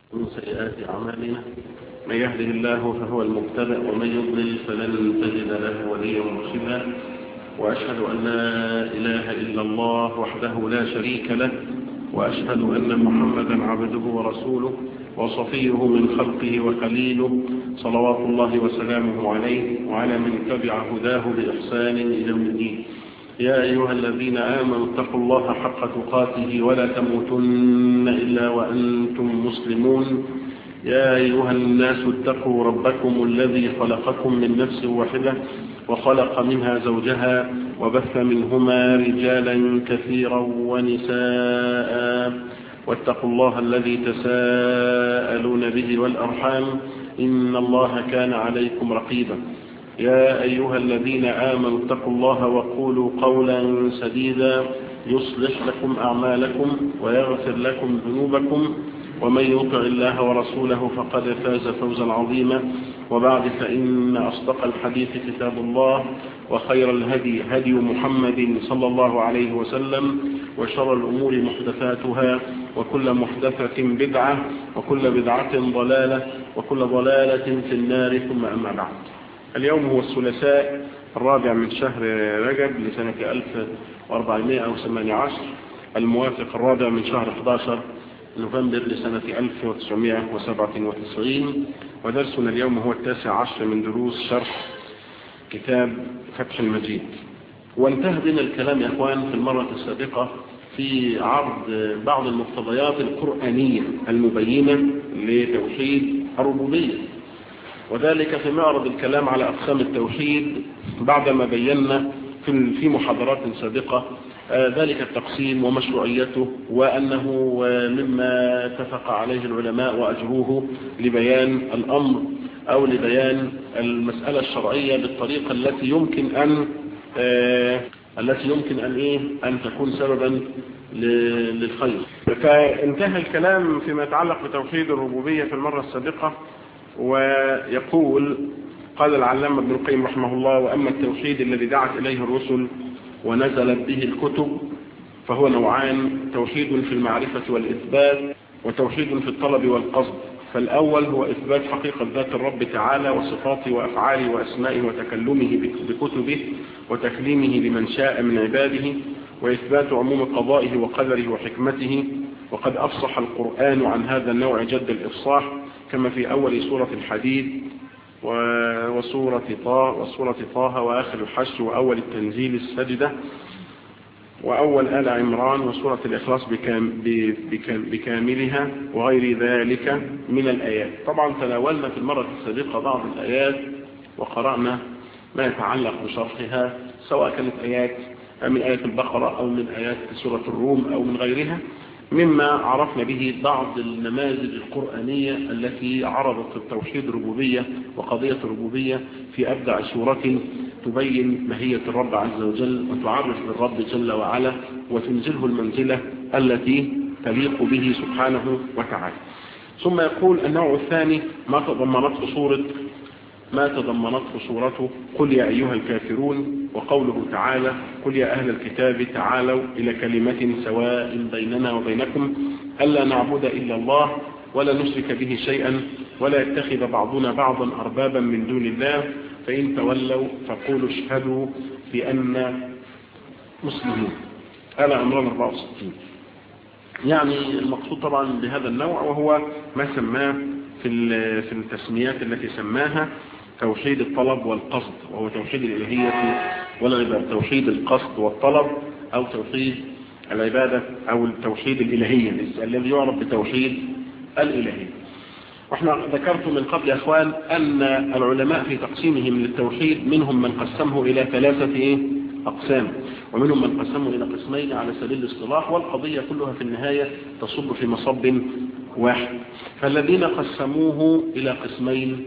من سيئات أعمالنا من يهده الله فهو المبتدأ ومن يضلل فلن تجد له وليا مرشدا وأشهد أن لا إله إلا الله وحده لا شريك له وأشهد أن محمدا عبده ورسوله وصفيه من خلقه وخليله صلوات الله وسلامه عليه وعلى من تبع هداه بإحسان إلى يوم الدين يا أيها الذين آمنوا اتقوا الله حق تقاته ولا تموتن إلا وأنتم مسلمون يا أيها الناس اتقوا ربكم الذي خلقكم من نفس واحدة وخلق منها زوجها وبث منهما رجالا كثيرا ونساء واتقوا الله الذي تساءلون به والأرحام إن الله كان عليكم رقيبا يا أيها الذين آمنوا اتقوا الله وقولوا قولا سديدا يصلح لكم أعمالكم ويغفر لكم ذنوبكم ومن يطع الله ورسوله فقد فاز فوزا عظيما وبعد فإن أصدق الحديث كتاب الله وخير الهدي هدي محمد صلى الله عليه وسلم وشر الأمور محدثاتها وكل محدثة بدعة وكل بدعة ضلالة وكل ضلالة في النار ثم أما بعد اليوم هو الثلاثاء الرابع من شهر رجب لسنة 1418 الموافق الرابع من شهر 11 نوفمبر لسنة 1997 ودرسنا اليوم هو التاسع عشر من دروس شرح كتاب فتح المجيد وانتهى بنا الكلام يا اخوان في المرة السابقة في عرض بعض المقتضيات القرآنية المبينة لتوحيد الربوبية وذلك في معرض الكلام على أقسام التوحيد بعدما بينا في محاضرات سابقة ذلك التقسيم ومشروعيته وأنه مما اتفق عليه العلماء وأجروه لبيان الأمر أو لبيان المسألة الشرعية بالطريقة التي يمكن أن التي يمكن أن إيه أن تكون سببا للخير فانتهى الكلام فيما يتعلق بتوحيد الربوبية في المرة السابقة ويقول قال العلامة ابن القيم رحمه الله وأما التوحيد الذي دعت إليه الرسل ونزلت به الكتب فهو نوعان توحيد في المعرفة والإثبات وتوحيد في الطلب والقصد فالأول هو إثبات حقيقة ذات الرب تعالى وصفاته وأفعاله وأسمائه وتكلمه بكتبه وتكليمه لمن شاء من عباده وإثبات عموم قضائه وقدره وحكمته وقد أفصح القرآن عن هذا النوع جد الإفصاح كما في أول سورة الحديد وسورة طه وسورة طه وآخر الحشر وأول التنزيل السجدة وأول آل عمران وسورة الإخلاص بكام بكام بكاملها وغير ذلك من الآيات طبعا تناولنا في المرة السابقة بعض الآيات وقرأنا ما يتعلق بشرحها سواء كانت آيات من آية البقرة أو من آيات سورة الروم أو من غيرها مما عرفنا به بعض النماذج القرآنية التي عرضت التوحيد الربوبية وقضية الربوبية في أبدع سورة تبين ماهية الرب عز وجل وتعرف بالرب جل وعلا وتنزله المنزلة التي تليق به سبحانه وتعالى ثم يقول النوع الثاني ما تضمنته صورة ما تضمنته صورته قل يا أيها الكافرون وقوله تعالى قل يا أهل الكتاب تعالوا إلى كلمة سواء بيننا وبينكم ألا نعبد إلا الله ولا نشرك به شيئا ولا يتخذ بعضنا بعضا أربابا من دون الله فإن تولوا فقولوا اشهدوا بأن مسلمون آل عمران 64 يعني المقصود طبعا بهذا النوع وهو ما سماه في في التسميات التي سماها توحيد الطلب والقصد وهو توحيد الإلهية والعبادة توحيد القصد والطلب أو توحيد العبادة أو التوحيد الإلهية الذي يعرف بتوحيد الإلهية واحنا ذكرت من قبل يا أخوان أن العلماء في تقسيمهم للتوحيد منهم من قسمه إلى ثلاثة إيه؟ أقسام ومنهم من قسمه إلى قسمين على سبيل الاصطلاح والقضية كلها في النهاية تصب في مصب واحد فالذين قسموه إلى قسمين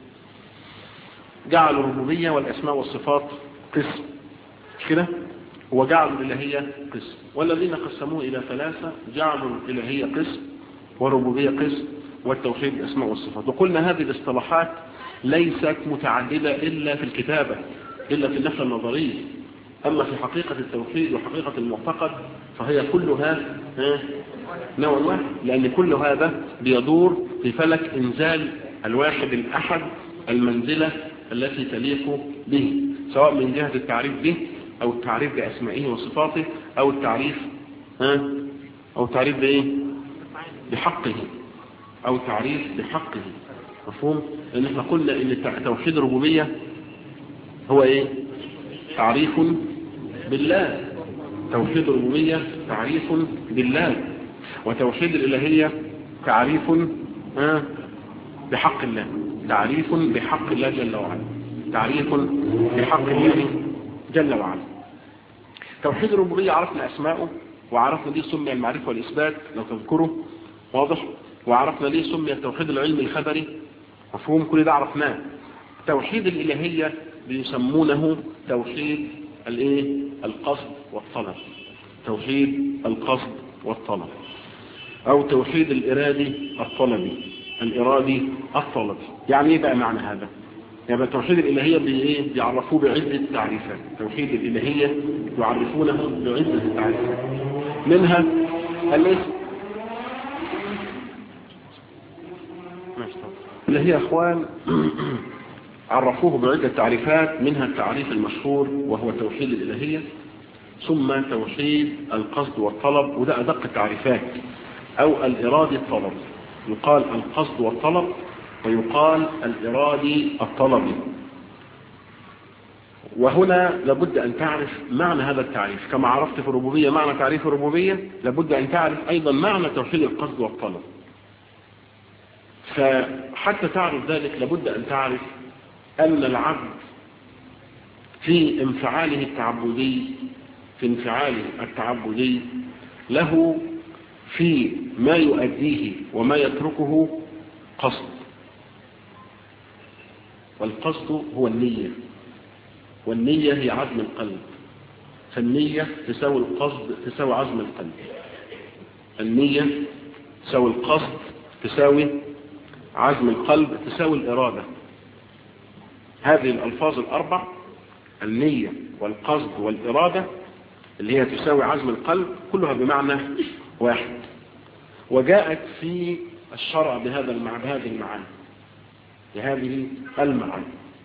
جعلوا الربوبية والأسماء والصفات قسم مش كده وجعلوا الإلهية قسم والذين قسموه إلى ثلاثة جعلوا الإلهية قسم والربوبية قسم والتوحيد الأسماء والصفات وقلنا هذه الاصطلاحات ليست متعددة إلا في الكتابة إلا في النفس النظرية أما في حقيقة التوحيد وحقيقة المعتقد فهي كلها نوع واحد لأن كل هذا بيدور في فلك إنزال الواحد الأحد المنزلة التي تليق به سواء من جهة التعريف به أو التعريف بأسمائه وصفاته أو التعريف ها أو التعريف بإيه بحقه أو تعريف بحقه مفهوم لأن احنا قلنا إن توحيد الربوبية هو إيه تعريف بالله توحيد الربوبية تعريف بالله وتوحيد الإلهية تعريف ها بحق الله تعريف بحق الله جل وعلا تعريف بحق الله جل وعلا توحيد الربوبية عرفنا أسماءه وعرفنا ليه سمي المعرفة والإثبات لو تذكروا واضح وعرفنا ليه سمي التوحيد العلمي الخبري مفهوم كل ده عرفناه توحيد الإلهية بيسمونه توحيد الايه القصد والطلب توحيد القصد والطلب او توحيد الارادي الطلبي الارادي الطلبي يعني ايه بقى معنى هذا يعني توحيد الالهية بايه بيعرفوه بعدة تعريفات توحيد الالهية يعرفونه بعدة تعريفات منها الاسم اللي هي اخوان عرفوه بعدة تعريفات منها التعريف المشهور وهو توحيد الإلهية ثم توحيد القصد والطلب وده أدق التعريفات أو الإرادي الطلب يقال القصد والطلب ويقال الإرادي الطلبي وهنا لابد أن تعرف معنى هذا التعريف كما عرفت في الربوبية معنى تعريف الربوبية لابد أن تعرف أيضا معنى توحيد القصد والطلب فحتى تعرف ذلك لابد أن تعرف أن العبد في انفعاله التعبدي في انفعاله التعبدي له في ما يؤديه وما يتركه قصد والقصد هو النية والنية هي عزم القلب فالنية تساوي القصد تساوي عزم القلب النية تساوي القصد تساوي عزم القلب تساوي الإرادة هذه الألفاظ الأربع النية والقصد والإرادة اللي هي تساوي عزم القلب كلها بمعنى واحد وجاءت في الشرع بهذا المعنى بهذه المعاني بهذه المعاني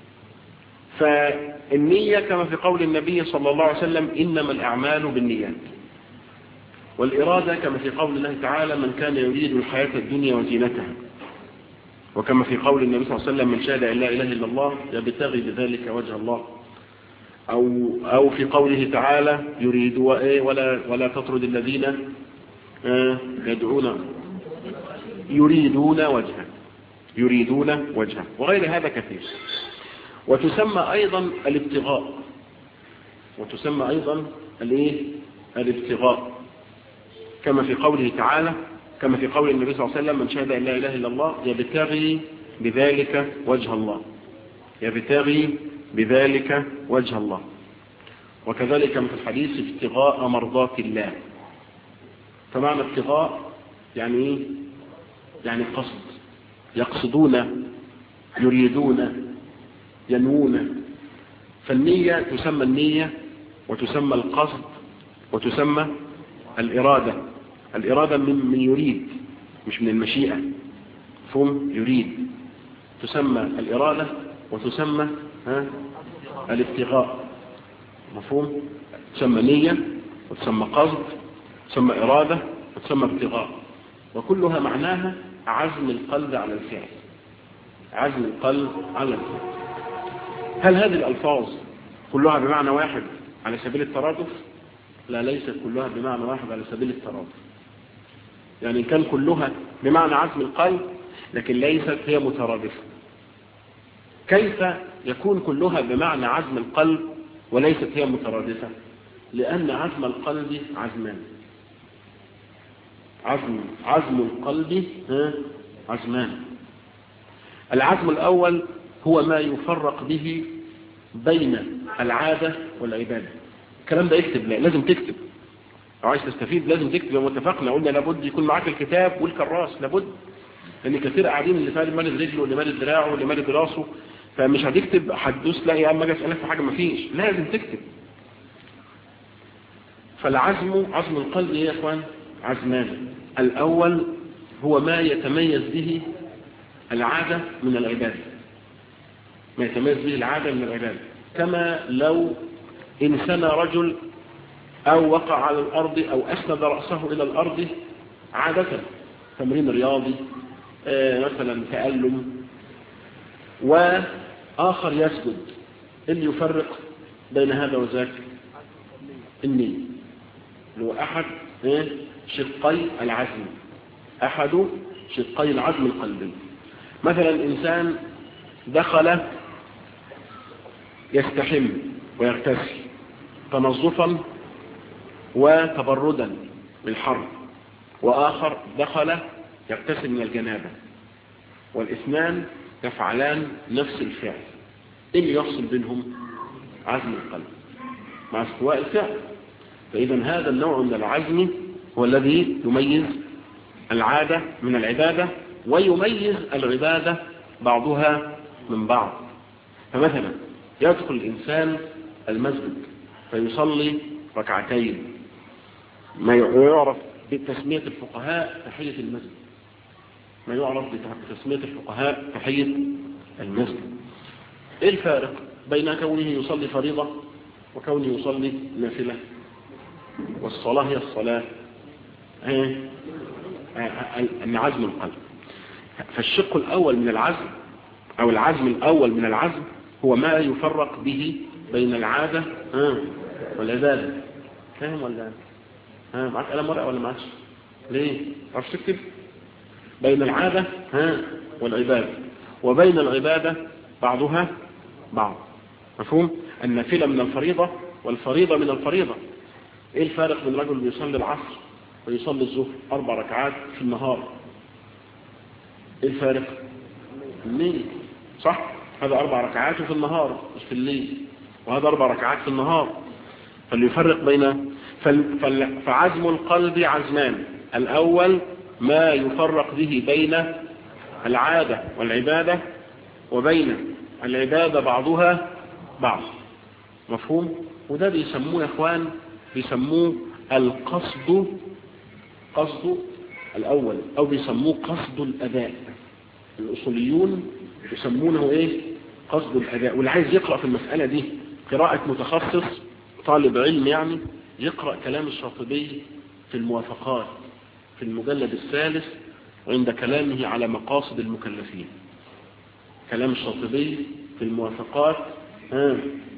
فالنية كما في قول النبي صلى الله عليه وسلم إنما الأعمال بالنيات والإرادة كما في قول الله تعالى من كان يريد الحياة الدنيا وزينتها وكما في قول النبي صلى الله عليه وسلم من شهد أن لا إله إلا الله يبتغي بذلك وجه الله أو, أو في قوله تعالى يريد ولا, ولا تطرد الذين يدعون يريدون وجهه يريدون وجهه وغير هذا كثير وتسمى أيضا الابتغاء وتسمى أيضا الايه الابتغاء كما في قوله تعالى كما في قول النبي صلى الله عليه وسلم من شهد أن لا إله إلا الله يبتغي بذلك وجه الله يبتغي بذلك وجه الله وكذلك في الحديث ابتغاء مرضات الله فمعنى ابتغاء يعني ايه يعني قصد يقصدون يريدون ينوون فالنية تسمى النية وتسمى القصد وتسمى الإرادة الإرادة من, من يريد مش من المشيئة فهم يريد تسمى الإرادة وتسمى ها الابتغاء مفهوم تسمى نية وتسمى قصد تسمى إرادة وتسمى ابتغاء وكلها معناها عزم القلب على الفعل عزم القلب على الفعل هل هذه الألفاظ كلها بمعنى واحد على سبيل الترادف لا ليست كلها بمعنى واحد على سبيل الترادف يعني كان كلها بمعنى عزم القلب لكن ليست هي مترادفة كيف يكون كلها بمعنى عزم القلب وليست هي مترادفة لأن عزم القلب عزمان عزم عزم القلب عزمان العزم الأول هو ما يفرق به بين العادة والعبادة الكلام ده اكتب لا لازم تكتب لو عايز تستفيد لازم تكتب لو اتفقنا قلنا لابد يكون معاك الكتاب والكراس لابد لان كثير قاعدين اللي فعلا مالد رجله واللي مالد دراعه واللي مالد راسه فمش هتكتب هتدوس لا يا اما اجي اسالك في حاجه ما فيش لازم تكتب فالعزم عزم القلب ايه يا اخوان عزمان الاول هو ما يتميز به العادة من العبادة ما يتميز به العادة من العبادة كما لو انسنى رجل أو وقع على الأرض أو أسند رأسه إلى الأرض عادة تمرين رياضي آه مثلا تألم وآخر يسجد اللي يفرق بين هذا وذاك النية اللي هو أحد شقي العزم أحد شقي العزم القلبي مثلا إنسان دخل يستحم ويغتسل تنظفا وتبردا بالحر وآخر دخل يغتسل من الجنابة والاثنان يفعلان نفس الفعل إيه اللي يفصل بينهم عزم القلب مع استواء الفعل فإذا هذا النوع من العزم هو الذي يميز العادة من العبادة ويميز العبادة بعضها من بعض فمثلا يدخل الإنسان المسجد فيصلي ركعتين ما يعرف بتسمية الفقهاء تحية المسجد ما يعرف بتسمية الفقهاء تحية المسجد ايه الفارق بين كونه يصلي فريضة وكونه يصلي نافلة والصلاة هي الصلاة ان عزم القلب فالشق الاول من العزم او العزم الاول من العزم هو ما يفرق به بين العادة والعبادة فاهم ولا ها معك قلم ورقه ولا معكش ليه عرفش تكتب بين العادة ها والعبادة وبين العبادة بعضها بعض مفهوم النافلة من الفريضة والفريضة من الفريضة ايه الفارق بين رجل بيصلي العصر ويصلي الظهر اربع ركعات في النهار ايه الفارق الليل صح هذا اربع ركعات في النهار مش في الليل وهذا اربع ركعات في النهار فاللي يفرق بين فعزم القلب عزمان الاول ما يفرق به بين العادة والعبادة وبين العبادة بعضها بعض مفهوم وده بيسموه يا اخوان بيسموه القصد قصد الأول أو بيسموه قصد الأداء الأصوليون يسمونه إيه قصد الأداء واللي عايز يقرأ في المسألة دي قراءة متخصص طالب علم يعني يقرأ كلام الشاطبي في الموافقات في المجلد الثالث عند كلامه على مقاصد المكلفين كلام الشاطبي في الموافقات ها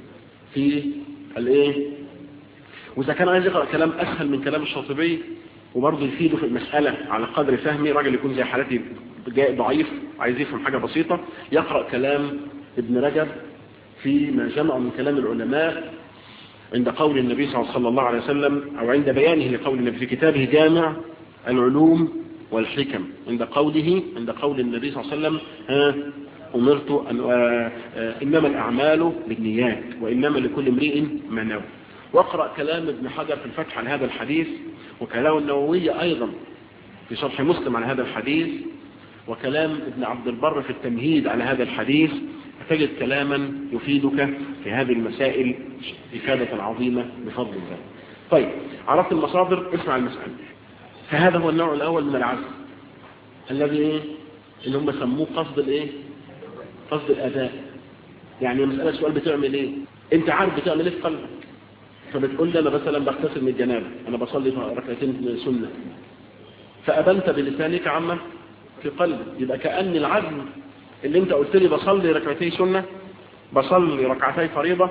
في الايه واذا كان عايز يقرأ كلام اسهل من كلام الشاطبي وبرضه يفيده في المسألة على قدر فهمي راجل يكون زي حالتي جاي ضعيف عايز يفهم حاجة بسيطة يقرأ كلام ابن رجب في ما جمع من كلام العلماء عند قول النبي صلى الله عليه وسلم أو عند بيانه لقول النبي في كتابه جامع العلوم والحكم عند قوله عند قول النبي صلى الله عليه وسلم ها أمرت أن إنما الأعمال بالنيات وإنما لكل امرئ ما نوى واقرأ كلام ابن حجر في الفتح عن هذا الحديث وكلام النووي أيضا في شرح مسلم على هذا الحديث وكلام ابن عبد البر في التمهيد على هذا الحديث تجد كلاما يفيدك في هذه المسائل إفادة عظيمة بفضل الله طيب عرفت المصادر اسمع المسألة فهذا هو النوع الأول من العزم الذي ايه اللي هم سموه قصد الايه قصد الأداء يعني مسألة سؤال بتعمل ايه انت عارف بتعمل ايه في قلبك فبتقول لي انا مثلا بغتسل من الجنابه انا بصلي ركعتين سنه فابنت بلسانك عما في قلبك يبقى كأن العزم اللي انت قلت لي بصلي ركعتين سنه بصلي ركعتين فريضه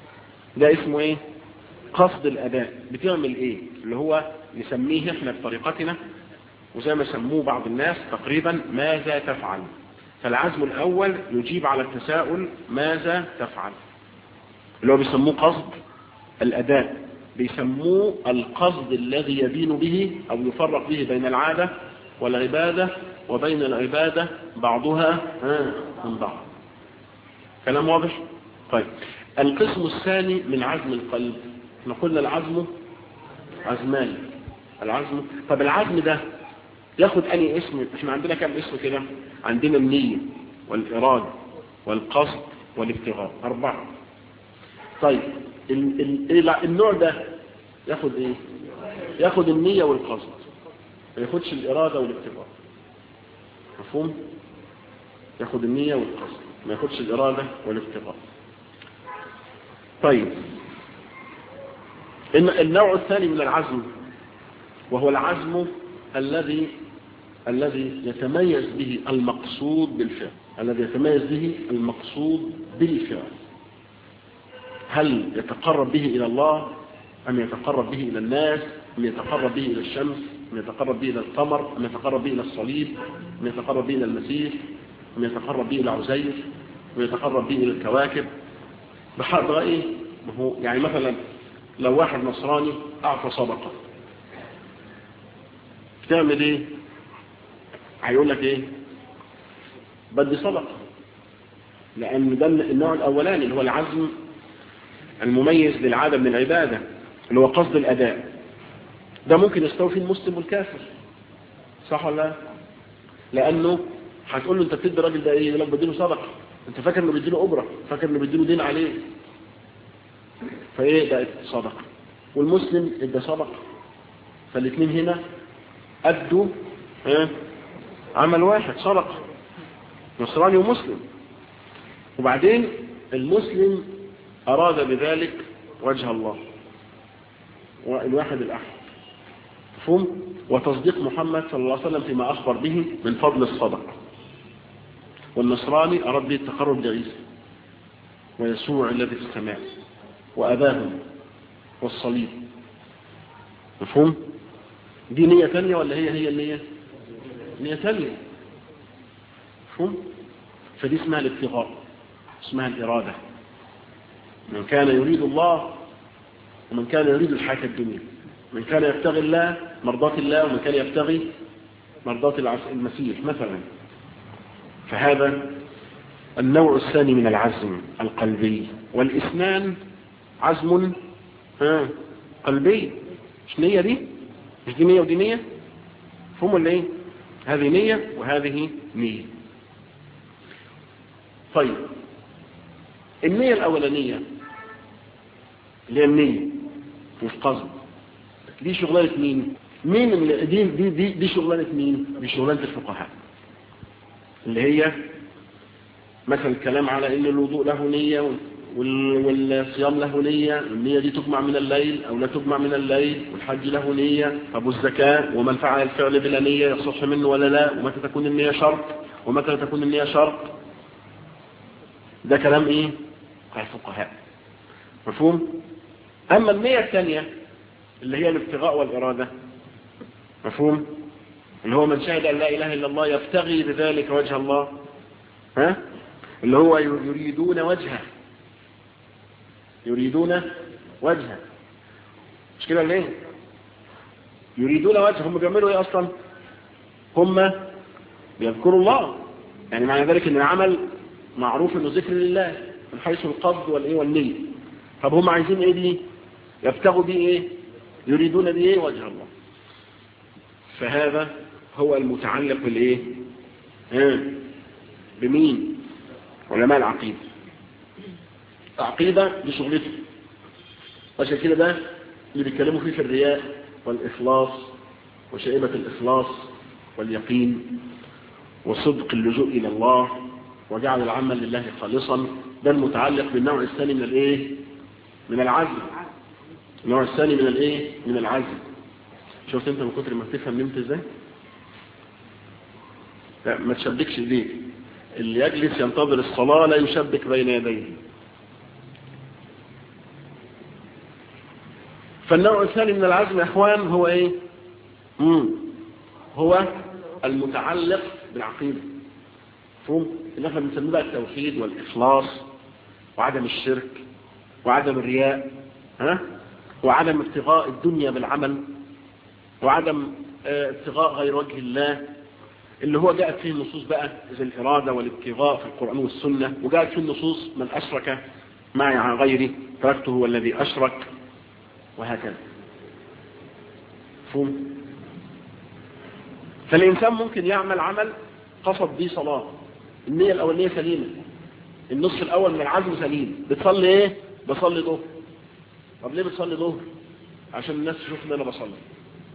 ده اسمه ايه قصد الاداء بتعمل ايه اللي هو نسميه احنا بطريقتنا وزي ما سموه بعض الناس تقريبا ماذا تفعل فالعزم الاول يجيب على التساؤل ماذا تفعل اللي هو بيسموه قصد الأداء بيسموه القصد الذي يبين به أو يفرق به بين العادة والعبادة وبين العبادة بعضها من بعض كلام واضح؟ طيب القسم الثاني من عزم القلب احنا قلنا العزم عزمان العزم طب العزم ده ياخد أني اسم احنا عندنا كم اسم كده عندنا النية والإرادة والقصد والابتغاء أربعة طيب النوع ده ياخد ايه ياخد النية والقصد ما ياخدش الإرادة والابتغاء مفهوم ياخد النية والقصد ما ياخدش الإرادة والابتغاء طيب إن النوع الثاني من العزم وهو العزم الذي الذي يتميز به المقصود بالفعل الذي يتميز به المقصود بالفعل هل يتقرب به إلى الله أم يتقرب به إلى الناس أم يتقرب به إلى الشمس أم يتقرب به إلى القمر أم يتقرب به إلى الصليب أم يتقرب به إلى المسيح أم يتقرب به إلى عزير أم يتقرب به إلى الكواكب بحق إيه ما هو يعني مثلا لو واحد نصراني أعطى صدقة بتعمل إيه هيقول لك إيه بدي صدقة لأن ده النوع الأولاني اللي هو العزم المميز للعادة من العبادة اللي هو قصد الأداء ده ممكن يستوي فيه المسلم والكافر صح ولا لا لأنه هتقول له انت بتدي الراجل ده ايه يقول لك بديله صدقه انت فاكر انه بيديله اجره فاكر انه بيديله دين عليه فايه بقت صدقه والمسلم ادى صدقه فالاثنين هنا ادوا ايه عمل واحد صدقه نصراني ومسلم وبعدين المسلم اراد بذلك وجه الله والواحد الاحد مفهوم وتصديق محمد صلى الله عليه وسلم فيما اخبر به من فضل الصدقه والنصراني أراد به التقرب لعيسى ويسوع الذي في السماء وأباهم والصليب مفهوم دي نية ثانية ولا هي هي النية نية ثانية مفهوم فدي اسمها الابتغاء اسمها الإرادة من كان يريد الله ومن كان يريد الحياة الدنيا من كان يبتغي الله مرضاة الله ومن كان يبتغي مرضاة المسيح مثلا فهذا النوع الثاني من العزم القلبي والإثنان عزم ها قلبي مش نية دي مش دي نية ودي نية فهم ولا ايه هذه نية وهذه نية طيب النية الأولانية اللي هي النية والقصد دي شغلانة مين مين اللي دي دي دي, دي شغلانة مين دي شغلانة الفقهاء اللي هي مثلا الكلام على ان الوضوء له نية والصيام له نية النية دي تجمع من الليل او لا تجمع من الليل والحج له نية ابو الزكاة ومن فعل الفعل بلا نية يصح منه ولا لا ومتى تكون النية شرط ومتى تكون النية شرط ده كلام ايه بتاع الفقهاء مفهوم اما النية الثانية اللي هي الابتغاء والارادة مفهوم اللي هو من شهد أن لا إله إلا الله يبتغي بذلك وجه الله ها اللي هو يريدون وجهه يريدون وجهه مش كده ليه يريدون وجهه هم بيعملوا ايه اصلا هم بيذكروا الله يعني معنى ذلك ان العمل معروف انه ذكر لله من حيث القصد والايه والنية طب هم عايزين ايه دي يبتغوا بيه ايه يريدون بيه ايه وجه الله فهذا هو المتعلق بالايه ها بمين علماء العقيدة العقيدة دي شغلته عشان كده ده اللي بيتكلموا فيه في الرياء والإخلاص وشائبة الإخلاص واليقين وصدق اللجوء إلى الله وجعل العمل لله خالصا ده المتعلق بالنوع الثاني من الايه من العزم النوع الثاني من الايه من العزم شفت انت من كتر ما تفهم نمت ازاي لا ما تشبكش ايديه اللي يجلس ينتظر الصلاة لا يشبك بين يديه فالنوع الثاني من العزم يا اخوان هو ايه مم. هو المتعلق بالعقيدة فهم اللي احنا بنسميه بقى التوحيد والاخلاص وعدم الشرك وعدم الرياء ها وعدم ابتغاء الدنيا بالعمل وعدم ابتغاء غير وجه الله اللي هو جاءت فيه النصوص بقى زي الإرادة والابتغاء في القرآن والسنة وجاءت فيه النصوص من أشرك معي عن غيري تركته هو الذي أشرك وهكذا فهم فالإنسان ممكن يعمل عمل قصد به صلاة النية الأولية سليمة النصف الأول من العزم سليم بتصلي إيه؟ بصلي ظهر طب ليه بتصلي ظهر؟ عشان الناس تشوف ان انا بصلي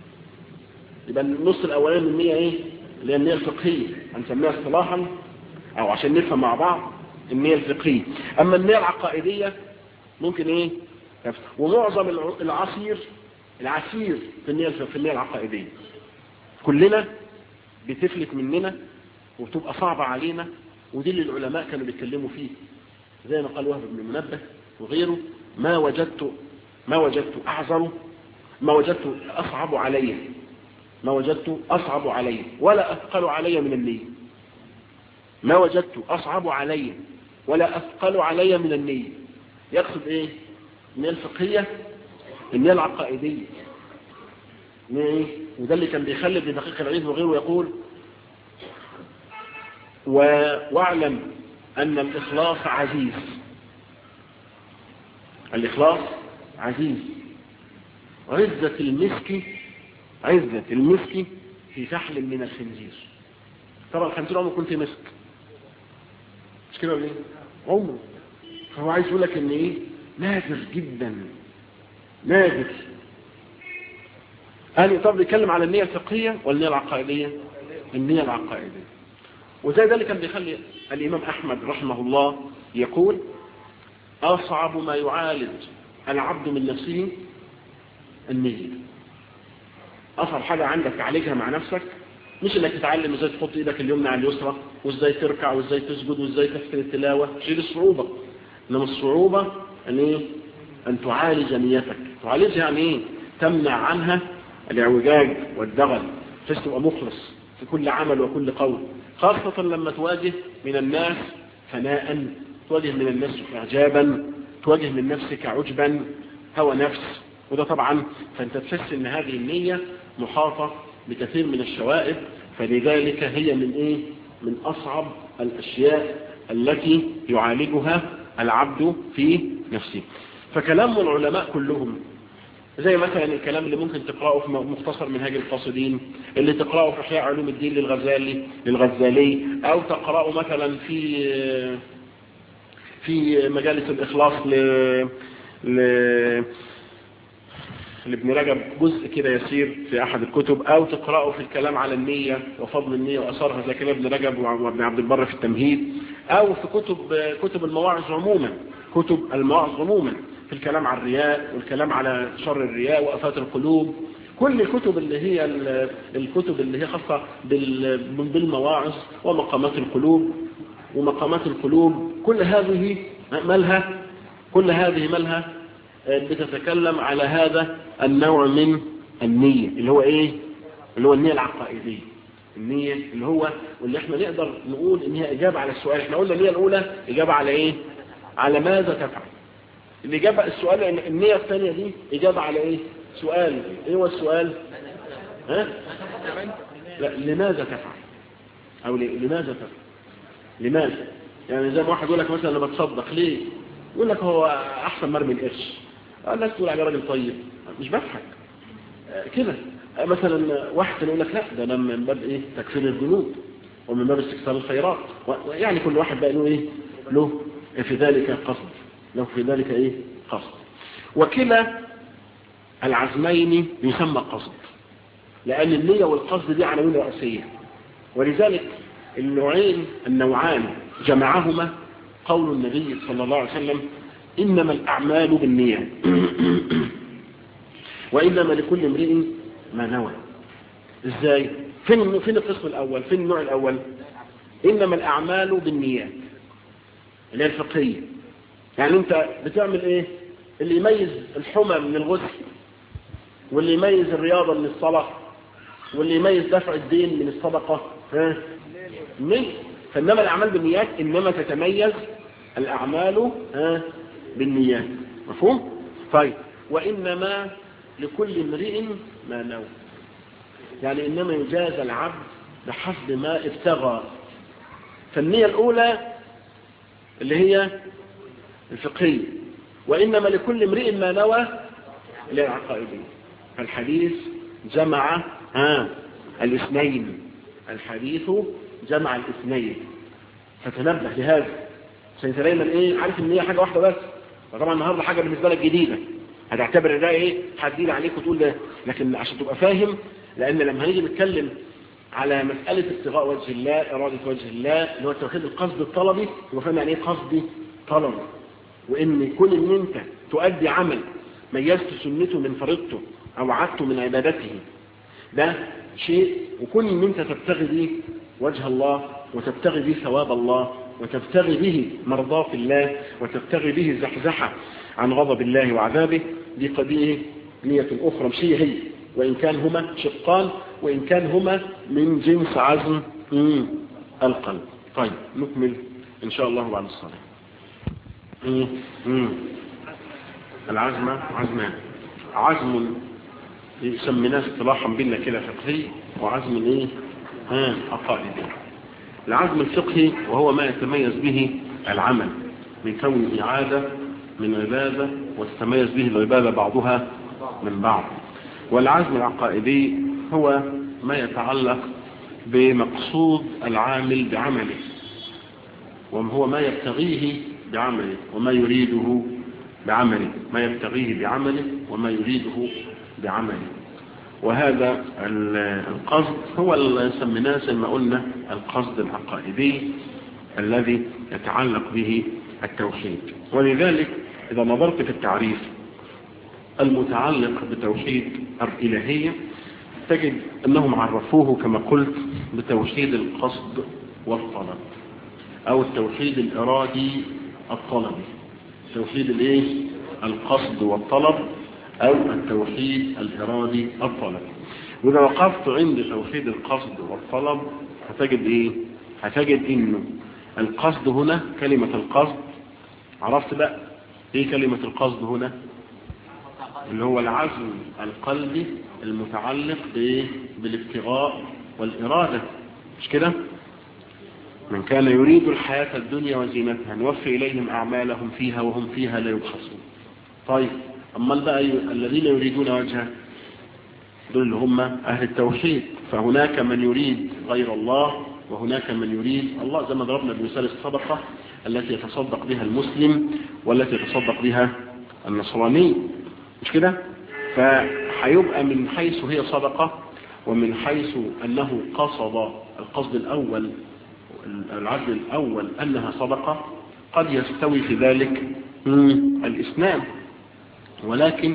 يبقى النص الاولاني من النية ايه اللي هي النية الفقهية هنسميها اصطلاحا او عشان نفهم مع بعض النية الفقهية اما النية العقائدية ممكن ايه ومعظم العصير العسير في النية في النية العقائدية كلنا بتفلت مننا وبتبقى صعبة علينا ودي اللي العلماء كانوا بيتكلموا فيه زي ما قال وهب بن منبه وغيره ما وجدت ما وجدت أعذر ما وجدت أصعب علي ما وجدت أصعب علي ولا أثقل علي من النية ما وجدت أصعب علي ولا أثقل علي من النية يقصد إيه النية الفقهية النية العقائدية إيه؟ وده اللي كان بيخلي ابن دقيق العيد وغيره يقول و... واعلم أن الإخلاص عزيز الإخلاص عزيز عزة المسك عزة المسك في فحل من الخنزير طبعا الخنزير عمره يكون في مسك مش كده ولا ايه عمره فهو عايز يقول لك ان ايه نادر جدا نادر قال طب بيتكلم على النية الفقهية والنية العقائدية النية العقائدية وزي ذلك كان بيخلي الإمام أحمد رحمه الله يقول أصعب ما يعالج العبد من نفسه النية أصعب حاجة عندك تعالجها مع نفسك مش انك تتعلم ازاي تحط ايدك اليمنى على اليسرى وازاي تركع وازاي تسجد وازاي تحسن التلاوة شيل الصعوبة انما الصعوبة ان ايه ان تعالج نيتك تعالجها يعني ايه تمنع عنها الاعوجاج والدغل بحيث تبقى مخلص في كل عمل وكل قول خاصة لما تواجه من الناس فناء تواجه من الناس اعجابا تواجه من نفسك عجبا هوى نفس وده طبعا فانت تحس ان هذه النية محاطة بكثير من الشوائب فلذلك هي من ايه من اصعب الاشياء التي يعالجها العبد في نفسه فكلام العلماء كلهم زي مثلا الكلام اللي ممكن تقرأه في مختصر منهاج القاصدين اللي تقرأه في احياء علوم الدين للغزالي للغزالي او تقرأه مثلا في في مجالس الاخلاص ل ل لابن رجب جزء كده يسير في احد الكتب او تقرأه في الكلام على النية وفضل النية واثارها زي كده ابن رجب وابن عبد البر في التمهيد او في كتب كتب المواعظ عموما كتب المواعظ عموما في الكلام عن الرياء والكلام على شر الرياء وافات القلوب كل الكتب اللي هي الكتب اللي هي خاصة بالمواعظ ومقامات القلوب ومقامات القلوب كل هذه مالها كل هذه مالها بتتكلم على هذا النوع من النية اللي هو ايه اللي هو النية العقائدية النية اللي هو واللي احنا نقدر نقول ان هي اجابة على السؤال احنا قلنا النية الاولى اجابة على ايه على ماذا تفعل الإجابة السؤال النية الثانية دي إجابة على إيه سؤال إيه هو السؤال ها لا لماذا تفعل أو لماذا تفعل لماذا يعني زي ما واحد يقول لك مثلا أنا بتصدق ليه يقول لك هو أحسن مرمي القرش الناس تقول على راجل طيب مش بضحك كده مثلا واحد يقول لك لا ده انا من باب ايه تكفير الذنوب ومن باب استكثار الخيرات يعني كل واحد بقى له ايه له في ذلك قصد له في ذلك ايه قصد وكلا العزمين يسمى قصد لأن النية والقصد دي عناوين رئيسية ولذلك النوعين النوعان جمعهما قول النبي صلى الله عليه وسلم إنما الأعمال بالنية وإنما لكل امرئ ما نوى إزاي فين فين القسم الأول فين النوع الأول إنما الأعمال بالنيات اللي هي الفقهية يعني انت بتعمل ايه اللي يميز الحمى من الغسل واللي يميز الرياضة من الصلاة واللي يميز دفع الدين من الصدقة ها من فإنما الأعمال بالنيات إنما تتميز الأعمال ها بالنيات مفهوم طيب وإنما لكل امرئ ما نوى يعني إنما يجاز العبد بحسب ما ابتغى فالنية الأولى اللي هي الفقهية وإنما لكل امرئ ما نوى للعقائدية الحديث جمع ها الاثنين الحديث جمع الاثنين فتنبه لهذا عشان انت دايما ايه عارف ان هي حاجه واحده بس فطبعا النهارده حاجه بالنسبه لك جديده هتعتبر ده ايه حديد عليك وتقول ده لكن عشان تبقى فاهم لان لما هنيجي نتكلم على مسألة ابتغاء وجه الله إرادة وجه الله اللي هو التوحيد القصد الطلبي هو فاهم يعني ايه قصدي طلب وإن كون إن أنت تؤدي عمل ميزت سنته من فريضته أو عدته من عبادته ده شيء وكون إن أنت تبتغي به وجه الله وتبتغي به ثواب الله وتبتغي به مرضاة الله وتبتغي به الزحزحة عن غضب الله وعذابه دي قضية نية أخرى مش هي هي وإن كان هما شقان وإن كان هما من جنس عزم القلب طيب نكمل إن شاء الله بعد الصلاة العزم عزمان عزم يسميناه اصطلاحا بينا كده فقهي وعزم ايه ها عقائدي العزم الفقهي وهو ما يتميز به العمل من كونه عادة من عبادة وتتميز به العبادة بعضها من بعض والعزم العقائدي هو ما يتعلق بمقصود العامل بعمله وهو ما يبتغيه بعمله وما يريده بعمله ما يبتغيه بعمله وما يريده بعمله وهذا القصد هو اللي سميناه زي ما قلنا القصد العقائدي الذي يتعلق به التوحيد ولذلك إذا نظرت في التعريف المتعلق بتوحيد الإلهية تجد أنهم عرفوه كما قلت بتوحيد القصد والطلب أو التوحيد الإرادي الطلبي توحيد الايه القصد والطلب او التوحيد الارادي الطلبي واذا وقفت عند توحيد القصد والطلب هتجد ايه هتجد انه القصد هنا كلمة القصد عرفت بقى ايه كلمة القصد هنا اللي هو العزم القلبي المتعلق بايه بالابتغاء والارادة مش كده من كان يريد الحياة الدنيا وزينتها نوفي إليهم أعمالهم فيها وهم فيها لا يبخسون طيب أما بقى الذين يريدون وجهه دول اللي هم أهل التوحيد فهناك من يريد غير الله وهناك من يريد الله زي ما ضربنا بمثال الصدقة التي يتصدق بها المسلم والتي يتصدق بها النصراني مش كده فهيبقى من حيث هي صدقة ومن حيث أنه قصد القصد الأول العدل الأول أنها صدقة قد يستوي في ذلك الإسلام ولكن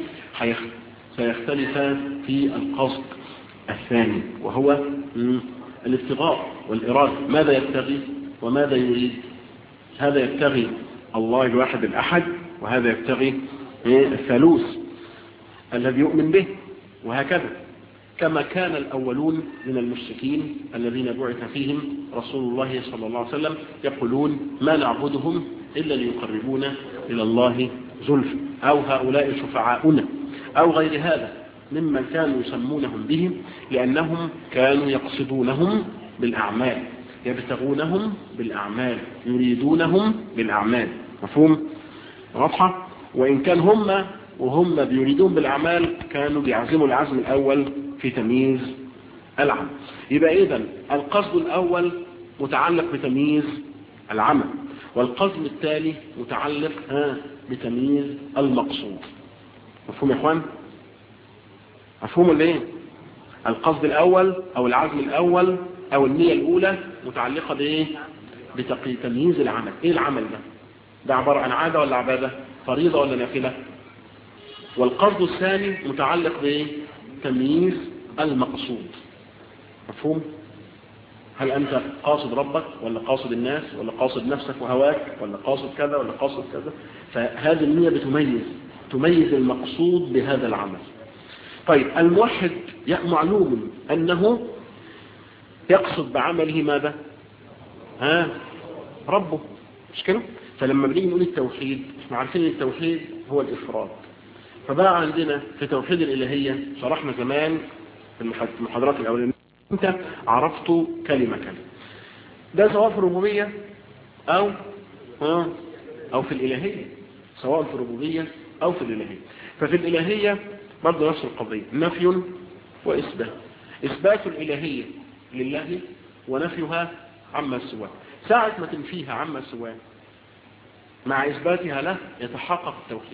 سيختلف في القصد الثاني وهو الابتغاء والإرادة ماذا يبتغي وماذا يريد هذا يبتغي الله الواحد الأحد وهذا يبتغي الثالوث الذي يؤمن به وهكذا كما كان الأولون من المشركين الذين بعث فيهم رسول الله صلى الله عليه وسلم يقولون ما نعبدهم إلا ليقربونا إلى الله زلفى أو هؤلاء شفعاؤنا أو غير هذا ممن كانوا يسمونهم بهم لأنهم كانوا يقصدونهم بالأعمال يبتغونهم بالأعمال يريدونهم بالأعمال مفهوم واضحة وإن كان هم وهم بيريدون بالأعمال كانوا بيعزموا العزم الأول في تمييز العمل يبقى إذا القصد الأول متعلق بتمييز العمل والقصد التالي متعلق ها بتمييز المقصود مفهوم يا اخوان مفهوم ولا ايه القصد الاول او العزم الاول او النية الاولى متعلقة بايه بتمييز العمل ايه العمل ده ده عبارة عن عادة ولا عبادة فريضة ولا نافلة والقصد الثاني متعلق بايه تمييز المقصود مفهوم هل أنت قاصد ربك ولا قاصد الناس ولا قاصد نفسك وهواك ولا قاصد كذا ولا قاصد كذا فهذه النية بتميز تميز المقصود بهذا العمل طيب الموحد معلوم أنه يقصد بعمله ماذا ها ربه مش كده فلما بنيجي نقول التوحيد احنا عارفين التوحيد هو الإفراد فبقى عندنا في توحيد الإلهية شرحنا زمان في المحاضرات الأولانية انت عرفت كلمة كلمة ده سواء في الربوبية أو ها أو في الإلهية سواء في الربوبية أو في الإلهية ففي الإلهية برضه نفس القضية نفي وإثبات إثبات الإلهية لله ونفيها عما سواه ساعة ما تنفيها عما سواه مع إثباتها له يتحقق التوحيد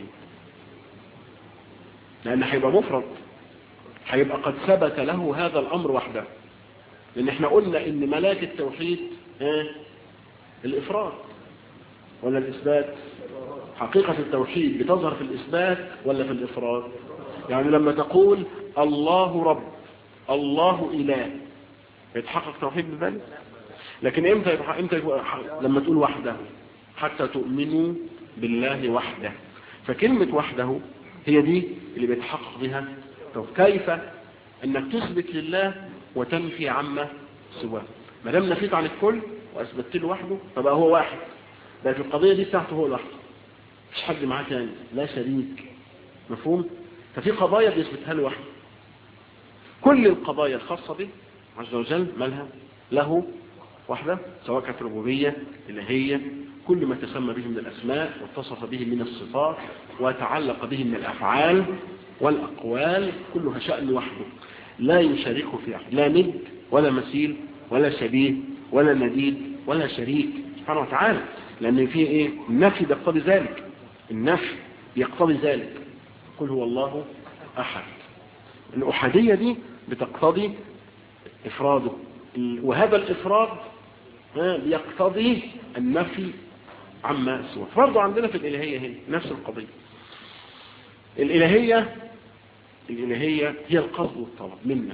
لأن هيبقى مفرد هيبقى قد ثبت له هذا الأمر وحده لان احنا قلنا ان ملاك التوحيد ها الافراد ولا الاثبات حقيقة التوحيد بتظهر في الاثبات ولا في الافراد يعني لما تقول الله رب الله اله يتحقق توحيد بذلك لكن امتى يبقى امتى يبقى لما تقول وحده حتى تؤمنوا بالله وحده فكلمة وحده هي دي اللي بيتحقق بها كيف انك تثبت لله وتنفي عما سواه ما دام نفيت عن الكل واثبتت له وحده فبقى هو واحد بقى في القضيه دي بتاعته هو لوحده مفيش حد معاه تاني لا شريك مفهوم ففي قضايا بيثبتها له وحده كل القضايا الخاصه به عز وجل مالها له وحده سواء كانت ربوبيه الهيه كل ما تسمى به من الاسماء واتصف به من الصفات وتعلق به من الافعال والاقوال كلها شان وحده لا يشاركه في أحد لا ند ولا مثيل ولا شبيه ولا نديد ولا شريك سبحانه وتعالى لأن في إيه النفي بيقتضي ذلك النفي بيقتضي ذلك قل هو الله أحد الأحدية دي بتقتضي إفراده وهذا الإفراد بيقتضي النفي عما سوى برضه عندنا في الإلهية هنا نفس القضية الإلهية الإلهية هي القصد والطلب منا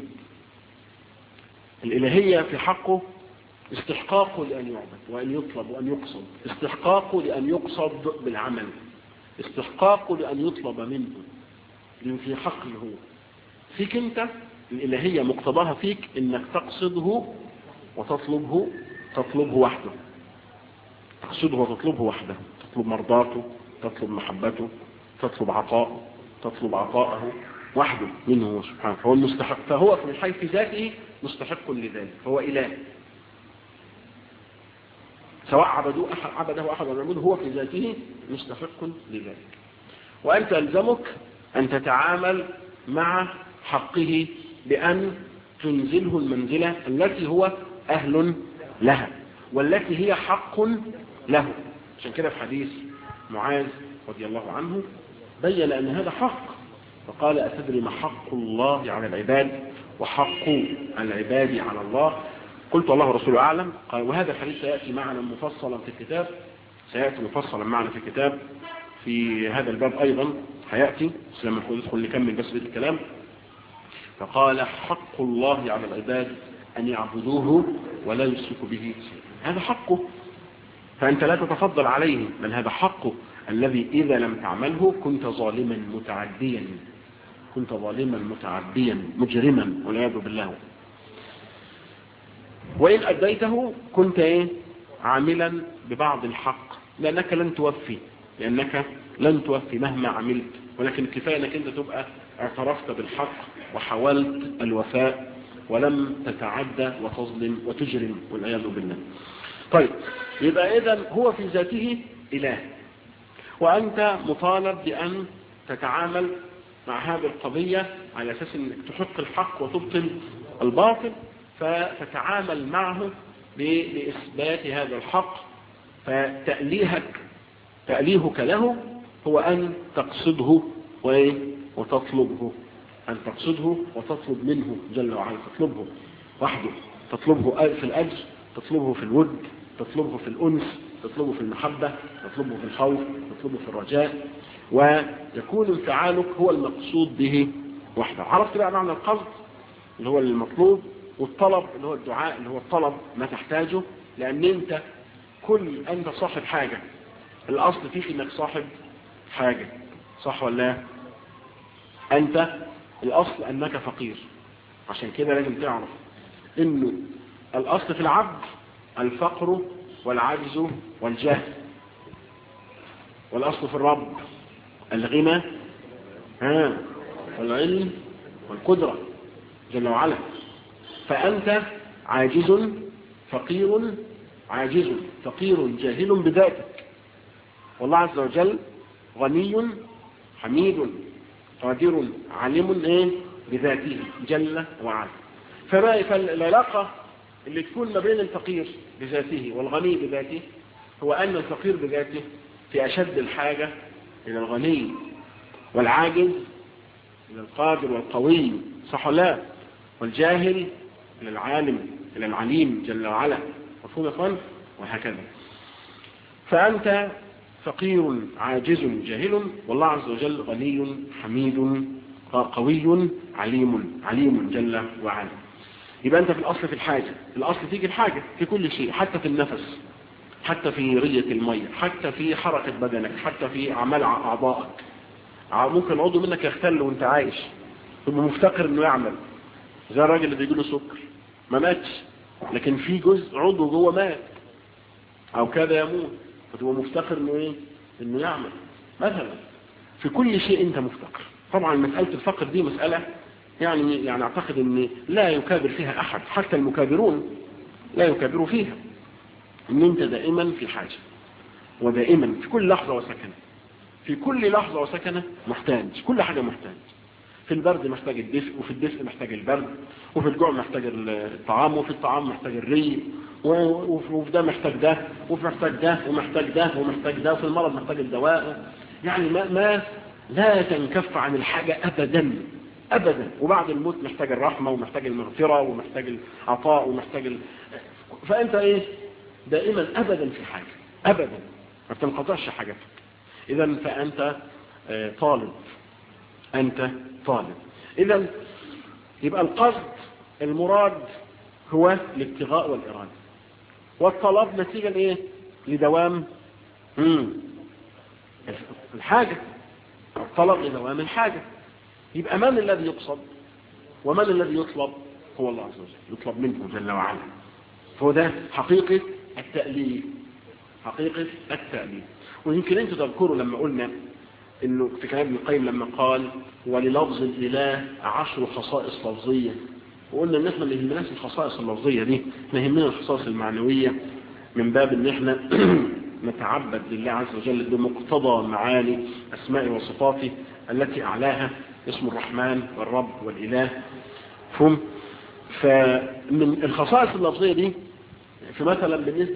الإلهية في حقه استحقاقه لأن يعبد وأن يطلب وأن يقصد استحقاقه لأن يقصد بالعمل استحقاقه لأن يطلب منه لأن في حقه هو فيك أنت الإلهية مقتضاها فيك إنك تقصده وتطلبه تطلبه وحده تقصده وتطلبه وحده تطلب مرضاته تطلب محبته تطلب عطاءه تطلب عطاءه وحده منه سبحانه فهو المستحق فهو من حيث ذاته مستحق لذلك فهو إله سواء عبدوا أحد عبده أحد ولا هو في ذاته مستحق لذلك وأنت ألزمك أن تتعامل مع حقه بأن تنزله المنزلة التي هو أهل لها والتي هي حق له عشان كده في حديث معاذ رضي الله عنه بين أن هذا حق فقال أتدري ما حق الله على العباد وحق العباد على الله قلت الله ورسوله أعلم قال وهذا الحديث سيأتي معنا مفصلا في الكتاب سيأتي مفصلا معنا في الكتاب في هذا الباب أيضا هيأتي بس لما ندخل نكمل بس بيت الكلام فقال حق الله على العباد أن يعبدوه ولا يشركوا به شيئا هذا حقه فأنت لا تتفضل عليه بل هذا حقه الذي إذا لم تعمله كنت ظالما متعديا كنت ظالما متعديا مجرما والعياذ بالله وإن أديته كنت إيه عاملا ببعض الحق لأنك لن توفي لأنك لن توفي مهما عملت ولكن كفاية أنك أنت تبقى اعترفت بالحق وحاولت الوفاء ولم تتعدى وتظلم وتجرم والعياذ بالله طيب يبقى إذا هو في ذاته إله وأنت مطالب بأن تتعامل مع هذه القضية على أساس أنك تحق الحق وتبطل الباطل فتتعامل معه بإثبات هذا الحق فتأليهك تأليهك له هو أن تقصده وتطلبه أن تقصده وتطلب منه جل وعلا تطلبه وحده تطلبه في الأجر تطلبه في الود تطلبه في الأنس تطلبه في المحبة تطلبه في الخوف تطلبه في الرجاء ويكون انفعالك هو المقصود به وحده عرفت بقى معنى القصد اللي هو المطلوب والطلب اللي هو الدعاء اللي هو الطلب ما تحتاجه لأن انت كل أنت صاحب حاجة الأصل فيك انك صاحب حاجة صح ولا لا أنت الأصل أنك فقير عشان كده لازم تعرف انه الأصل في العبد الفقر والعجز والجهل والأصل في الرب الغنى ها والعلم والقدرة جل وعلا فأنت عاجز فقير عاجز فقير جاهل بذاتك والله عز وجل غني حميد قادر عليم ايه بذاته جل وعلا فما فالعلاقة اللي تكون ما بين الفقير بذاته والغني بذاته هو أن الفقير بذاته في أشد الحاجة إلى الغني والعاجز إلى القادر والقوي صح لا والجاهل إلى العالم إلى العليم جل وعلا مفهوم يا اخوان وهكذا فأنت فقير عاجز جاهل والله عز وجل غني حميد قوي عليم عليم جل وعلا يبقى أنت في الأصل في الحاجة الأصل فيك الحاجة في كل شيء حتى في النفس حتى في رية المية حتى في حركة بدنك حتى في أعمال أعضائك ممكن عضو منك يختل وانت عايش تبقى مفتقر انه يعمل زي الراجل اللي بيجي له سكر ما ماتش لكن في جزء عضو جوه مات او كذا يموت فتبقى مفتقر انه ايه انه يعمل مثلا في كل شيء انت مفتقر طبعا مسألة الفقر دي مسألة يعني يعني اعتقد ان لا يكابر فيها احد حتى المكابرون لا يكابروا فيها ان انت دائما في حاجة ودائما في كل لحظة وسكنة في كل لحظة وسكنة محتاج كل حاجة محتاج في البرد محتاج الدفء وفي الدفء محتاج البرد وفي الجوع محتاج الطعام وفي الطعام محتاج الري وفي ده محتاج ده وفي محتاج ده ومحتاج ده ومحتاج ده وفي المرض محتاج الدواء يعني ما, ما لا تنكف عن الحاجة أبدا أبدا وبعد الموت محتاج الرحمة ومحتاج المغفرة ومحتاج العطاء ومحتاج ال... فأنت إيه دائما أبدا في حاجة أبدا ما بتنقطعش حاجتك إذا فأنت طالب أنت طالب إذا يبقى القصد المراد هو الابتغاء والإرادة والطلب نتيجة لإيه لدوام مم. الحاجة الطلب لدوام الحاجة يبقى من الذي يقصد ومن الذي يطلب هو الله عز وجل يطلب منه جل وعلا فهو ده حقيقة التأليف حقيقة التأليف ويمكن انتوا تذكروا لما قلنا انه في كلام ابن القيم لما قال وللفظ الاله عشر خصائص لفظيه وقلنا ان احنا ما يهمناش الخصائص اللفظيه دي احنا يهمنا الخصائص المعنويه من باب ان احنا نتعبد لله عز وجل بمقتضى معاني اسماء وصفاته التي اعلاها اسم الرحمن والرب والاله فهم فمن الخصائص اللفظيه دي في مثلا بالنسبه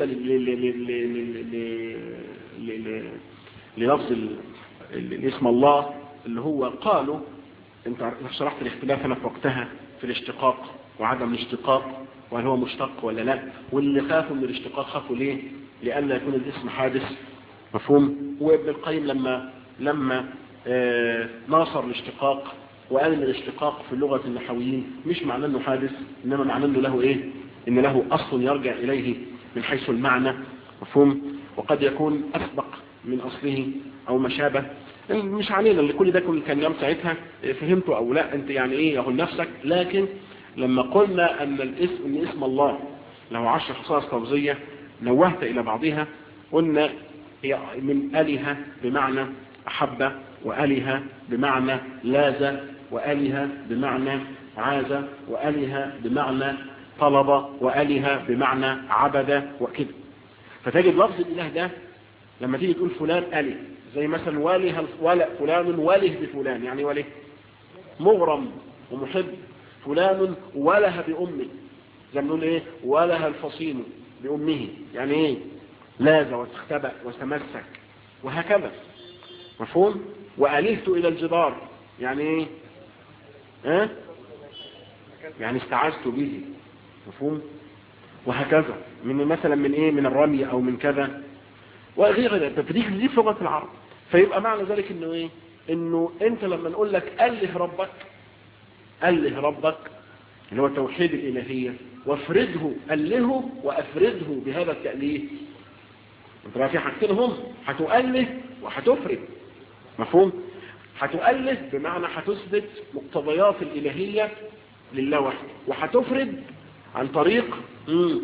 للفظ الاسم الله اللي هو قالوا انت شرحت الاختلاف هنا في وقتها في الاشتقاق وعدم الاشتقاق وهل هو مشتق ولا لا واللي خافوا من الاشتقاق خافوا ليه لأن يكون الاسم حادث مفهوم وابن القيم لما لما آه ناصر الاشتقاق وقال ان الاشتقاق في لغة النحويين مش معناه انه حادث انما معناه انه له ايه ان له اصل يرجع اليه من حيث المعنى مفهوم وقد يكون اسبق من اصله او ما شابه مش علينا اللي كل ده كل كان يوم ساعتها فهمته او لا انت يعني ايه يهو نفسك لكن لما قلنا ان الاسم ان اسم الله له عشر خصائص لفظيه نوهت الى بعضها قلنا هي من اله بمعنى احب واله بمعنى لاز واله بمعنى عاز واله بمعنى طلب واله بمعنى عبد وكده فتجد لفظ الاله ده لما تيجي تقول فلان اله زي مثلا واله ولا فلان واله بفلان يعني واله مغرم ومحب فلان وله بأمه زي ما نقول ايه وله الفصيل بأمه يعني ايه لاز واستخبأ وتمسك وهكذا مفهوم وألهت إلى الجدار يعني ايه اه؟ يعني استعذت به مفهوم وهكذا من مثلا من ايه من الرمي او من كذا وغير ذلك فدي دي في لغه العرب فيبقى معنى ذلك انه ايه انه انت لما نقول لك اله ربك اله ربك اللي هو توحيد الالهيه وافرده اله وافرده بهذا التاليه انت بقى في حاجتين هم هتؤله وهتفرد مفهوم هتؤله بمعنى هتثبت مقتضيات الالهيه لله وحده وهتفرد عن طريق مم.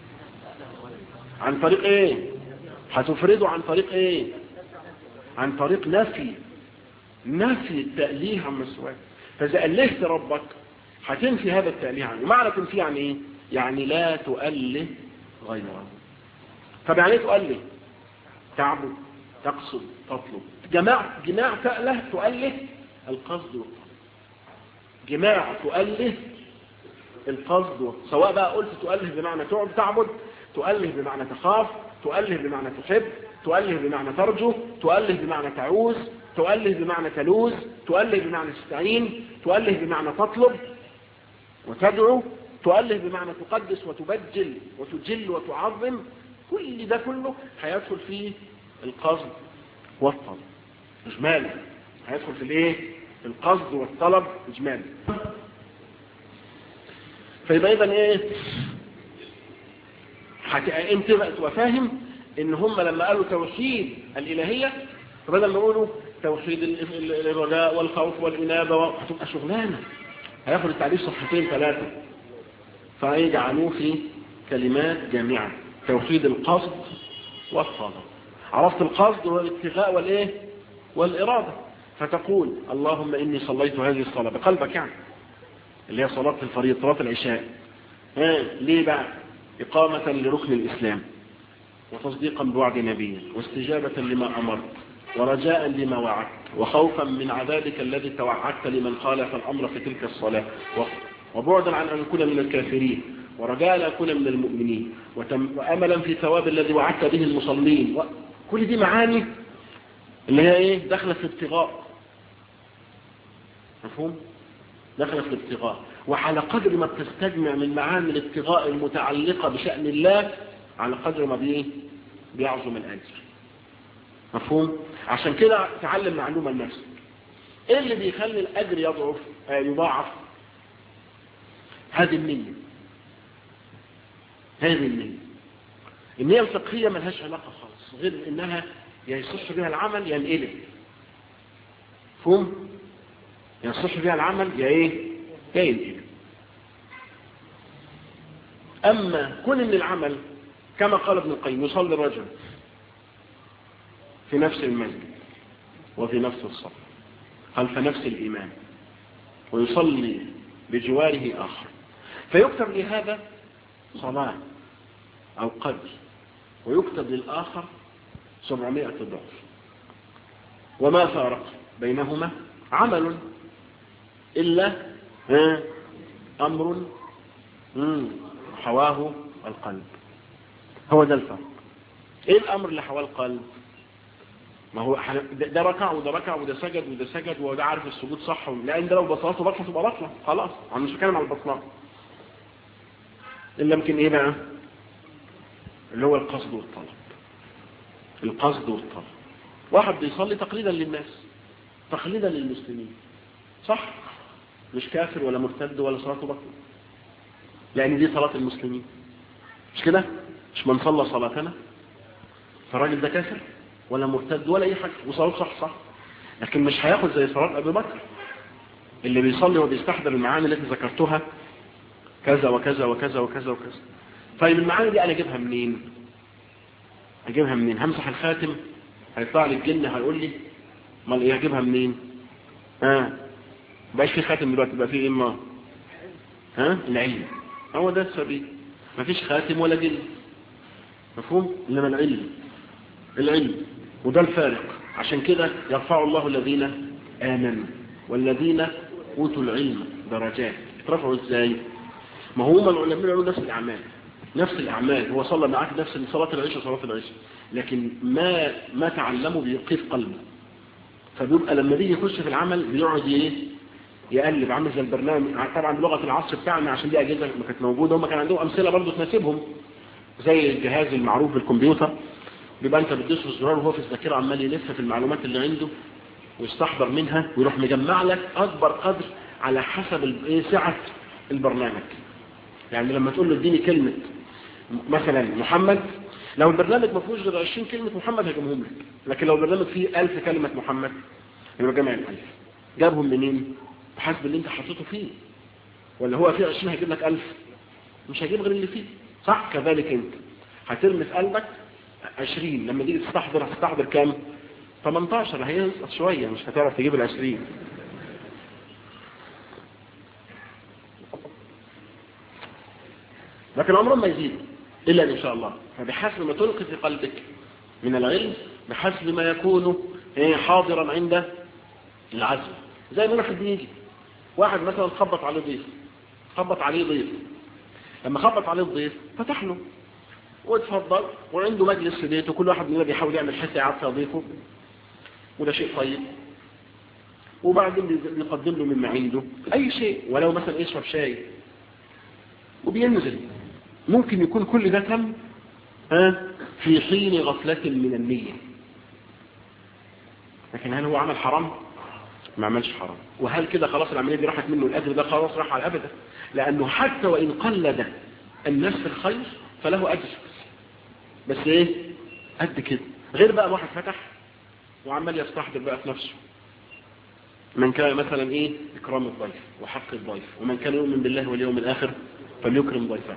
عن طريق ايه هتفرده عن طريق ايه عن طريق نفي نفي التأليه عن مسواه فإذا ألهت ربك هتنفي هذا التأليه عنه معنى تنفي يعني ايه يعني لا تؤله غيره طب يعني ايه تؤله تعبد تقصد تطلب جماع جماع تأله تؤله القصد والطلب جماع تؤله القصد والطلب. سواء بقى قلت تؤله بمعنى تعبد تؤله بمعنى تخاف تؤله بمعنى تحب تؤله بمعنى ترجو تؤله بمعنى تعوز تؤله بمعنى تلوز تؤله بمعنى تستعين تؤله بمعنى تطلب وتدعو تؤله بمعنى تقدس وتبجل وتجل وتعظم كل ده كله هيدخل فيه القصد والطلب اجمالا هيدخل في الايه في القصد والطلب اجمالا فيبقى اذا ايه حتى انت بقى تبقى فاهم ان هم لما قالوا توحيد الالهيه فبدل ما يقولوا توحيد الرجاء والخوف والانابه هتبقى شغلانه هياخد التعريف صفحتين ثلاثه فيجعلوه في كلمات جامعه توحيد القصد والطلب عرفت القصد هو الابتغاء والايه والاراده فتقول اللهم اني صليت هذه الصلاه بقلبك يعني اللي هي صلاه الفريضه صلاه العشاء ها ليه بقى اقامه لركن الاسلام وتصديقا بوعد نبيه واستجابه لما امرت ورجاء لما وعدت وخوفا من عذابك الذي توعدت لمن خالف الامر في تلك الصلاه وبعدا عن ان اكون من الكافرين ورجاء ان اكون من المؤمنين واملا في ثواب الذي وعدت به المصلين كل دي معاني اللي هي ايه داخله في ابتغاء مفهوم داخله في الابتغاء وعلى قدر ما بتستجمع من معاني الابتغاء المتعلقه بشان الله على قدر ما بيه بيعظم الاجر مفهوم عشان كده تعلم معلومه لنفسك ايه اللي بيخلي الاجر يضعف آه يضاعف هذه النيه هذه النيه النيه الفقهيه ملهاش علاقه خالص غير انها يا يصح بها العمل يا ينقلب فهم يصح بها العمل يا ايه يا ينقلب اما كون ان العمل كما قال ابن القيم يصلي الرجل في نفس المسجد وفي نفس الصف خلف نفس الإمام ويصلي بجواره آخر فيكتب لهذا صلاة أو قدر ويكتب للآخر سبعمائة ضعف وما فارق بينهما عمل إلا أمر حواه القلب هو ده الفرق ايه الامر اللي حواه القلب ما هو ده ركع وده ركع وده سجد وده سجد وده عارف السجود صح لان ده لو بطلته بطلة تبقى بطلة خلاص انا مش بتكلم على البطلان الا يمكن ايه بقى اللي هو القصد والطلب القصد والطلب واحد بيصلي تقليدا للناس تقليدا للمسلمين صح مش كافر ولا مرتد ولا صلاته بطلة لان دي صلاة المسلمين مش كده مش من صلى صلاتنا فالراجل ده كافر ولا مرتد ولا اي حاجه وصلاته صح صح لكن مش هياخد زي صلاه ابي بكر اللي بيصلي وبيستحضر المعاني التي ذكرتها كذا وكذا وكذا وكذا وكذا طيب المعاني دي انا اجيبها منين اجيبها منين همسح الخاتم هيطلع لي الجن هيقول لي امال ايه اجيبها منين ها بقاش في خاتم دلوقتي بقى في اما ها العلم هو ده السبيل مفيش خاتم ولا جن مفهوم انما العلم العلم وده الفارق عشان كده يرفع الله الذين آمنوا والذين أوتوا العلم درجات اترفعوا ازاي ما هم العلماء يعملوا نفس الأعمال نفس الأعمال هو صلى معاك نفس صلاة العشاء وصلاة العشاء لكن ما ما تعلمه بيقيف قلبه فبيبقى لما بيجي يخش في العمل بيقعد ايه يقلب عامل زي البرنامج طبعا بلغه العصر بتاعنا عشان دي اجهزه ما كانت موجوده هم كان عندهم امثله برضه تناسبهم زي الجهاز المعروف بالكمبيوتر بيبقى انت بتدوس الزرار وهو في الذاكره عمال يلف في المعلومات اللي عنده ويستحضر منها ويروح مجمع لك اكبر قدر على حسب سعه البرنامج يعني لما تقول له اديني كلمه مثلا محمد لو البرنامج ما فيهوش غير 20 كلمه محمد هيجيبهم لك لكن لو البرنامج فيه 1000 كلمه محمد يبقى جمع الالف جابهم منين بحسب اللي انت حطيته فيه ولا هو فيه 20 هيجيب لك 1000 مش هيجيب غير اللي فيه صح كذلك انت هترمي في قلبك 20 لما تيجي تستحضر هتستحضر كام 18 هينقص شوية مش هتعرف تجيب ال 20 لكن عمره ما يزيد إلا إن شاء الله فبحسب ما تلقي في قلبك من العلم بحسب ما يكون حاضرا عند العزم زي ما واحد بيجي واحد مثلا خبط عليه ضيف خبط عليه ضيف لما خبط عليه الضيف فتح له واتفضل وعنده مجلس في بيته كل واحد مننا بيحاول يعمل حته يعرف ضيفه وده شيء طيب وبعدين بيقدم له مما عنده اي شيء ولو مثلا يشرب شاي وبينزل ممكن يكون كل ده تم ها في حين غفلة من النية لكن هل هو عمل حرام ما عملش حرام وهل كده خلاص العملية دي راحت منه الأجر ده خلاص راح على الأبد لأنه حتى وإن قلد الناس في الخير فله أجر بس إيه قد كده غير بقى واحد فتح وعمال يستحضر بقى في نفسه من كان مثلا ايه اكرام الضيف وحق الضيف ومن كان يؤمن بالله واليوم الاخر فليكرم ضيفه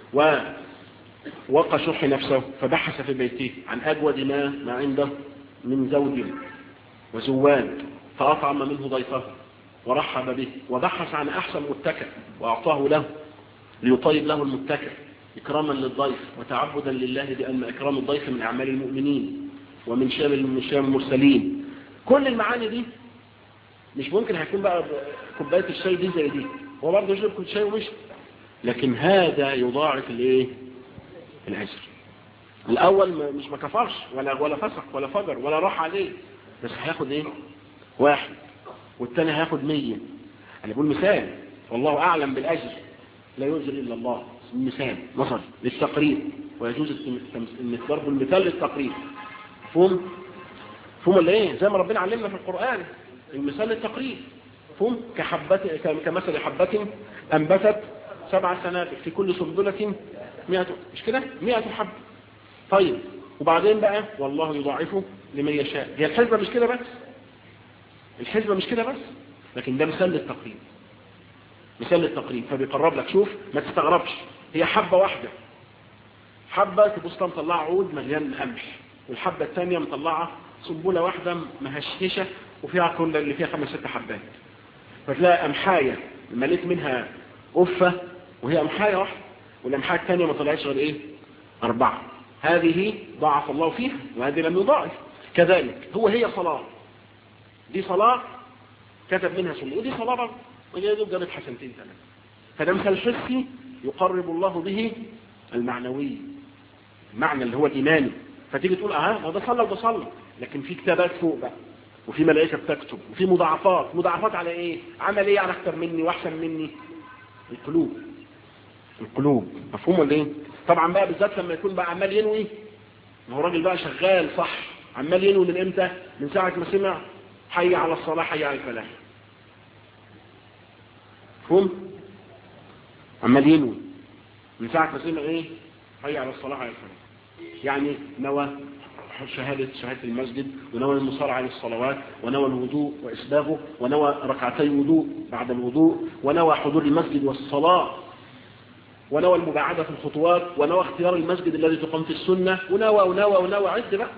ووقى شح نفسه فبحث في بيته عن اجود ما ما عنده من زوج وزواج فاطعم منه ضيفه ورحب به وبحث عن احسن متكئ واعطاه له ليطيب له المتكئ اكراما للضيف وتعبدا لله بان اكرام الضيف من اعمال المؤمنين ومن شام من شام المرسلين كل المعاني دي مش ممكن هيكون بقى كوبايه الشاي دي زي دي هو برضه يشرب كوبايه شاي ومشي لكن هذا يضاعف الايه الاجر الاول مش ما كفرش ولا ولا فسق ولا فجر ولا راح عليه بس هياخد ايه واحد والثاني هياخد 100 انا بقول مثال والله اعلم بالاجر لا يؤجر الا الله مثال مثل للتقريب ويجوز ان ضرب المثال للتقريب مفهوم مفهوم ولا ايه زي ما ربنا علمنا في القران المثال للتقريب مفهوم كحبة كمثل حبة أنبتت سبع سنابل في كل سنبلة مئة مش كده مئة حبة طيب وبعدين بقى والله يضاعفه لمن يشاء هي الحسبة مش كده بس الحسبة مش كده بس لكن ده مثال للتقريب مثال للتقريب فبيقرب لك شوف ما تستغربش هي حبة واحدة حبة تبص مطلعة عود مليان قمح والحبة الثانية مطلعة سنبلة واحدة مهشهشة وفيها كل اللي فيها خمس ست حبات فتلاقي أمحاية مليت منها أفة وهي أمحاية واحدة والأمحاية الثانية ما طلعتش غير إيه أربعة هذه ضعف الله فيها وهذه لم يضاعف كذلك هو هي صلاة دي صلاة كتب منها سنة ودي صلاة برضه ودي يدوب جابت حسنتين ثلاثة فده مثل حسي يقرب الله به المعنوي المعنى اللي هو الإيماني فتيجي تقول اه ده صلى وده صلى لكن في كتابات فوق بقى وفي ملائكة بتكتب وفي مضاعفات مضاعفات على ايه عمل ايه على اكتر مني واحسن مني القلوب القلوب مفهوم ولا ايه طبعا بقى بالذات لما يكون بقى عمال ينوي ما هو راجل بقى شغال صح عمال ينوي من امتى من ساعة ما سمع حي على الصلاة حي على الفلاح مفهوم عمال ينوي من ساعة ما سمع ايه حي على الصلاة حي على الفلاح يعني نوى شهادة شهادة المسجد ونوى المصارعة للصلوات ونوى الوضوء وإسباغه ونوى ركعتي وضوء بعد الوضوء ونوى حضور المسجد والصلاة ونوى المباعدة في الخطوات ونوى اختيار المسجد الذي تقام في السنة ونوى ونوى ونوى عد بقى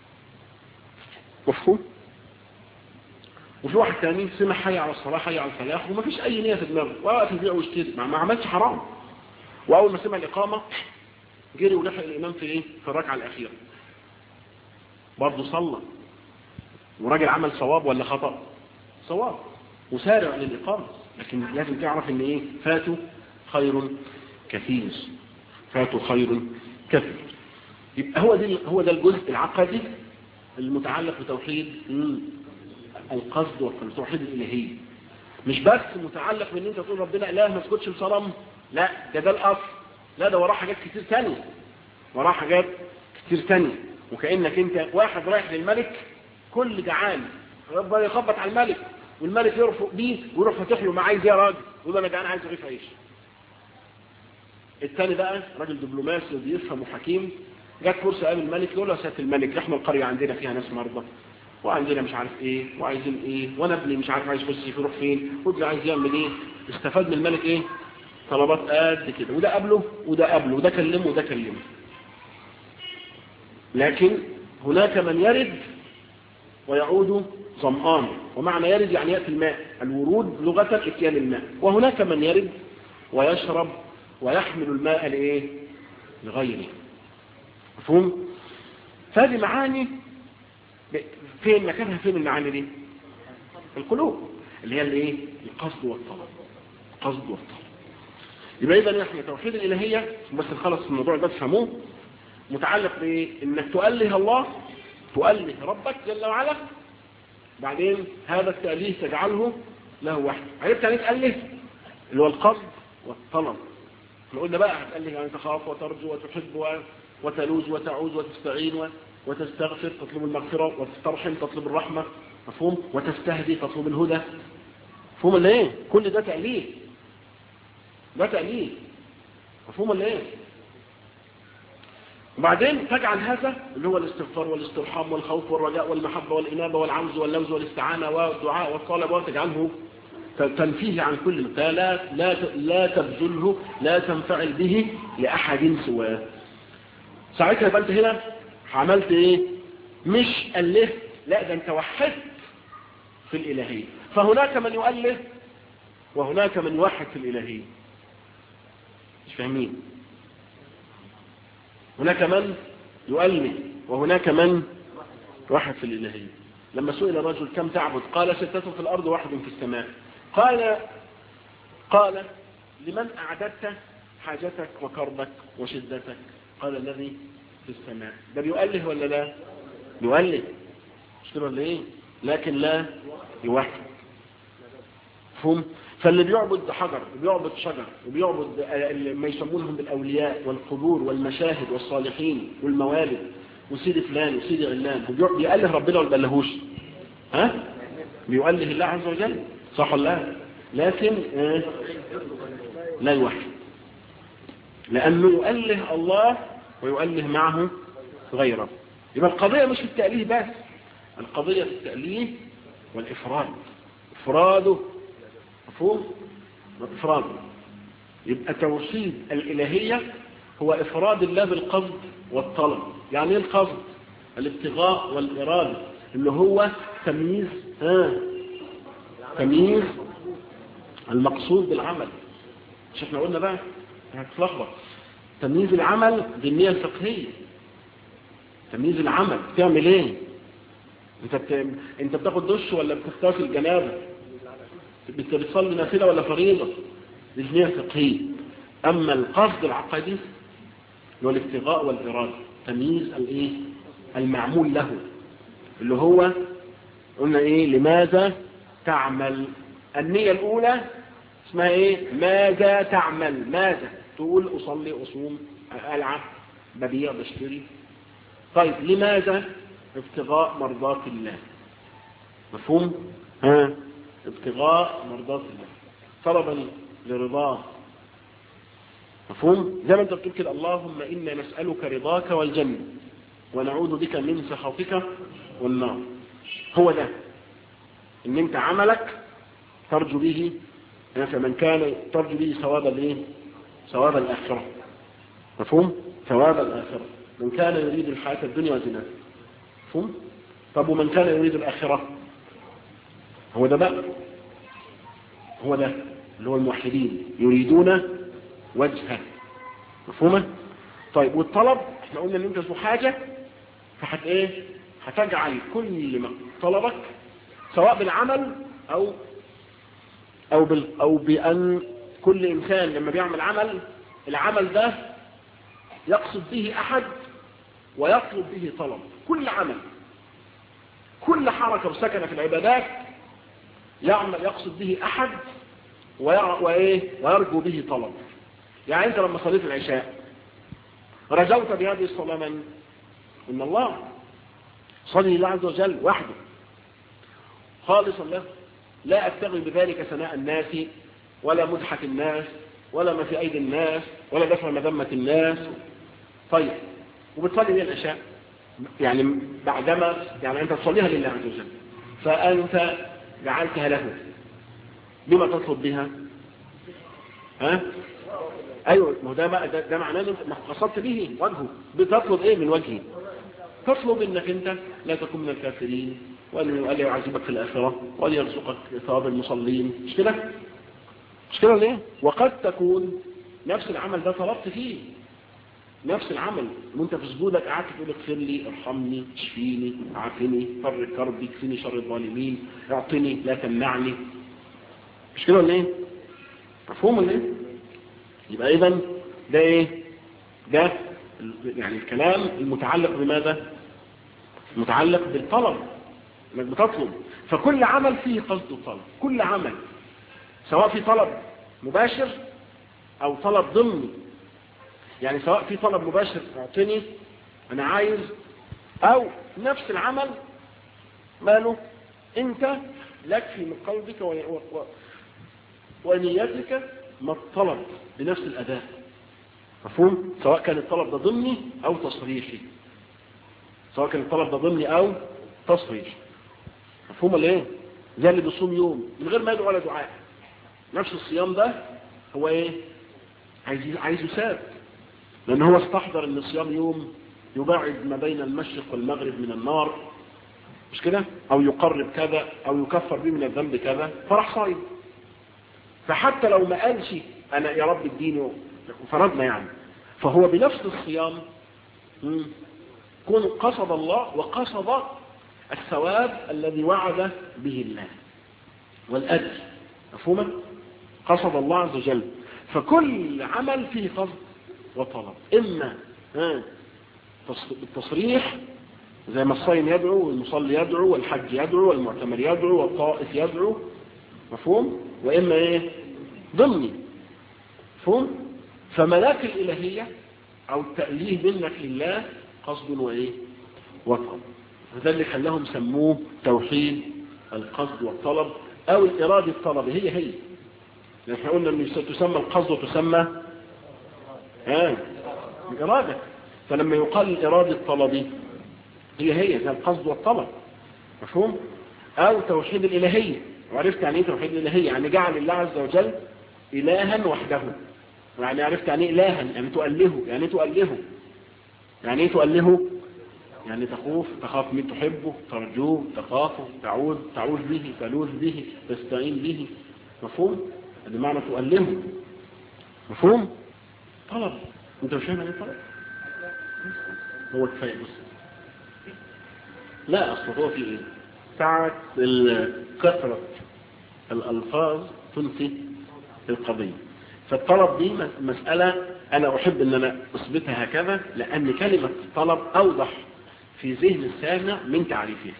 مفهوم وفي واحد ثاني سمع حي على الصلاة حي على الفلاح وما فيش أي نية في دماغه وقف يبيع ويشتري ما عملش حرام وأول ما سمع الإقامة جري ولحق الإمام في إيه في الركعة الأخيرة برضه صلى وراجل عمل صواب ولا خطأ صواب وسارع للإقامة لكن لازم تعرف ان ايه فاتوا خير كثير فاتوا خير كثير يبقى هو ده هو ده الجزء العقدي المتعلق بتوحيد القصد والتوحيد الالهي مش بس متعلق بان انت تقول ربنا اله ما تسكتش لصنم لا ده ده الاصل لا ده وراه حاجات كتير ثانيه وراه حاجات كتير ثانيه وكأنك انت واحد رايح للملك كل جعان ربنا يخبط على الملك والملك يرفق بيه ويروح فاتح له ما عايز يا راجل يقول انا جعان عايز رغيف عيش الثاني بقى راجل دبلوماسي وبيفهم وحكيم جت فرصه قال الملك يقول له يا سياده الملك احنا القريه عندنا فيها ناس مرضى وعندنا مش عارف ايه وعايزين ايه وانا ابني مش عارف عايز يخش يروح فين وابني عايز يعمل ايه استفاد من الملك ايه طلبات قد كده وده قبله وده قبله وده كلمه وده كلمه لكن هناك من يرد ويعود ظمآن ومعنى يرد يعني يأتي الماء الورود لغة اتيان الماء وهناك من يرد ويشرب ويحمل الماء لإيه لغيره مفهوم فهذه معاني فين مكانها فين المعاني دي القلوب اللي هي الايه القصد والطلب القصد والطلب يبقى اذا احنا توحيد الالهيه بس خلص الموضوع ده تفهموه متعلق بايه انك تؤله الله تؤله ربك جل وعلا بعدين هذا التأليه تجعله له وحده عرفت يعني تأله اللي هو القصد والطلب احنا قلنا بقى هتقال لي يعني تخاف وترجو وتحب وتلوز وتعوز وتستعين وتستغفر تطلب المغفرة وتسترحم تطلب الرحمة مفهوم وتستهدي تطلب الهدى مفهوم ولا ايه كل ده تأليف ده تأليف مفهوم ولا ايه وبعدين تجعل هذا اللي هو الاستغفار والاسترحام والخوف والرجاء والمحبة والإنابة والعوز واللوز والاستعانة والدعاء والطلب وتجعله تنفيه عن كل لا لا لا تبذله لا تنفعل به لأحد سواه ساعتها يبقى انت هنا عملت ايه مش أله لا ده انت وحدت في الإلهية فهناك من يؤله وهناك من يوحد في الإلهية مش فاهمين هناك من يؤله وهناك من يوحد في الإلهية لما سئل الرجل كم تعبد قال ستة في الأرض واحد في السماء قال قال لمن أعددت حاجتك وكربك وشدتك قال الذي في السماء ده بيؤله ولا لا يؤله مش كده ولا ايه لكن لا يوحد فهم فاللي بيعبد حجر وبيعبد شجر وبيعبد ما يسمونهم بالأولياء والقبور والمشاهد والصالحين والموالد وسيد فلان وسيد علان بيؤله ربنا ولا بيألهوش ها بيؤله الله عز وجل صح ولا لا لكن آه لا يوحد لأنه يؤله الله ويؤله معه غيره يبقى القضية مش في التأليه بس القضية في التأليه والإفراد إفراده مفهوم إفراده يبقى توحيد الإلهية هو إفراد الله بالقصد والطلب يعني ايه القصد الابتغاء والإرادة اللي هو تمييز ها تمييز المقصود بالعمل مش احنا قلنا بقى هتتلخبط تمييز العمل بالنية الفقهية تمييز العمل تعمل ايه انت بت... انت بتاخد دش ولا بتختفي الجنابه انت بتصلي نافله ولا فريضه دي النية الفقهية اما القصد العقدي اللي هو الابتغاء والاراده تمييز الايه المعمول له اللي هو قلنا ايه لماذا تعمل النية الاولى اسمها ايه ماذا تعمل ماذا تقول اصلي اصوم العب ببيع بشتري طيب لماذا ابتغاء مرضات الله مفهوم ها ابتغاء مرضات الله طلبا لرضاه مفهوم زي ما انت بتقول كده اللهم انا نسالك رضاك والجنه ونعوذ بك من سخطك والنار هو ده ان انت عملك ترجو به فمن كان ترجو به ثواب الايه ثواب الاخره مفهوم ثواب الاخره من كان يريد الحياه الدنيا وزناها مفهوم طب ومن كان يريد الاخره هو ده بقى هو ده اللي هو الموحدين يريدون وجهه مفهومه طيب والطلب احنا قلنا ان انت ذو حاجه فحت ايه هتجعل كل ما طلبك سواء بالعمل او او بال او بان كل انسان لما بيعمل عمل العمل ده يقصد به احد ويطلب به طلب كل عمل كل حركة وسكنة في العبادات يعمل يقصد به احد وإيه ويرجو به طلب يعني انت لما صليت العشاء رجوت بهذه الصلاة من ان الله صلي الله عز وجل وحده خالصا له لا أبتغي بذلك ثناء الناس ولا مدحة الناس ولا ما في أيدي الناس ولا دفع مذمة الناس طيب وبتصلي ليه العشاء يعني بعدما يعني أنت تصليها لله عز وجل فأنت جعلتها له بما تطلب بها ها ايوه ما هو ده بقى ده, ده معناه انك قصدت به وجهه بتطلب ايه من وجهه تطلب انك انت لا تكون من الكافرين وأن يعذبك في الآخرة وأن يرزقك ثواب المصلين مش كده مش كده ليه وقد تكون نفس العمل ده طلبت فيه نفس العمل وانت في سجودك قعدت تقول اغفر لي ارحمني اشفيني عافني فرج كربي اكفني شر الظالمين اعطني لا تمنعني مش كده ولا ايه مفهوم ولا ايه يبقى اذا ده ايه ده يعني الكلام المتعلق بماذا المتعلق بالطلب انك بتطلب فكل عمل فيه قصد وطلب كل عمل سواء في طلب مباشر او طلب ضمني يعني سواء في طلب مباشر اعطني انا عايز او نفس العمل ماله انت لك في من قلبك و... و... ونيتك ما الطلب بنفس الاداء مفهوم سواء كان الطلب ده ضمني او تصريحي سواء كان الطلب ده ضمني او تصريحي مفهوم ولا ايه زي اللي بيصوم يوم من غير ما يدعو ولا دعاء نفس الصيام ده هو ايه عايز عايز يساب لان هو استحضر ان الصيام يوم يباعد ما بين المشرق والمغرب من النار مش كده او يقرب كذا او يكفر به من الذنب كذا فراح صايم فحتى لو ما قالش انا يا رب اديني فرضنا يعني فهو بنفس الصيام كون قصد الله وقصد الثواب الذي وعد به الله والأجر مفهوما قصد الله عز وجل فكل عمل فيه قصد وطلب إما التصريح زي ما الصائم يدعو والمصلي يدعو والحج يدعو والمعتمر يدعو والطائف يدعو مفهوم وإما إيه ضمني مفهوم فملاك الإلهية أو التأليه منك لله قصد وإيه وطلب وده اللي خلاهم سموه توحيد القصد والطلب او الارادة الطلب هي هي احنا قلنا ان تسمى القصد وتسمى ها الارادة فلما يقال الارادة الطلبي هي هي زي القصد والطلب مفهوم او توحيد الالهية وعرفت يعني ايه توحيد الالهية يعني جعل الله عز وجل الها وحده يعني عرفت يعني ايه الها يعني تؤلهه يعني ايه تؤلهه يعني ايه تؤلهه يعني تخوف تخاف من تحبه ترجوه تخافه تعوذ تعوذ به تلوذ به تستعين به مفهوم هذا معنى تؤلمه مفهوم طلب انت مش فاهم يعني طلب هو كفايه بس لا اصل هو في ايه ساعة كثرة الالفاظ تنسي القضية فالطلب دي مسألة انا احب ان انا اثبتها هكذا لان كلمة طلب اوضح في ذهن السامع من تعريفها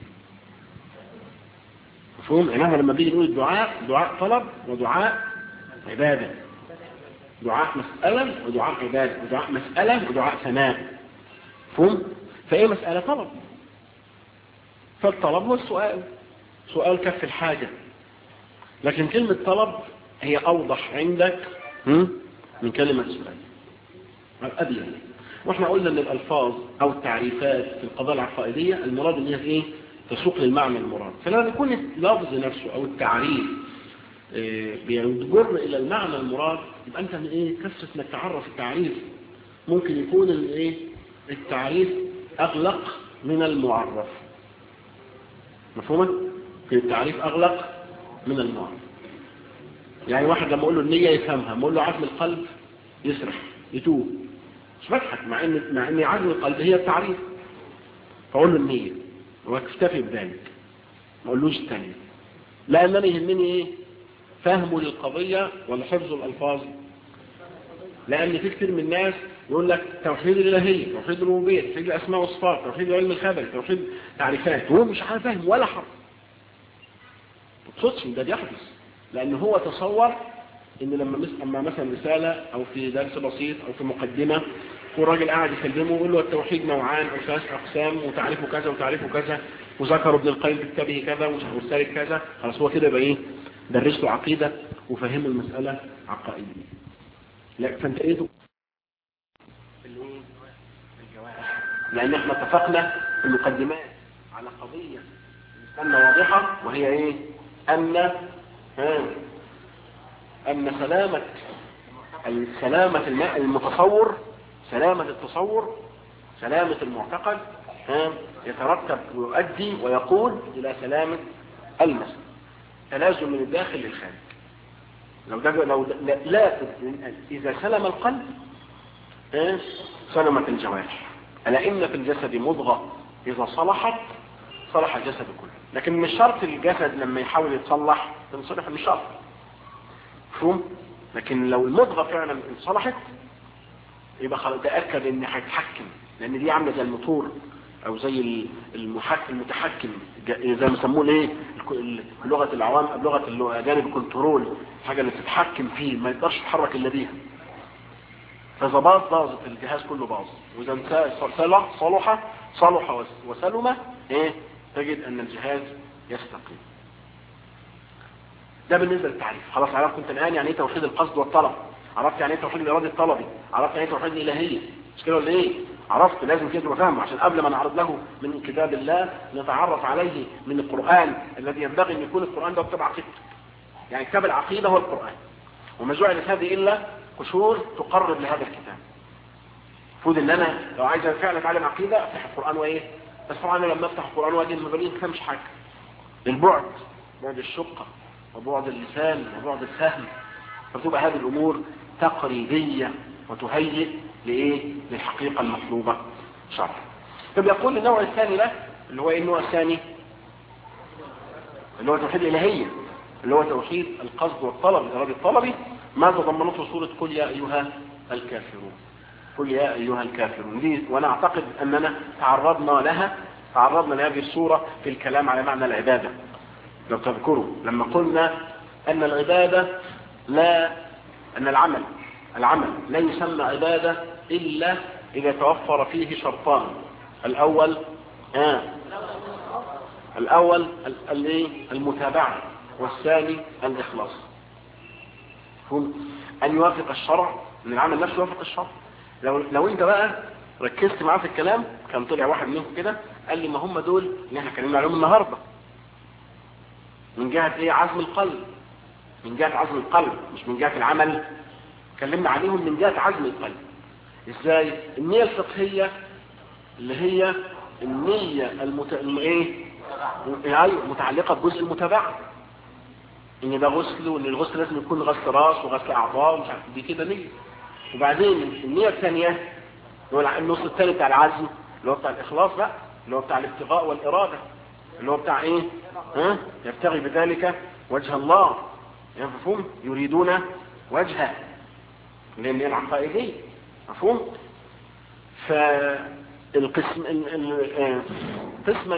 مفهوم يعني لما بيجي نقول الدعاء دعاء طلب ودعاء عبادة دعاء مسألة ودعاء عبادة ودعاء مسألة ودعاء ثناء مفهوم فايه مسألة طلب فالطلب هو السؤال سؤال كف الحاجة لكن كلمة طلب هي أوضح عندك من كلمة سؤال الأبين واحنا قلنا ان الالفاظ او التعريفات في القضايا العقائدية المراد ان هي ايه تسوق للمعنى المراد فلما يكون اللفظ نفسه او التعريف بيجر الى المعنى المراد يبقى انت من ايه كثره انك تعرف التعريف ممكن يكون الايه التعريف اغلق من المعرف مفهومه التعريف اغلق من المعرف يعني واحد لما اقول له النيه يفهمها لما اقول له عزم القلب يسرح يتوه مش بضحك مع ان مع ان عزم القلب هي التعريف فاقول له النيه واكتفي بذلك ما اقولوش الثانيه لانني يهمني ايه فهمه للقضيه ولا حفظ الالفاظ لان في كتير من الناس يقول لك توحيد الالهيه توحيد الربوبيه توحيد الاسماء والصفات توحيد علم الخبر توحيد تعريفات وهو مش عارف فاهم ولا حرف ما تقصدش ده بيحدث لان هو تصور ان لما مس... اما مثلا رسالة او في درس بسيط او في مقدمة والراجل قاعد يكلمه ويقول له التوحيد نوعان او ثلاث اقسام وتعريفه كذا وتعريفه كذا وذكر ابن القيم في كتابه كذا والسالك كذا خلاص هو كده يبقى ايه درس له عقيدة وفهمه المسألة عقائدية لا فانت ايه لان احنا اتفقنا في المقدمات على قضية المسألة واضحة وهي ايه ان ها أن سلامة سلامة الماء المتصور سلامة التصور سلامة المعتقد يترتب ويؤدي ويقود إلى سلامة المسلم تلازم من الداخل للخارج لو ده لو لا, لا إذا سلم القلب سلمت الجوارح ألا إن في الجسد مضغة إذا صلحت صلح الجسد كله لكن مش شرط الجسد لما يحاول يتصلح تنصلح مش شرط مفهوم لكن لو المضغة فعلا انصلحت يبقى خلاص تأكد ان هيتحكم لان دي عاملة زي الموتور او زي المحكم المتحكم زي ما يسموه ايه لغة العوام لغة الاجانب كنترول حاجة اللي تتحكم فيه ما يقدرش يتحرك الا بيها فإذا باظ باظت الجهاز كله باظ وإذا صلح صلح صلح وسلم إيه تجد أن الجهاز يستقيم ده بالنسبة للتعريف خلاص عرفت انت الآن يعني ايه توحيد القصد والطلب عرفت يعني ايه توحيد الإرادة الطلبي عرفت يعني ايه توحيد الإلهية مش كده ولا ايه عرفت لازم كده تبقى فاهمه عشان قبل ما نعرض له من كتاب الله نتعرف عليه من القرآن الذي ينبغي ان يكون القرآن ده كتاب عقيدة يعني كتاب العقيدة هو القرآن وما جعلت هذه إلا قشور تقرب لهذا الكتاب المفروض ان انا لو عايز فعلا اتعلم عقيدة افتح القرآن وايه بس طبعا انا لما افتح القرآن واجي المبالين ما مش حاجة البعد بعد الشقة وبعد اللسان وبعد الفهم فتبقى هذه الامور تقريبية وتهيئ لايه للحقيقة المطلوبة شرعا طب يقول النوع الثاني له اللي هو ايه النوع الثاني اللي هو توحيد الالهية اللي هو توحيد القصد والطلب الارادي الطلبي ما تضمنته سورة قل يا ايها الكافرون قل يا ايها الكافرون دي وانا اعتقد اننا تعرضنا لها تعرضنا لهذه السورة في الكلام على معنى العبادة لو تذكروا لما قلنا ان العبادة لا ان العمل العمل لا يسمى عبادة الا اذا توفر فيه شرطان الاول آه الاول المتابعة والثاني الاخلاص هم ان يوافق الشرع ان العمل نفسه يوافق الشرع لو, لو انت بقى ركزت معاه في الكلام كان طلع واحد منهم كده قال لي ما هم دول اللي احنا اتكلمنا عليهم النهارده من جهة ايه عزم القلب من جهة عزم القلب مش من جهة العمل اتكلمنا عليهم من جهة عزم القلب ازاي النية الفقهية اللي هي النية المت... ايه ايوه متعلقة بجزء المتابعة ان ده غسل وان الغسل لازم يكون غسل راس وغسل اعضاء ومش عارف دي كده نية وبعدين النية الثانية هو النص الثاني بتاع العزم اللي هو بتاع الاخلاص بقى اللي هو بتاع الابتغاء والارادة اللي هو بتاع ايه ها يبتغي بذلك وجه الله مفهوم يريدون وجهه لان العقائدية مفهوم فالقسم قسم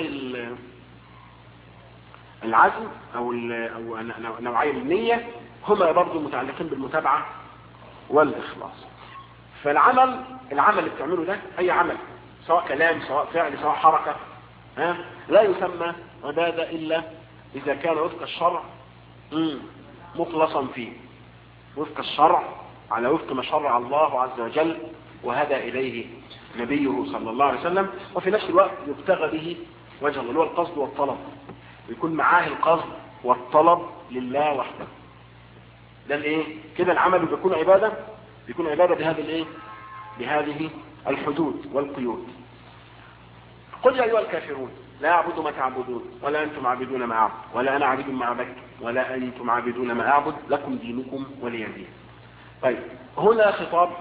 العزم او او نوعي النية هما برضو متعلقين بالمتابعة والاخلاص فالعمل العمل اللي بتعمله ده اي عمل سواء كلام سواء فعل سواء حركة ها لا يسمى عبادة الا اذا كان وفق الشرع مخلصا فيه وفق الشرع على وفق ما شرع الله عز وجل وهدى اليه نبيه صلى الله عليه وسلم وفي نفس الوقت يبتغى به وجه الله اللي هو القصد والطلب يكون معاه القصد والطلب لله وحده ده الايه كده العمل بيكون عبادة بيكون عبادة بهذه الايه بهذه الحدود والقيود قل يا ايها الكافرون لا اعبد ما تعبدون ولا انتم عابدون ما اعبد ولا انا عابد ما عبدت ولا انتم عابدون ما اعبد لكم دينكم ولي دين طيب هنا خطاب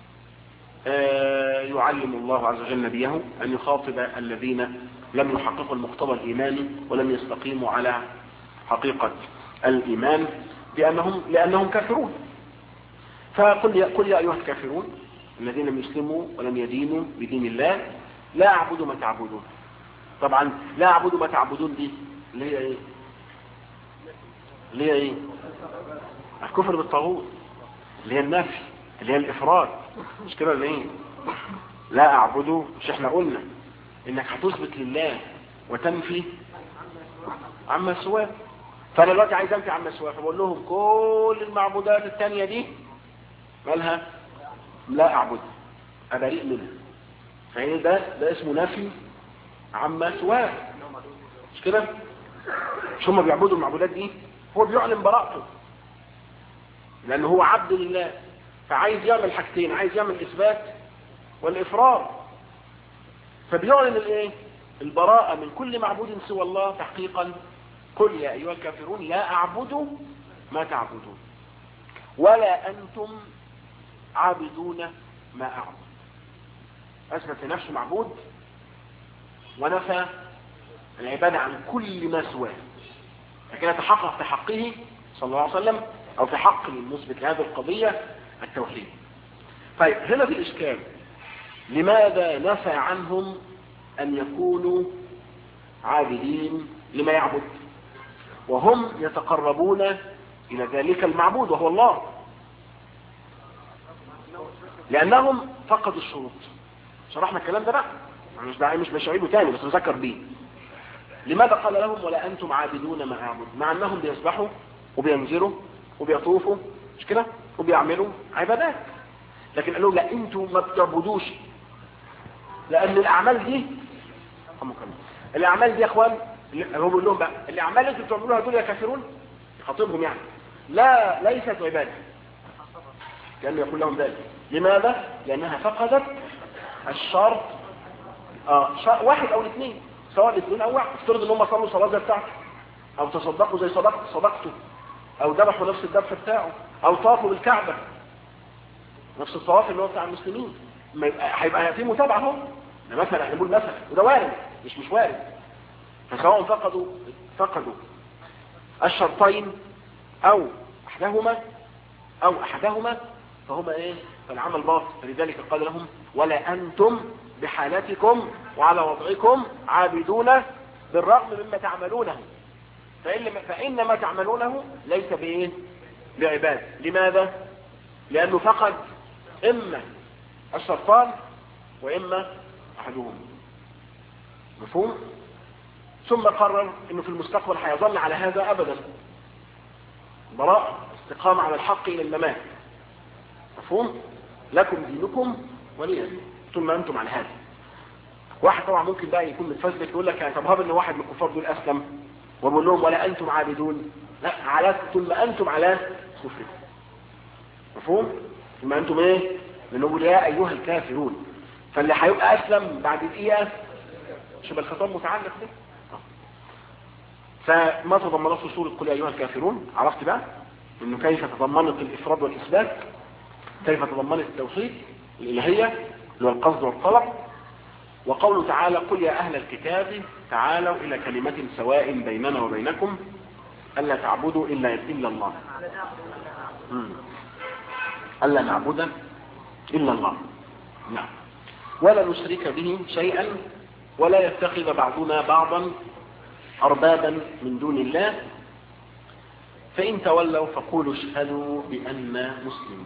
آه يعلم الله عز وجل نبيه ان يخاطب الذين لم يحققوا المقتضى الايماني ولم يستقيموا على حقيقة الايمان بانهم لانهم كافرون فقل يا, قل يا ايها الكافرون الذين لم يسلموا ولم يدينوا بدين الله لا اعبد ما تعبدون طبعا لا اعبد ما تعبدون دي اللي هي ايه اللي هي ايه الكفر بالطاغوت اللي هي النفي اللي هي الافراد مش كده ولا ايه لا اعبده مش احنا قلنا انك هتثبت لله وتنفي عما سواه فانا دلوقتي عايز انفي عما سواه فبقول لهم كل المعبودات التانية دي مالها لا اعبد ابريء منها فهي ده ده اسمه نفي عما سواه مش كده مش هم بيعبدوا المعبودات دي هو بيعلن براءته لانه هو عبد لله فعايز يعمل حاجتين عايز يعمل اثبات والافراد فبيعلن الايه البراءة من كل معبود سوى الله تحقيقا قل يا ايها الكافرون لا اعبد ما تعبدون ولا انتم عابدون ما اعبد اثبت لنفسه معبود ونفى العبادة عن كل ما سواه لكن يتحقق في حقه صلى الله عليه وسلم او في حق المثبت لهذه القضية التوحيد طيب هنا في الاشكال لماذا نفى عنهم ان يكونوا عابدين لما يعبد وهم يتقربون الى ذلك المعبود وهو الله لانهم فقدوا الشروط شرحنا الكلام ده بقى مش بقى مش مش هعيده تاني بس نذكر بيه لماذا قال لهم ولا انتم عابدون ما اعبد مع انهم بيسبحوا وبينزلوا وبيطوفوا مش كده وبيعملوا عبادات لكن قالوا لا انتم ما بتعبدوش لان الاعمال دي الاعمال دي يا اخوان هو بيقول لهم بقى الاعمال اللي انتم بتعملوها دول يا كافرون خاطبهم يعني لا ليست عباده كانه يقول لهم ذلك لماذا لانها فقدت الشرط اه شرط واحد او الاثنين سواء الاثنين او واحد افترض ان هم صلوا صلاه زي بتاعته او تصدقوا زي صدقت صدقته او ذبحوا نفس الذبح بتاعه او طافوا بالكعبه نفس الطواف اللي هو بتاع المسلمين ما يبقى هيبقى في متابعه اهو ده مثلا احنا بنقول مثلا وده وارد مش مش وارد فسواء فقدوا فقدوا الشرطين او احدهما او احدهما فهما ايه فالعمل باطل فلذلك قال لهم ولا انتم بحالتكم وعلى وضعكم عابدون بالرغم مما تعملونه فإن فإن ما تعملونه ليس بإيه بعباد لماذا لأنه فقد إما الشرطان وإما أحدهم مفهوم ثم قرر انه في المستقبل هيظل على هذا ابدا براءة استقامة على الحق الى الممات مفهوم لكم دينكم ولي طول ما انتم على هذا واحد طبعا ممكن بقى يكون متفزلك يقول لك يعني طب هاب ان واحد من الكفار دول اسلم وبقول لهم ولا انتم عابدون لا على طول ما انتم على كفركم مفهوم طول ما انتم ايه لانه يا ايها الكافرون فاللي هيبقى اسلم بعد دقيقه شبه الخطاب متعلق به فما تضمنته سورة قل أيها الكافرون عرفت بقى انه كيف تضمنت الافراد والاثبات كيف تضمنت التوحيد الالهية اللي هو القصد والطلب وقوله تعالى قل يا اهل الكتاب تعالوا الى كلمة سواء بيننا وبينكم الا تعبدوا الا الا الله مم. الا نعبد الا الله نعم ولا نشرك به شيئا ولا يتخذ بعضنا بعضا أربابا من دون الله فإن تولوا فقولوا اشهدوا بأننا مسلمون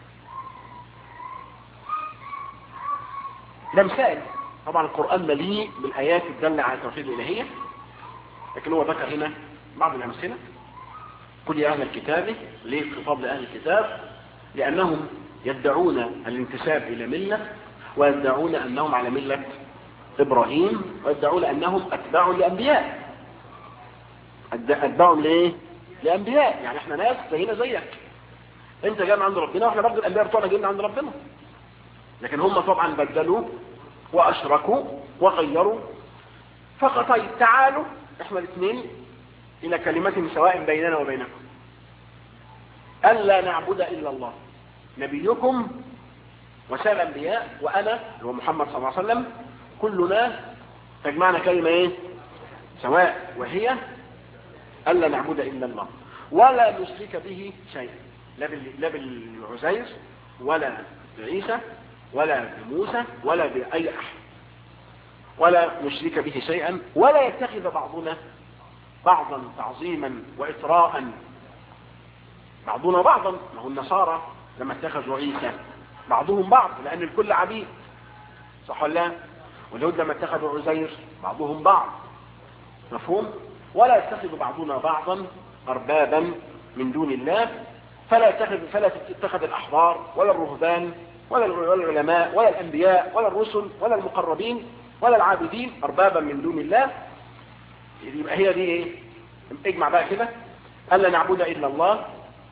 ده مثال طبعا القرآن مليء بالآيات الدالة على التوحيد الإلهية لكن هو ذكر هنا بعض الأمثلة قل يا أهل الكتاب ليه الخطاب لأهل الكتاب لأنهم يدعون الانتساب إلى ملة ويدعون أنهم على ملة إبراهيم ويدعون أنهم أتباع لأنبياء أتباعهم ليه؟ لأنبياء يعني احنا ناس زينا زيك انت جاي من عند ربنا واحنا برضه الأنبياء بتوعنا جايين من عند ربنا لكن هم طبعا بدلوا وأشركوا وغيروا فقطيب تعالوا احنا الاثنين إلى كلمة سواء بيننا وبينكم ألا نعبد إلا الله نبيكم وسائر الأنبياء وأنا هو محمد صلى الله عليه وسلم كلنا تجمعنا كلمة ايه سواء وهي ألا نعبد إلا الله ولا نشرك به شيئا لا بالعزيز ولا بعيسى ولا بموسى ولا بأي أحد ولا نشرك به شيئا ولا يتخذ بعضنا بعضا تعظيما وإطراء بعضنا بعضا ما هو النصارى لما اتخذوا عيسى بعضهم بعض لأن الكل عبيد صح ولا لا واليهود لما اتخذوا عزير بعضهم بعض مفهوم ولا يتخذ بعضنا بعضا أربابا من دون الله فلا يتخذ فلا تتخذ الأحبار ولا الرهبان ولا العلماء ولا الأنبياء ولا الرسل ولا المقربين ولا العابدين أربابا من دون الله يبقى هي دي ايه اجمع بقى كده ألا نعبد إلا الله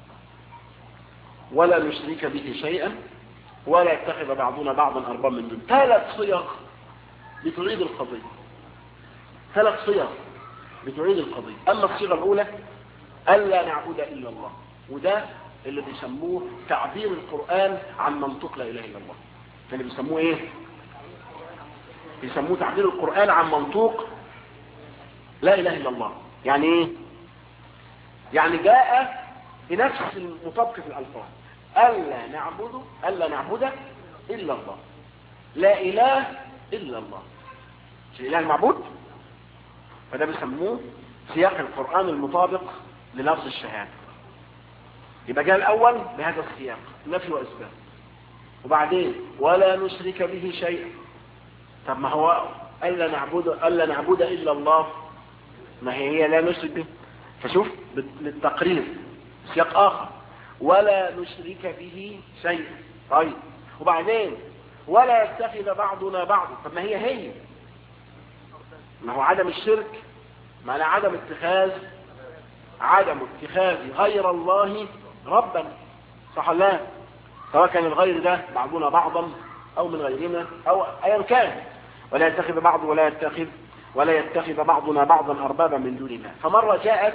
ولا نشرك به شيئا ولا يتخذ بعضنا بعضا أربابا من دون ثلاث صيغ بتعيد القضية ثلاث صيغ بتعيد القضية أما الصيغة الأولى ألا نعبد إلا الله وده اللي بيسموه تعبير القرآن عن منطق لا إله إلا الله اللي بيسموه إيه بيسموه تعبير القرآن عن منطوق لا إله إلا الله يعني إيه يعني جاء بنفس المطابق في الألفاظ ألا نعبد ألا نعبد إلا الله لا إله إلا الله مش الإله المعبود فده بيسموه سياق القرآن المطابق للفظ الشهادة يبقى جاء الأول بهذا السياق نفي وإثبات وبعدين ولا نشرك به شيئا طب ما هو ألا نعبد ألا نعبد إلا الله ما هي هي لا نشرك به فشوف للتقرير سياق آخر ولا نشرك به شيئا طيب وبعدين ولا يتخذ بعضنا بعضا طب ما هي هي ما هو عدم الشرك معنى عدم اتخاذ عدم اتخاذ غير الله ربا صح ولا لا سواء كان الغير ده بعضنا بعضا او من غيرنا او ايا كان ولا يتخذ بعض ولا يتخذ ولا يتخذ بعضنا بعضا اربابا من دون الله فمره جاءت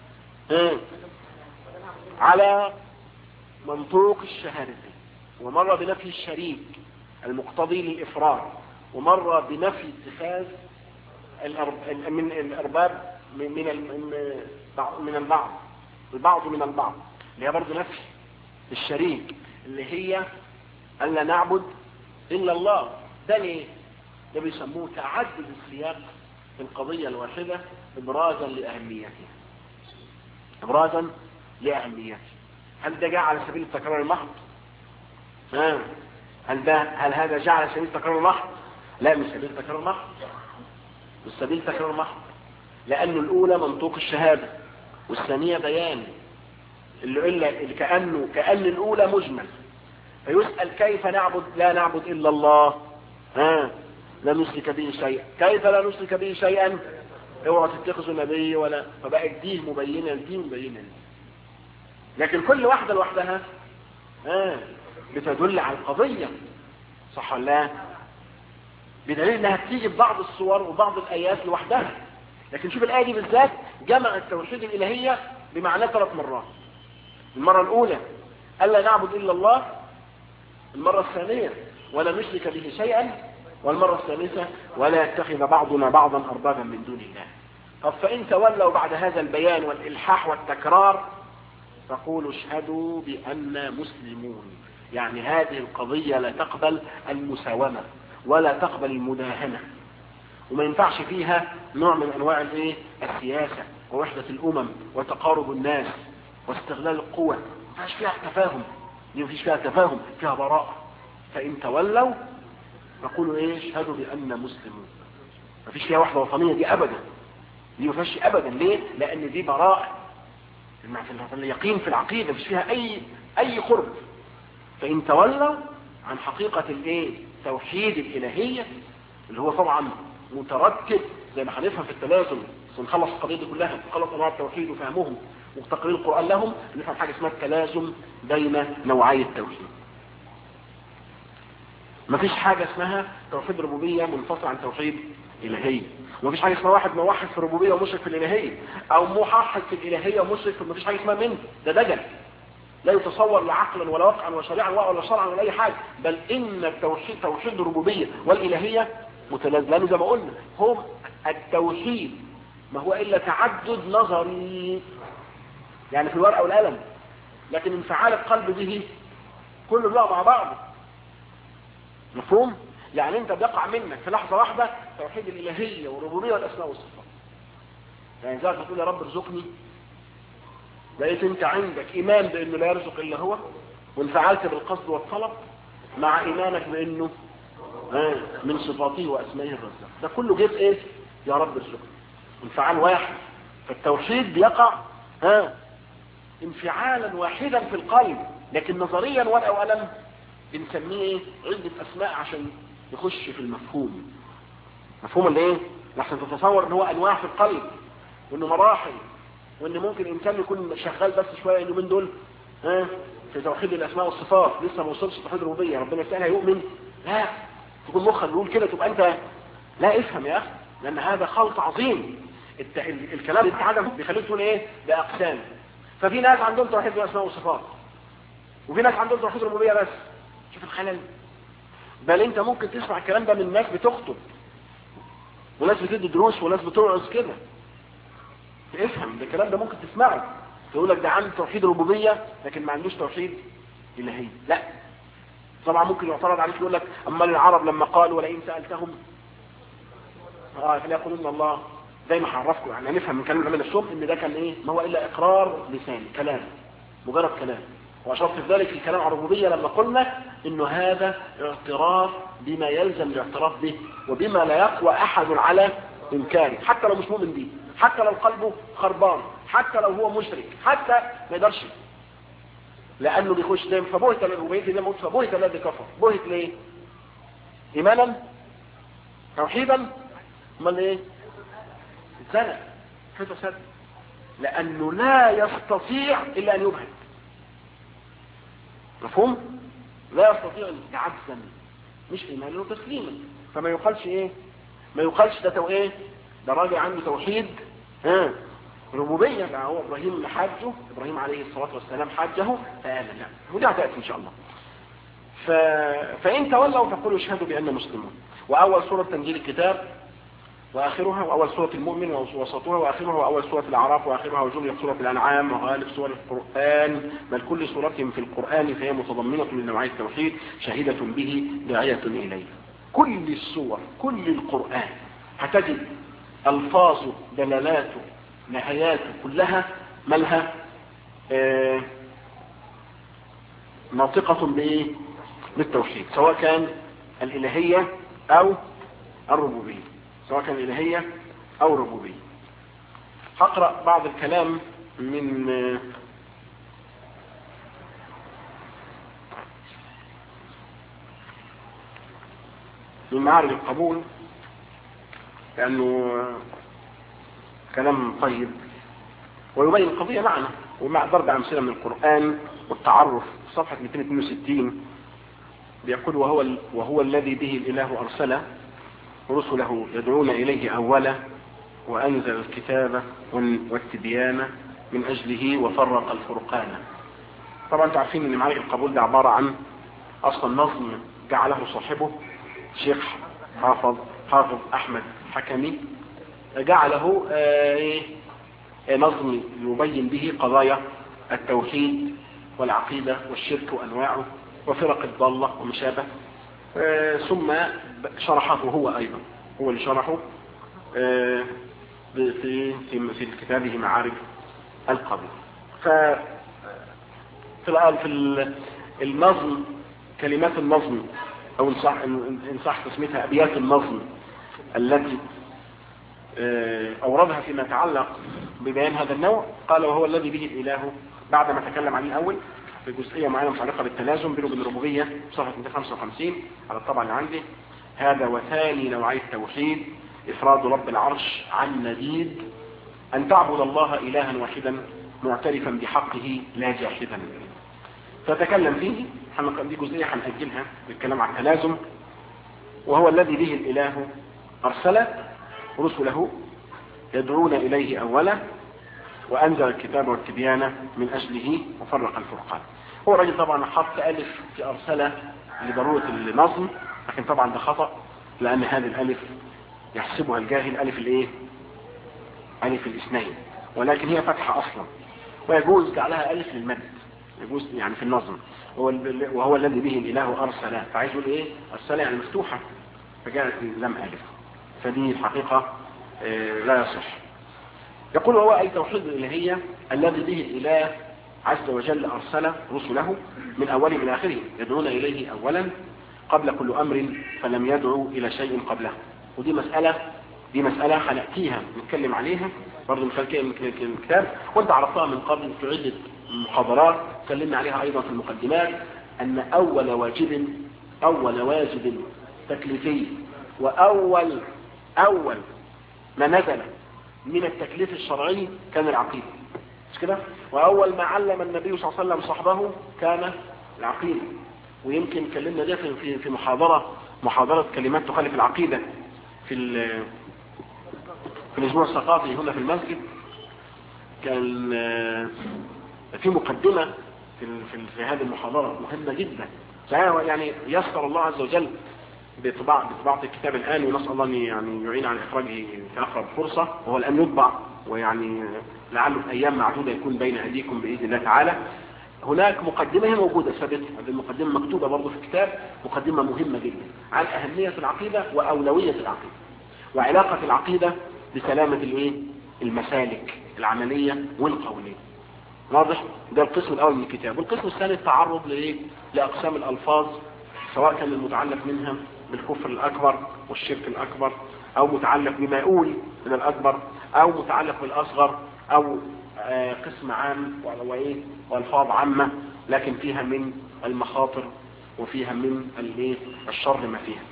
على منطوق الشهادتين ومره بنفي الشريك المقتضي للافراد ومره بنفي اتخاذ من الارباب من من من البعض البعض من البعض اللي هي برضه نفي الشريك اللي هي ألا نعبد إلا الله ده ليه؟ ده بيسموه تعدد السياق في القضية الواحدة إبرازا لأهميتها إبرازا لأهميتها هل ده جاء على سبيل التكرار المحض؟ ها هل ده هل هذا جاء على سبيل التكرار المحض؟ لا مش سبيل التكرار المحض مش سبيل التكرار المحض لأنه الأولى منطوق الشهادة والثانية بيان اللي, إلا اللي كأنه كأن الأولى مجمل فيسأل كيف نعبد لا نعبد إلا الله ها لا نشرك به شيئا كيف لا نشرك به شيئا اوعى تتخذوا نبي ولا فبقت دي مبينة دي مبينة دي لكن كل واحدة لوحدها ها بتدل على القضية صح ولا لا بدليل انها بتيجي ببعض الصور وبعض الايات لوحدها لكن شوف الآية دي بالذات جمع التوحيد الإلهية بمعنى ثلاث مرات المرة الأولى ألا نعبد إلا الله المرة الثانية ولا نشرك به شيئا والمرة الثالثة ولا يتخذ بعضنا بعضا أربابا من دون الله طب فإن تولوا بعد هذا البيان والإلحاح والتكرار فقولوا اشهدوا بأننا مسلمون يعني هذه القضية لا تقبل المساومة ولا تقبل المداهنة وما ينفعش فيها نوع من انواع الايه السياسة ووحدة الامم وتقارب الناس واستغلال القوة ما فيهاش فيها تفاهم دي ما فيش فيها تفاهم فيها براءة فان تولوا فقولوا ايه اشهدوا بان مسلمون ما فيش فيها وحدة وطنية دي ابدا دي ما فيهاش ابدا ليه لان دي براءة في اليقين في العقيدة مش فيها اي اي قرب فان تولوا عن حقيقة الايه توحيد الالهية اللي هو طبعا متركب زي ما هنفهم في التلازم بس نخلص القضيه دي كلها نخلص انواع التوحيد وفهمهم وتقرير القران لهم نفهم حاجه اسمها التلازم بين نوعي التوحيد مفيش حاجه اسمها توحيد ربوبيه منفصل عن توحيد الهيه ومفيش حاجه اسمها واحد موحد في الربوبيه ومشرك في الالهيه او موحد في الالهيه ومشرك في مفيش حاجه اسمها منه ده دجل لا يتصور لا عقلا ولا وقعا ولا شريعا ولا شرعا ولا اي حاجه بل ان التوحيد توحيد الربوبيه والالهيه متلازم لانه زي ما قلنا هم التوحيد ما هو الا تعدد نظري يعني في الورقه والقلم لكن انفعال القلب به كله بيقع مع بعضه مفهوم يعني انت بيقع منك في لحظه واحده توحيد الالهيه والربوبيه والاسماء والصفات يعني زي ما تقول يا رب ارزقني لقيت انت عندك ايمان بانه لا يرزق الا هو وانفعلت بالقصد والطلب مع ايمانك بانه من صفاته واسمائه الرزاق ده كله جيب ايه يا رب ارزقني انفعال واحد فالتوحيد بيقع ها انفعالا واحدا في القلب لكن نظريا ورقه وقلم بنسميه ايه عده اسماء عشان يخش في المفهوم مفهوم اللي ايه لحسن تتصور ان هو انواع في القلب وانه مراحل وان ممكن انسان يكون شغال بس شويه اليومين دول ها في توحيد الاسماء والصفات لسه ما وصلش توحيد الربوبيه ربنا يسالها يؤمن لا تكون مخك بيقول كده تبقى انت لا افهم يا اخي لان هذا خلط عظيم الت... الكلام اللي عدم بيخليك تقول ايه باقسام ففي ناس عندهم توحيد الاسماء والصفات وفي ناس عندهم توحيد الربوبيه بس شوف الخلل بل انت ممكن تسمع الكلام ده من ناس بتخطب وناس بتدي دروس وناس بتوعظ كده افهم ده الكلام ده ممكن تسمعه تقول لك ده عنده توحيد ربوبيه لكن ما عندوش توحيد الهي لا طبعا ممكن يعترض عليك يقول لك اما العرب لما قالوا ولئن سالتهم اه فليقولون الله زي ما هعرفكم يعني نفهم من كلام العلماء الصبح ان ده كان ايه ما هو الا اقرار لساني كلام مجرد كلام وأشرت في ذلك الكلام عن الربوبية لما قلنا إنه هذا اعتراف بما يلزم الاعتراف به وبما لا يقوى أحد على إنكاره حتى لو مش مؤمن به حتى لو قلبه خربان حتى لو هو مشرك حتى ما يقدرش لأنه بيخش دايما فبهت الربوبية زي ما قلت فبهت الذي كفر بهت ليه؟ إيمانا توحيدا امال ايه؟ زنى فسد لأنه لا يستطيع إلا أن يبهت مفهوم؟ لا يستطيع عجزا مش إيمانا وتسليما فما يقالش إيه؟ ما يقالش ده تو إيه؟ ده راجل عنده توحيد ها ربوبية ده هو إبراهيم حاجه إبراهيم عليه الصلاة والسلام حاجه فآمن لا ودي هتأتي إن شاء الله ف... فإن تولوا فقولوا اشهدوا بأننا مسلمون وأول سورة تنزيل الكتاب وآخرها وأول سورة المؤمن ووسطها وآخرها وأول سورة الأعراف وآخرها وجملة سورة الأنعام وغالب سور القرآن بل كل سورة في القرآن فهي متضمنة لنوعية التوحيد شهيدة به داعية إليه كل السور كل القرآن هتجد ألفاظه دلالاته نهاياته كلها مالها آه ناطقة بإيه بالتوحيد سواء كان الإلهية أو الربوبية سواء كان الإلهية أو الربوبية هقرأ بعض الكلام من من معارض القبول لأنه كلام طيب ويبين القضية معنا ومع ضرب أمثلة من القرآن والتعرف صفحة 262 بيقول وهو, وهو الذي به الإله أرسل رسله يدعون إليه أولا وأنزل الكتاب والتبيان من أجله وفرق الفرقان طبعا تعرفين أن معارك القبول ده عبارة عن أصلا نظم جعله صاحبه شيخ حافظ حافظ أحمد حكمي جعله آه نظم يبين به قضايا التوحيد والعقيدة والشرك وأنواعه وفرق الضالة وما شابه آه ثم شرحه هو أيضا هو اللي شرحه آه في في في كتابه معارج القبر ف في الآن في النظم كلمات النظم أو إن صح إن صح تسميتها أبيات النظم التي أوردها فيما يتعلق ببيان هذا النوع قال وهو الذي به الإله بعد ما تكلم عن الأول في جزئية معينة متعلقة بالتلازم بينه وبين الربوبية صفحة 255 على الطبع اللي عندي هذا وثاني نوعي التوحيد إفراد رب العرش عن نديد أن تعبد الله إلها واحدا معترفا بحقه لا جاحدا فتكلم فيه دي جزئية هنأجلها بالكلام عن التلازم وهو الذي به الإله أرسل رسله يدعون إليه أولا وأنزل الكتاب والتبيان من أجله وفرق الفرقان هو الراجل طبعا حط ألف في أرسلة لضرورة النظم لكن طبعا ده خطأ لأن هذه الألف يحسبها الجاهل ألف الإيه؟ ألف الاثنين ولكن هي فتحة أصلا ويجوز جعلها ألف للمد يجوز يعني في النظم وهو الذي به الإله أرسل فعايز يقول إيه؟ أرسل يعني مفتوحة فجاءت لم ألف فدي الحقيقة لا يصح يقول هو أي توحيد الإلهية الذي به الإله عز وجل أرسل رسله من أوله إلى آخره يدعون إليه أولا قبل كل أمر فلم يدعو إلى شيء قبله ودي مسألة دي مسألة هنأتيها نتكلم عليها برضه من خلال الكتاب وانت عرفتها من قبل في عدة محاضرات تكلمنا عليها أيضا في المقدمات أن أول واجب أول واجب تكليفي وأول أول ما نزل من التكليف الشرعي كان العقيدة مش كده وأول ما علم النبي صلى الله عليه وسلم صحبه كان العقيدة ويمكن كلمنا ده في في محاضرة محاضرة كلمات تخالف العقيدة في في الأسبوع الثقافي هنا في المسجد كان في مقدمة في في, في هذه المحاضرة مهمة جدا يعني يسر الله عز وجل بطباعة بطباعة الكتاب الآن ونسأل الله أن يعني يعين على إخراجه في أقرب فرصة وهو الآن يطبع ويعني لعله في أيام معدودة يكون بين أيديكم بإذن الله تعالى هناك مقدمة هي موجودة ثابتة هذه المقدمة مكتوبة برضه في الكتاب مقدمة مهمة جدا عن أهمية العقيدة وأولوية العقيدة وعلاقة العقيدة بسلامة الايه المسالك العملية والقولية واضح ده القسم الاول من الكتاب والقسم الثاني التعرض لايه لاقسام الالفاظ سواء كان المتعلق منها بالكفر الاكبر والشرك الاكبر او متعلق بما يقول من الاكبر او متعلق بالاصغر او آه قسم عام وايه والفاظ عامه لكن فيها من المخاطر وفيها من الايه الشر ما فيها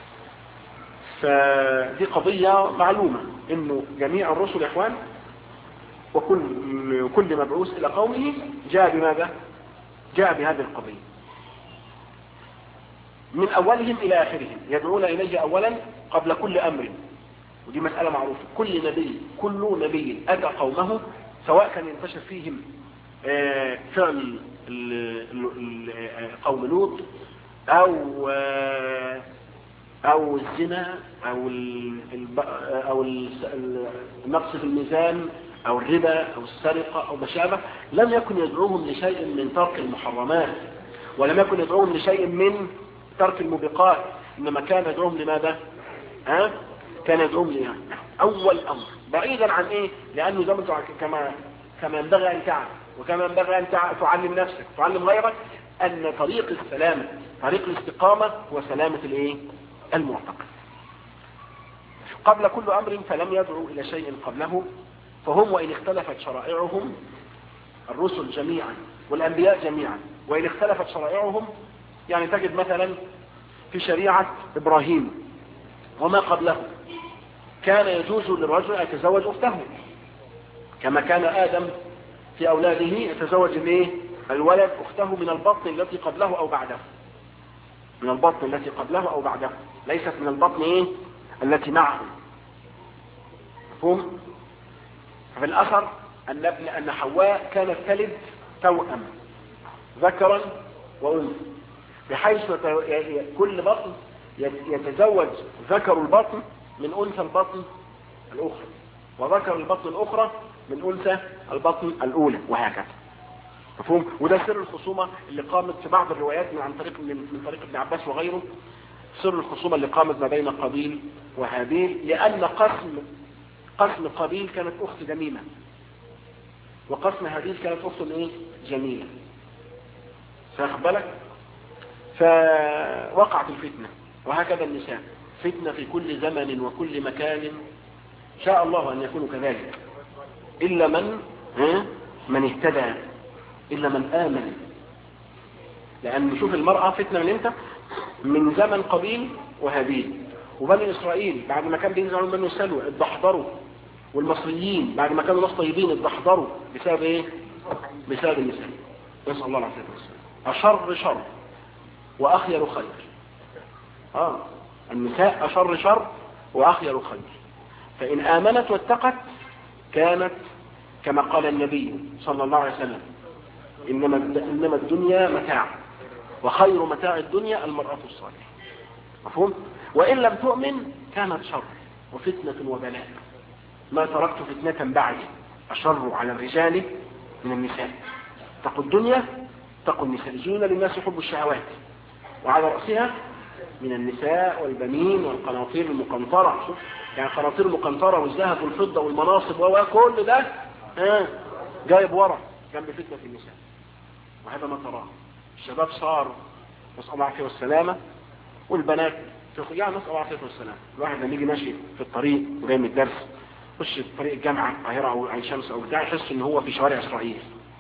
فدي قضية معلومة انه جميع الرسل يا اخوان وكل كل مبعوث الى قومه جاء بماذا جاء بهذه القضية من اولهم الى اخرهم يدعون اليه اولا قبل كل امر ودي مسألة معروفة كل نبي كل نبي اتى قومه سواء كان ينتشر فيهم فعل قوم لوط او او الزنا او او النقص في الميزان او الربا او السرقة او ما شابه لم يكن يدعوهم لشيء من ترك المحرمات ولم يكن يدعوهم لشيء من ترك الموبقات انما كان يدعوهم لماذا ها كان يدعوهم لها اول امر بعيدا عن ايه لانه زي ما كما كما ينبغي ان تعلم وكما ينبغي ان تعلم نفسك تعلم غيرك ان طريق السلامة طريق الاستقامة هو سلامة الايه المعتقد قبل كل امر فلم يدعوا الى شيء قبله فهم وان اختلفت شرائعهم الرسل جميعا والانبياء جميعا وان اختلفت شرائعهم يعني تجد مثلا في شريعة ابراهيم وما قبله كان يجوز للرجل ان يتزوج اخته كما كان ادم في اولاده يتزوج الايه الولد اخته من البطن التي قبله او بعده من البطن التي قبله او بعده ليست من البطن ايه التي معه مفهوم ففي الاثر ان ابن ان حواء كانت تلد توأم ذكرا وانثى بحيث كل بطن يتزوج ذكر البطن من انثى البطن الاخرى وذكر البطن الاخرى من انثى البطن الاولى وهكذا مفهوم وده سر الخصومة اللي قامت في بعض الروايات من عن طريق من طريق ابن عباس وغيره سر الخصومة اللي قامت ما بين قابيل وهابيل لأن قسم قسم قابيل كانت أخت جميلة وقسم هابيل كانت أخت ايه جميلة فاخد بالك فوقعت الفتنة وهكذا النساء فتنة في كل زمن وكل مكان شاء الله أن يكونوا كذلك إلا من ها من اهتدى إلا من آمن لأن نشوف المرأة فتنة من امتى من زمن قبيل وهابيل وبني إسرائيل بعد ما كان بينزل عليهم بني السلوى اتدحضروا والمصريين بعد ما كانوا ناس طيبين اتدحضروا بسبب ايه بسبب النساء نسأل الله العافية والسلام أشر شر وأخير خير آه النساء أشر شر وأخير خير فإن آمنت واتقت كانت كما قال النبي صلى الله عليه وسلم إنما, إنما الدنيا متاع وخير متاع الدنيا المرأة الصالحة مفهوم وإن لم تؤمن كانت شر وفتنة وبلاء ما تركت فتنة بعد أشر على الرجال من النساء تقوا الدنيا تقوا النساء زين للناس حب الشهوات وعلى رأسها من النساء والبنين والقناطير المقنطرة شوف يعني قناطير المقنطرة والذهب والفضة والمناصب وكل ده ها جايب ورا جنب فتنة النساء وهذا ما تراه الشباب صار نسأل الله العافية والسلامة والبنات يعني نسأل الله العافية والسلامة الواحد لما يجي ماشي في الطريق وجاي من الدرس يخش في طريق الجامعة القاهرة أو عين شمس أو بتاع يحس إن هو في شوارع إسرائيل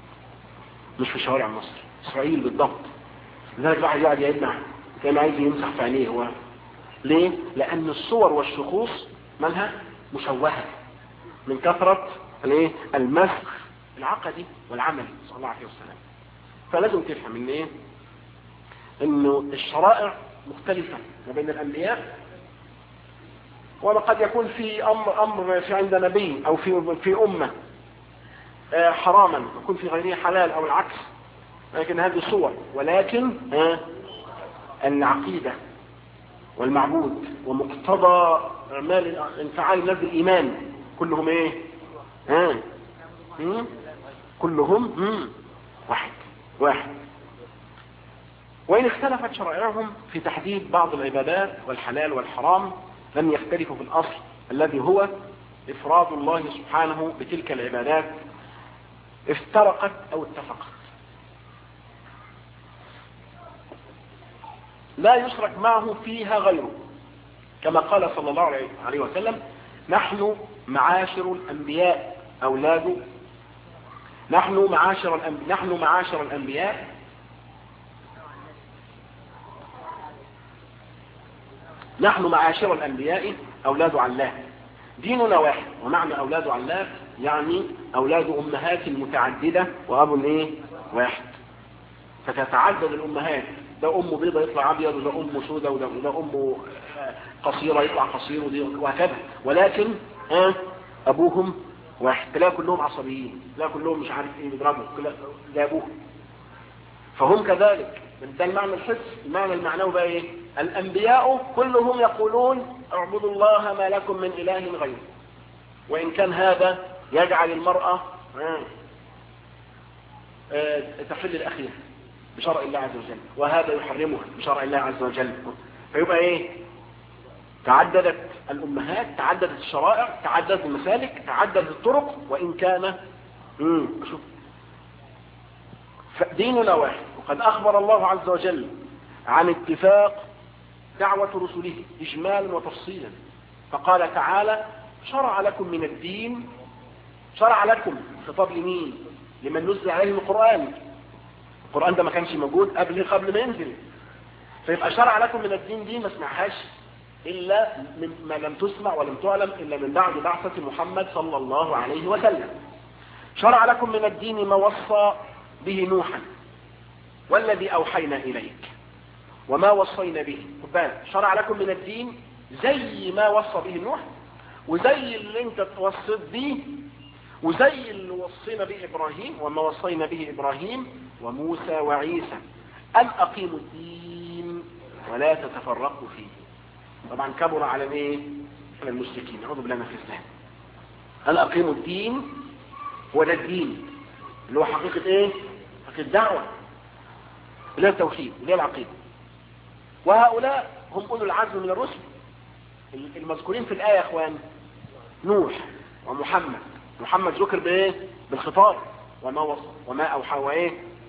مش في شوارع مصر إسرائيل بالضبط لذلك الواحد يقعد يدمع كان عايز يمسح في عينيه هو ليه؟ لأن الصور والشخوص مالها مشوهة من كثرة الايه المسخ العقدي والعملي صلى الله عليه وسلم فلازم تفهم ان ايه انه الشرائع مختلفة ما بين الانبياء وقد يكون في امر امر في عند نبي او في في امه حراما يكون في غيره حلال او العكس لكن هذه صور ولكن العقيده والمعبود ومقتضى اعمال انفعال الناس بالايمان كلهم ايه ها كلهم مم. واحد واحد وإن اختلفت شرائعهم في تحديد بعض العبادات والحلال والحرام لم يختلفوا في الأصل الذي هو إفراد الله سبحانه بتلك العبادات افترقت او اتفقت لا يشرك معه فيها غيره كما قال صلى الله عليه وسلم نحن معاشر الأنبياء أولاد نحن معاشر الأنبياء نحن معاشر الأنبياء نحن معاشر الأنبياء أولاد علاه ديننا واحد ومعنى أولاد علاه يعني أولاد أمهات متعددة وأب إيه واحد فتتعدد الأمهات ده أمه بيضة يطلع أبيض وده أمه سودة وده, وده أمه قصيرة يطلع قصير وهكذا ولكن ها أبوهم واحد تلاقي كلهم عصبيين تلاقي كلهم مش عارف ايه بيضربوا ده أبوهم فهم كذلك ده المعنى الحس المعنى المعنوي بقى ايه الأنبياء كلهم يقولون اعبدوا الله ما لكم من إله غيره وإن كان هذا يجعل المرأة تحل الأخير بشرع الله عز وجل وهذا يحرمها بشرع الله عز وجل فيبقى ايه تعددت الأمهات تعددت الشرائع تعددت المسالك تعددت الطرق وإن كان مم. شوف ديننا واحد وقد أخبر الله عز وجل عن اتفاق دعوة رسله إجمالا وتفصيلا فقال تعالى شرع لكم من الدين شرع لكم خطاب لمين لمن نزل عليه القرآن القرآن ده ما كانش موجود قبل قبل ما ينزل فيبقى شرع لكم من الدين دي ما سمعهاش إلا من ما لم تسمع ولم تعلم إلا من بعد بعثة محمد صلى الله عليه وسلم شرع لكم من الدين ما وصى به نوحا والذي أوحينا إليك وما وصينا به بالك شرع لكم من الدين زي ما وصى به نوح وزي اللي انت توصيت به وزي اللي وصينا به إبراهيم وما وصينا به إبراهيم وموسى وعيسى أن أقيموا الدين ولا تتفرقوا فيه طبعا كبر على ايه على المشركين اعوذ بالله من الاسلام أن أقيموا الدين هو ده الدين اللي هو حقيقة ايه حقيقة الدعوة اللي هي التوحيد اللي هي العقيدة وهؤلاء هم أولو العزم من الرسل المذكورين في الآية يا أخوان نوح ومحمد محمد ذكر بايه بالخطاب وما وصل وما أوحى وإيه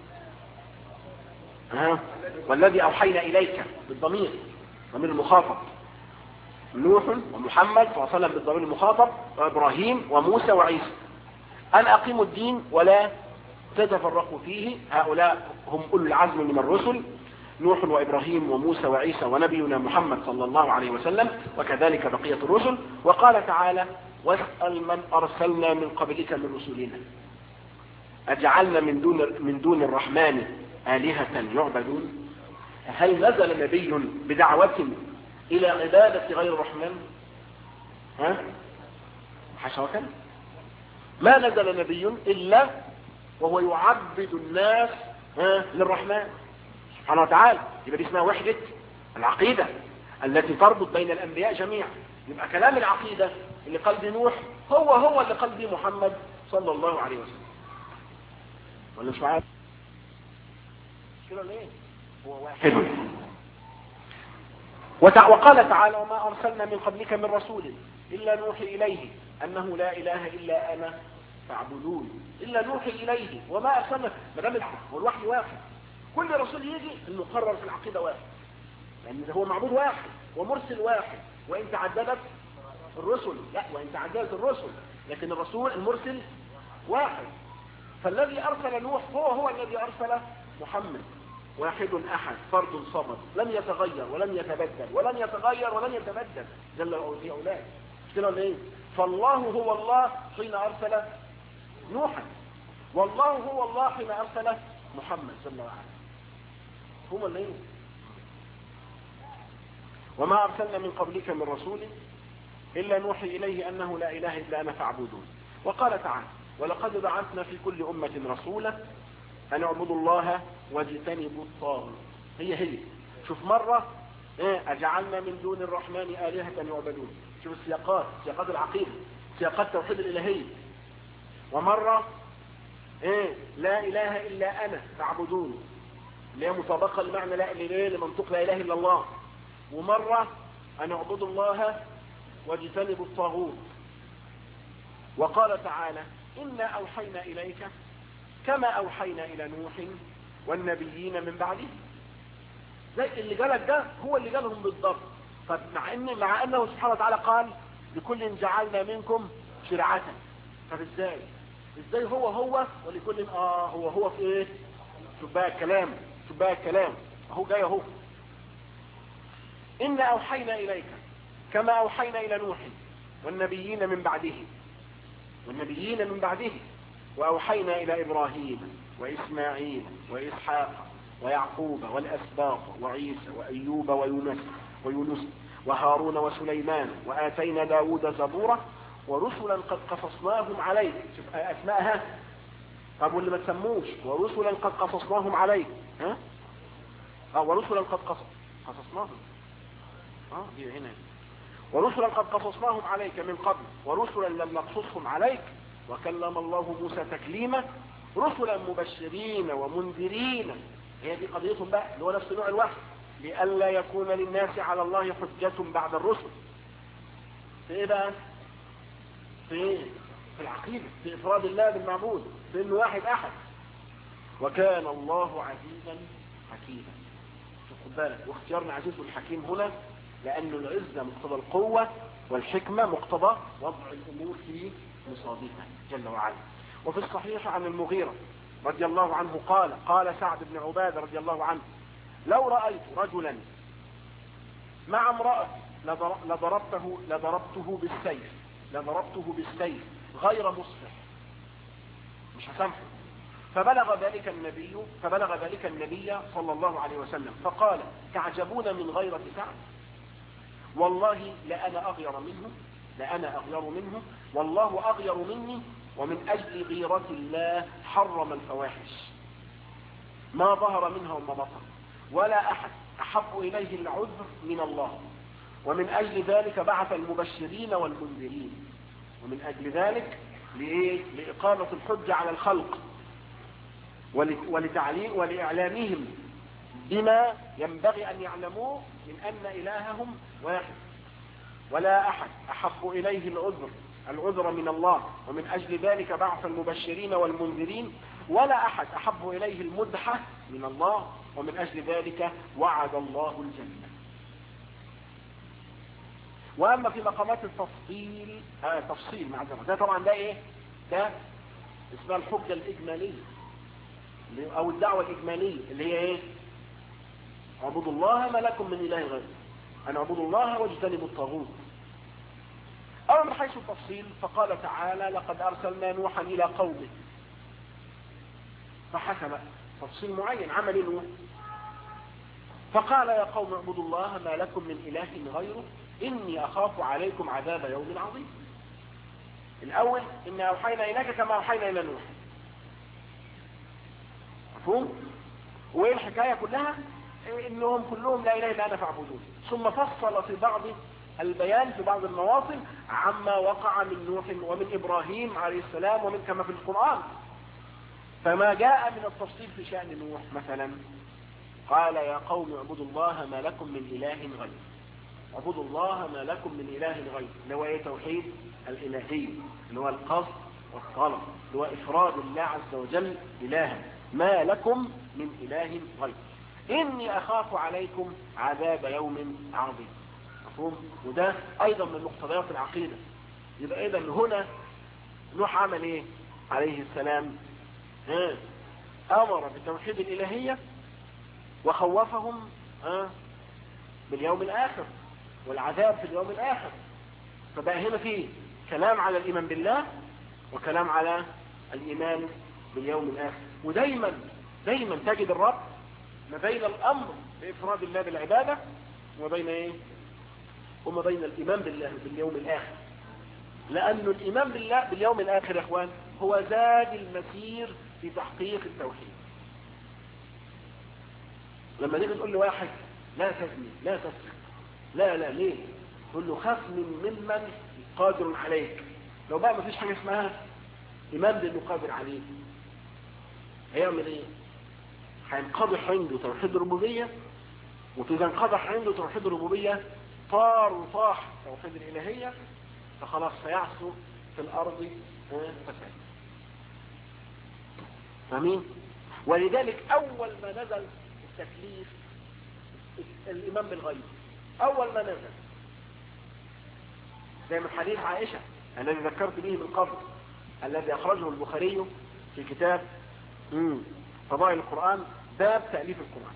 ها والذي أوحينا إليك بالضمير ضمير المخاطب نوح ومحمد صلى الله عليه وسلم بالضمير المخاطب وإبراهيم وموسى وعيسى أن أقيموا الدين ولا تتفرقوا فيه هؤلاء هم أولو العزم من الرسل نوح وإبراهيم وموسى وعيسى ونبينا محمد صلى الله عليه وسلم وكذلك بقية الرسل وقال تعالى واسأل من أرسلنا من قبلك من رسلنا أجعلنا من دون, من دون الرحمن آلهة يعبدون هل نزل نبي بدعوة إلى عبادة غير الرحمن ها حشوة ما نزل نبي إلا وهو يعبد الناس ها للرحمن سبحانه وتعالى يبقى دي اسمها وحدة العقيدة التي تربط بين الأنبياء جميعا يبقى كلام العقيدة اللي قلب نوح هو هو اللي قلب محمد صلى الله عليه وسلم ولا مش معايا كده ليه هو واحد وقال تعالى وما أرسلنا من قبلك من رسول إلا نوحي إليه أنه لا إله إلا أنا فاعبدون إلا نوحي إليه وما أرسلنا ما دام والوحي واحد كل رسول يجي المقرر في العقيدة واحد لأن هو معبود واحد ومرسل واحد وإن تعددت الرسل لا وإن تعددت الرسل لكن الرسول المرسل واحد فالذي أرسل نوح هو هو الذي أرسل محمد واحد أحد فرد صمد لم يتغير ولم يتبدل ولن يتغير ولن يتبدل جل في أولاد كده ليه فالله هو الله حين أرسل نوحا والله هو الله حين أرسل محمد صلى الله عليه وسلم هما اللي وما أرسلنا من قبلك من رسول إلا نوحي إليه أنه لا إله إلا أنا فاعبدون وقال تعالى ولقد بعثنا في كل أمة رسولا أن اعبدوا الله واجتنبوا الطاغوت هي هي شوف مرة ايه أجعلنا من دون الرحمن آلهة يعبدون شوف السياقات سياقات العقيدة سياقات توحيد الإلهية ومرة ايه لا إله إلا أنا فاعبدون اللي هي مطابقة لمعنى لا إله لمنطق لا إله إلا الله ومرة أن اعبدوا الله واجتنبوا الطاغوت وقال تعالى إنا أوحينا إليك كما أوحينا إلى نوح والنبيين من بعده زي اللي جالك ده هو اللي جالهم بالضبط طب مع ان مع انه سبحانه وتعالى قال لكل جعلنا منكم شرعة طب ازاي ازاي هو هو ولكل اه هو هو في ايه شوف بقى الكلام شوف بقى الكلام اهو جاي اهو إنا أوحينا إليك كما أوحينا إلى نوح والنبيين من بعده والنبيين من بعده وأوحينا إلى إبراهيم وإسماعيل وإسحاق ويعقوب والأسباط وعيسى وأيوب ويونس ويونس وهارون وسليمان وآتينا داود زبورا ورسلا قد قصصناهم عليك شوف أسماءها طب واللي ما تسموش ورسلا قد قصصناهم عليك ها اه ورسلا قد قص... قصصناهم اه دي هنا ورسلا قد قصصناهم عليك من قبل ورسلا لم نقصصهم عليك وكلم الله موسى تكليما رسلا مبشرين ومنذرين هي دي قضيتهم بقى اللي هو نفس نوع الوحي لئلا يكون للناس على الله حجة بعد الرسل في ايه بقى في ايه في العقيدة في افراد الله بالمعبود في انه واحد احد وكان الله عزيزا حكيما خد بالك واختيارنا عزيز الحكيم هنا لأن العزة مقتضى القوة والحكمة مقتضى وضع الأمور في مصادفها جل وعلا وفي الصحيح عن المغيرة رضي الله عنه قال قال سعد بن عبادة رضي الله عنه لو رأيت رجلا مع امرأة لضربته لضربته بالسيف لضربته بالسيف غير مصفح مش هسامحه فبلغ ذلك النبي فبلغ ذلك النبي صلى الله عليه وسلم فقال تعجبون من غيرة سعد والله لأنا أغير منه لأنا أغير منه والله أغير مني ومن أجل غيرة الله حرم الفواحش ما ظهر منها وما بطن ولا أحد أحب إليه العذر من الله ومن أجل ذلك بعث المبشرين والمنذرين ومن أجل ذلك لإيه؟ لإقامة الحجة على الخلق ولتعليم ولإعلامهم بما ينبغي أن يعلموه من أن إلههم واحد ولا أحد أحب إليه العذر العذر من الله ومن أجل ذلك بعث المبشرين والمنذرين ولا أحد أحب إليه المدحة من الله ومن أجل ذلك وعد الله الجنة وأما في مقامات التفصيل آه تفصيل مع ده طبعا ده إيه ده اسمها الحجة الإجمالية أو الدعوة الإجمالية اللي هي إيه اعبدوا الله ما لكم من إله غيره أن اعبدوا الله واجتنبوا الطاغوت أما من حيث التفصيل فقال تعالى لقد أرسلنا نوحا إلى قومه فحسب تفصيل معين عمل نوح فقال يا قوم اعبدوا الله ما لكم من إله غيره إني أخاف عليكم عذاب يوم عظيم الأول إن أوحينا إليك كما أوحينا إلى نوح مفهوم وايه الحكاية كلها انهم كلهم لا اله الا انا فاعبدون ثم فصل في بعض البيان في بعض المواطن عما وقع من نوح ومن ابراهيم عليه السلام ومن كما في القرآن فما جاء من التفصيل في شأن نوح مثلا قال يا قوم اعبدوا الله ما لكم من اله غيره اعبدوا الله ما لكم من اله غيره اللي هو ايه توحيد الالهية اللي هو القصد والطلب اللي هو افراد الله عز وجل الها ما لكم من إله غير إني أخاف عليكم عذاب يوم عظيم مفهوم وده أيضا من مقتضيات العقيدة يبقى إذا هنا نوح عمل إيه عليه السلام ها أمر بتوحيد الإلهية وخوفهم ها باليوم الآخر والعذاب في اليوم الآخر فبقى هنا في كلام على الإيمان بالله وكلام على الإيمان باليوم الآخر ودايما دايما تجد الرب ما بين الأمر بإفراد الله بالعبادة وما بين إيه وما بين الإيمان بالله باليوم الآخر لأن الإيمان بالله باليوم الآخر يا إخوان هو زاد المسير في تحقيق التوحيد لما نيجي تقول لواحد لا تزني لا تسرق لا لا ليه تقول له خاف من ممن قادر عليك لو بقى ما فيش حاجة اسمها إيمان بأنه قادر عليك هيعمل ايه هينقضح عنده توحيد الربوبية وإذا انقضح عنده توحيد الربوبية طار وطاح توحيد الإلهية فخلاص سيعصوا في الأرض فساد فاهمين ولذلك اول ما نزل التكليف الايمان بالغيب اول ما نزل زي من حديث عائشة الذي ذكرت به من قبل الذي اخرجه البخاري في كتاب فضائل القرآن باب تأليف القرآن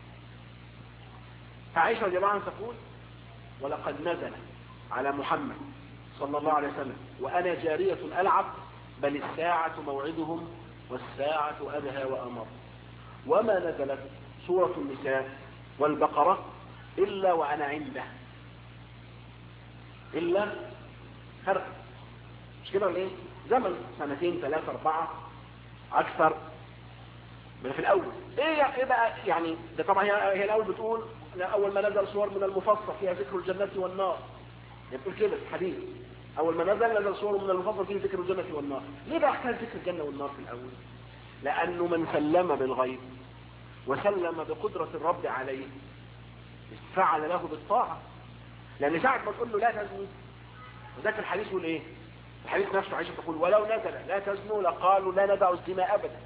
فعائشة رضي الله عنها تقول ولقد نزل على محمد صلى الله عليه وسلم وأنا جارية ألعب بل الساعة موعدهم والساعة أدهى وأمر وما نزلت سورة النساء والبقرة إلا وأنا عنده إلا فرق مش كده ولا ايه زمن سنتين ثلاثة أربعة أكثر من في الأول إيه إيه بقى يعني ده طبعا هي, هي الأول بتقول أول ما نزل صور من المفصل فيها ذكر الجنة والنار بتقول كده في الحديث أول ما نزل نزل صور من المفصل فيه ذكر الجنة والنار ليه بقى حكاية ذكر الجنة والنار في الأول لأنه من سلم بالغيب وسلم بقدرة الرب عليه فعل له بالطاعة لأن ساعة ما تقول له لا تزني وذاك الحديث يقول إيه الحديث نفسه عائشة تقول ولو نزل لا تزنوا لقالوا لا ندع الزنا أبدا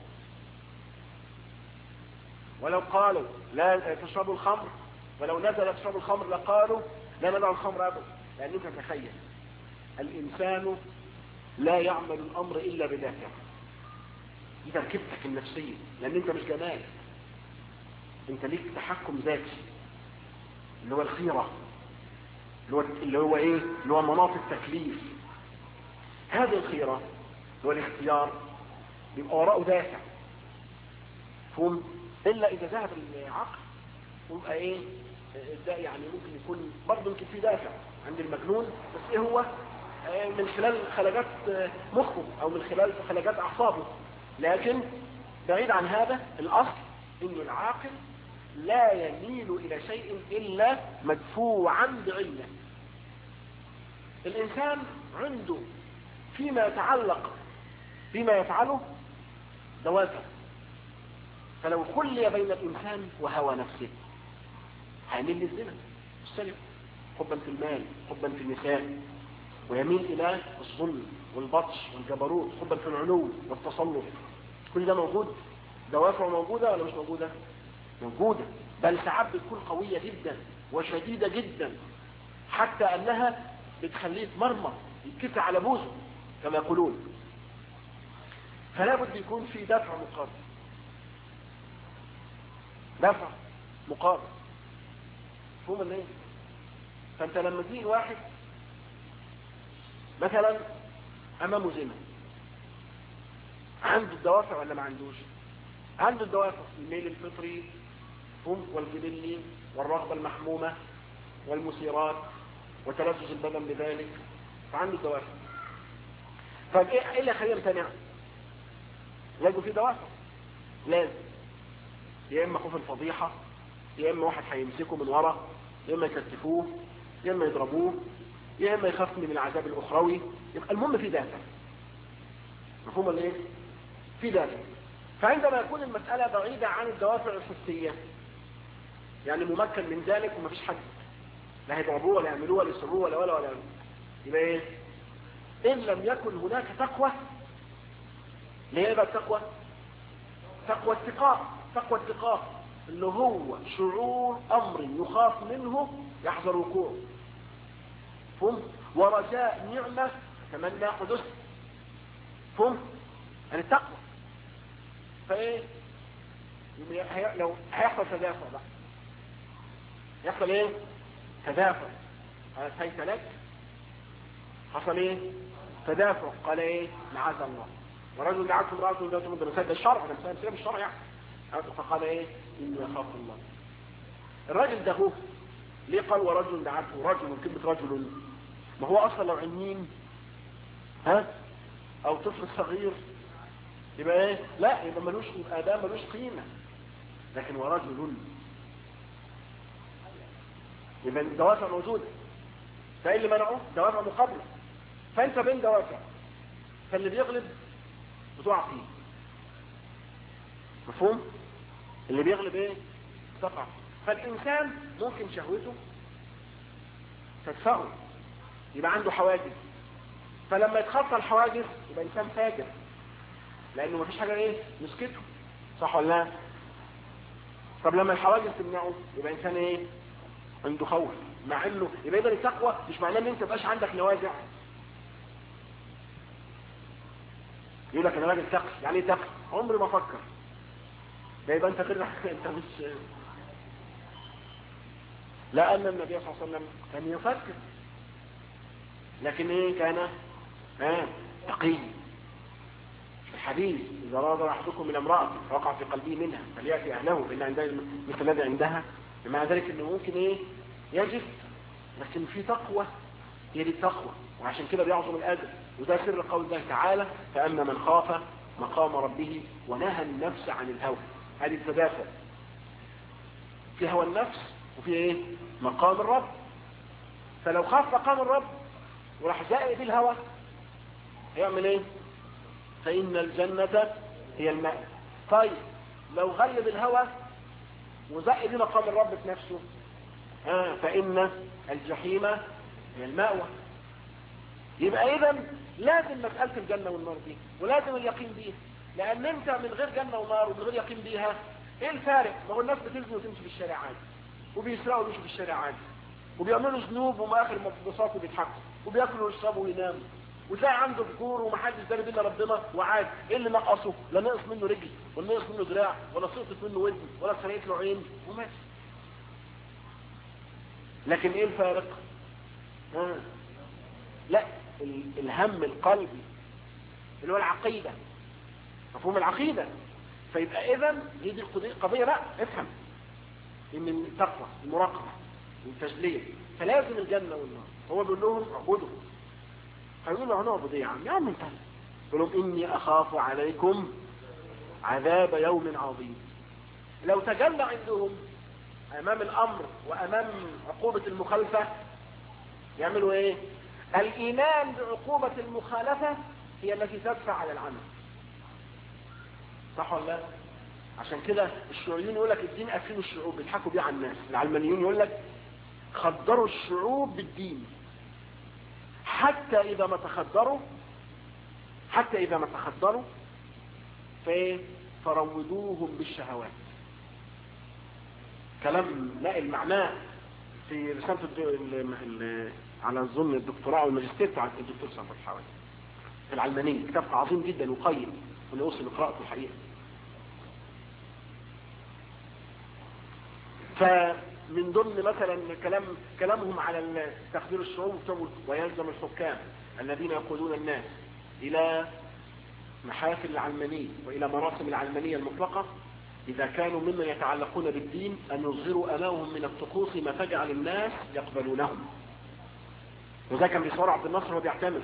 ولو قالوا لا تشربوا الخمر ولو نزل تشربوا الخمر لقالوا لا ندع الخمر أبدا لأن أنت تخيل الإنسان لا يعمل الأمر إلا بدافع دي تركيبتك النفسية لأن أنت مش جمال أنت ليك تحكم ذاتي اللي هو الخيرة اللي هو, اللي هو إيه اللي هو مناط التكليف هذه الخيرة هو الاختيار بيبقى وراءه دافع فهم إلا إذا ذهب العقل يبقى إيه ده يعني ممكن يكون برضه يمكن في دافع عند المجنون بس إيه هو من خلال خلاجات مخه أو من خلال خلاجات أعصابه لكن بعيد عن هذا الأصل إنه العاقل لا يميل إلى شيء إلا مدفوعا بعلة الإنسان عنده فيما يتعلق بما يفعله دوافع فلو خلي بين الإنسان وهوى نفسه هيميل للزنا السلب حبا في المال حبا في النساء ويميل إلى الظلم والبطش والجبروت حبا في العلو والتسلط كل ده موجود دوافع موجودة ولا مش موجودة موجودة بل ساعات بتكون قوية جدا وشديدة جدا حتى أنها بتخليه يتمرمر يتكفى على بوزه كما يقولون فلا بد يكون في دفع مقابل دفع مقابل مفهوم الايه فانت لما تيجي واحد مثلا امامه زنا عنده الدوافع ولا ما عندوش عنده الدوافع الميل الفطري هم والجبلي والرغبة المحمومة والمثيرات وتلذذ البدن بذلك فعنده الدوافع طيب ايه اللي يخليه يمتنع لازم في دوافع لازم يا اما خوف الفضيحة يا اما واحد هيمسكه من ورا يا اما يكتفوه يا اما يضربوه يا اما يخاف من العذاب الاخروي يبقى المهم في دافع مفهوم ولا ايه في دافع فعندما يكون المسألة بعيدة عن الدوافع الحسية يعني ممكن من ذلك ومفيش حد لا هيضربوه ولا يعملوه ولا يسروه ولا ولا ولا يبقى ايه ان لم يكن هناك تقوى ليه بقى التقوى تقوى اتقاء تقوى اتقاء اللي هو شعور امر يخاف منه يحذر وقوعه فهم ورجاء نعمة تمنى حدوث فهم يعني التقوى فايه لو هيحصل تدافع بقى يحصل ايه تدافع قال هيت لك حصل ايه تدافع قال ايه معاذ الله ورجل دعته امراته ذات من درسات الشرع ده مسألة الشرع يعني فقال ايه اني اخاف الله الراجل ده هو ليه قال ورجل دعته رجل كلمة رجل ما هو اصلا لو عنين ها او طفل صغير يبقى ايه لا يبقى ملوش يبقى ده ملوش قيمة لكن ورجل يبقى الدوافع موجودة فايه اللي منعه دوافع مقابلة فانت بين دوافع فاللي بيغلب بتقع فيه مفهوم اللي بيغلب ايه تقع فالانسان ممكن شهوته تدفعه يبقى عنده حواجز فلما يتخطى الحواجز يبقى انسان فاجر لانه مفيش حاجه ايه مسكته صح ولا لا طب لما الحواجز تمنعه يبقى انسان ايه عنده خوف مع انه يبقى اذا التقوى مش معناه ان انت مبقاش عندك نوازع يقول لك انا راجل تقي يعني ايه تقي عمري ما افكر ده يبقى انت غير انت مش لا ان النبي صلى الله عليه وسلم كان يفكر لكن ايه كان ها تقي الحديث إذا راد أحدكم من امرأة فوقع في قلبه منها فليأتي أهله فإن عندها مثل الذي عندها مع ذلك أنه ممكن إيه يجب لكن في تقوى هي دي التقوى وعشان كده بيعظم الأجر وده سر قول الله تعالى فأما من خاف مقام ربه ونهى النفس عن الهوى هذه التدافع في هوى النفس وفي ايه مقام الرب فلو خاف مقام الرب وراح زائد الهوى هيعمل ايه فإن الجنة هي الماء طيب لو غلب الهوى وزائد مقام الرب في نفسه آه فإن الجحيم هي المأوى يبقى إذا لازم مسألة الجنة والنار دي ولازم اليقين بيها لأن أنت من غير جنة ونار ومن غير يقين بيها إيه الفارق؟ ما هو الناس بتلزم وتمشي في الشارع عادي وبيسرقوا ويمشوا في الشارع عادي وبيعملوا ذنوب وما آخر مبسوط وبيضحكوا وبياكلوا ويشربوا ويناموا وتلاقي عنده فجور ومحدش داري بينا ربنا وعاد ايه اللي نقصه لا نقص منه رجل ولا نقص منه دراع ولا سقطت منه ودن ولا سرقت له عين ومات لكن ايه الفارق آه. لا الهم القلبي اللي هو العقيدة مفهوم العقيدة فيبقى اذا هي دي القضية لا افهم ان التقوى المراقبة والتجلية فلازم الجنة والنار هو بيقول لهم اعبدوا هيقولوا له هنعبد ايه يا عم يا عم انت يقول لهم اني اخاف عليكم عذاب يوم عظيم لو تجلى عندهم امام الامر وامام عقوبة المخالفة يعملوا ايه الايمان بعقوبة المخالفة هي التي تدفع على العمل صح ولا لا عشان كده الشيوعيين يقول لك الدين قافلين الشعوب بيضحكوا بيه على الناس العلمانيين يقول لك خدروا الشعوب بالدين حتى إذا ما تخدروا حتى إذا ما تخدروا فروضوهم بالشهوات كلام نائل معناه في رسالة الد... على الظن الدكتوراه والماجستير بتاع الدكتور صفر الحوالي في العلمانية كتاب عظيم جدا وقيم واللي وصل لقراءته الحقيقة فمن ضمن مثلا كلام كلامهم على تخدير الشعوب ويلزم الحكام الذين يقودون الناس الى محافل العلمانية والى مراسم العلمانية المطلقة اذا كانوا ممن يتعلقون بالدين ان يظهروا امامهم من الطقوس ما تجعل الناس يقبلونهم وذا كان بيصور عبد الناصر وهو بيعتمر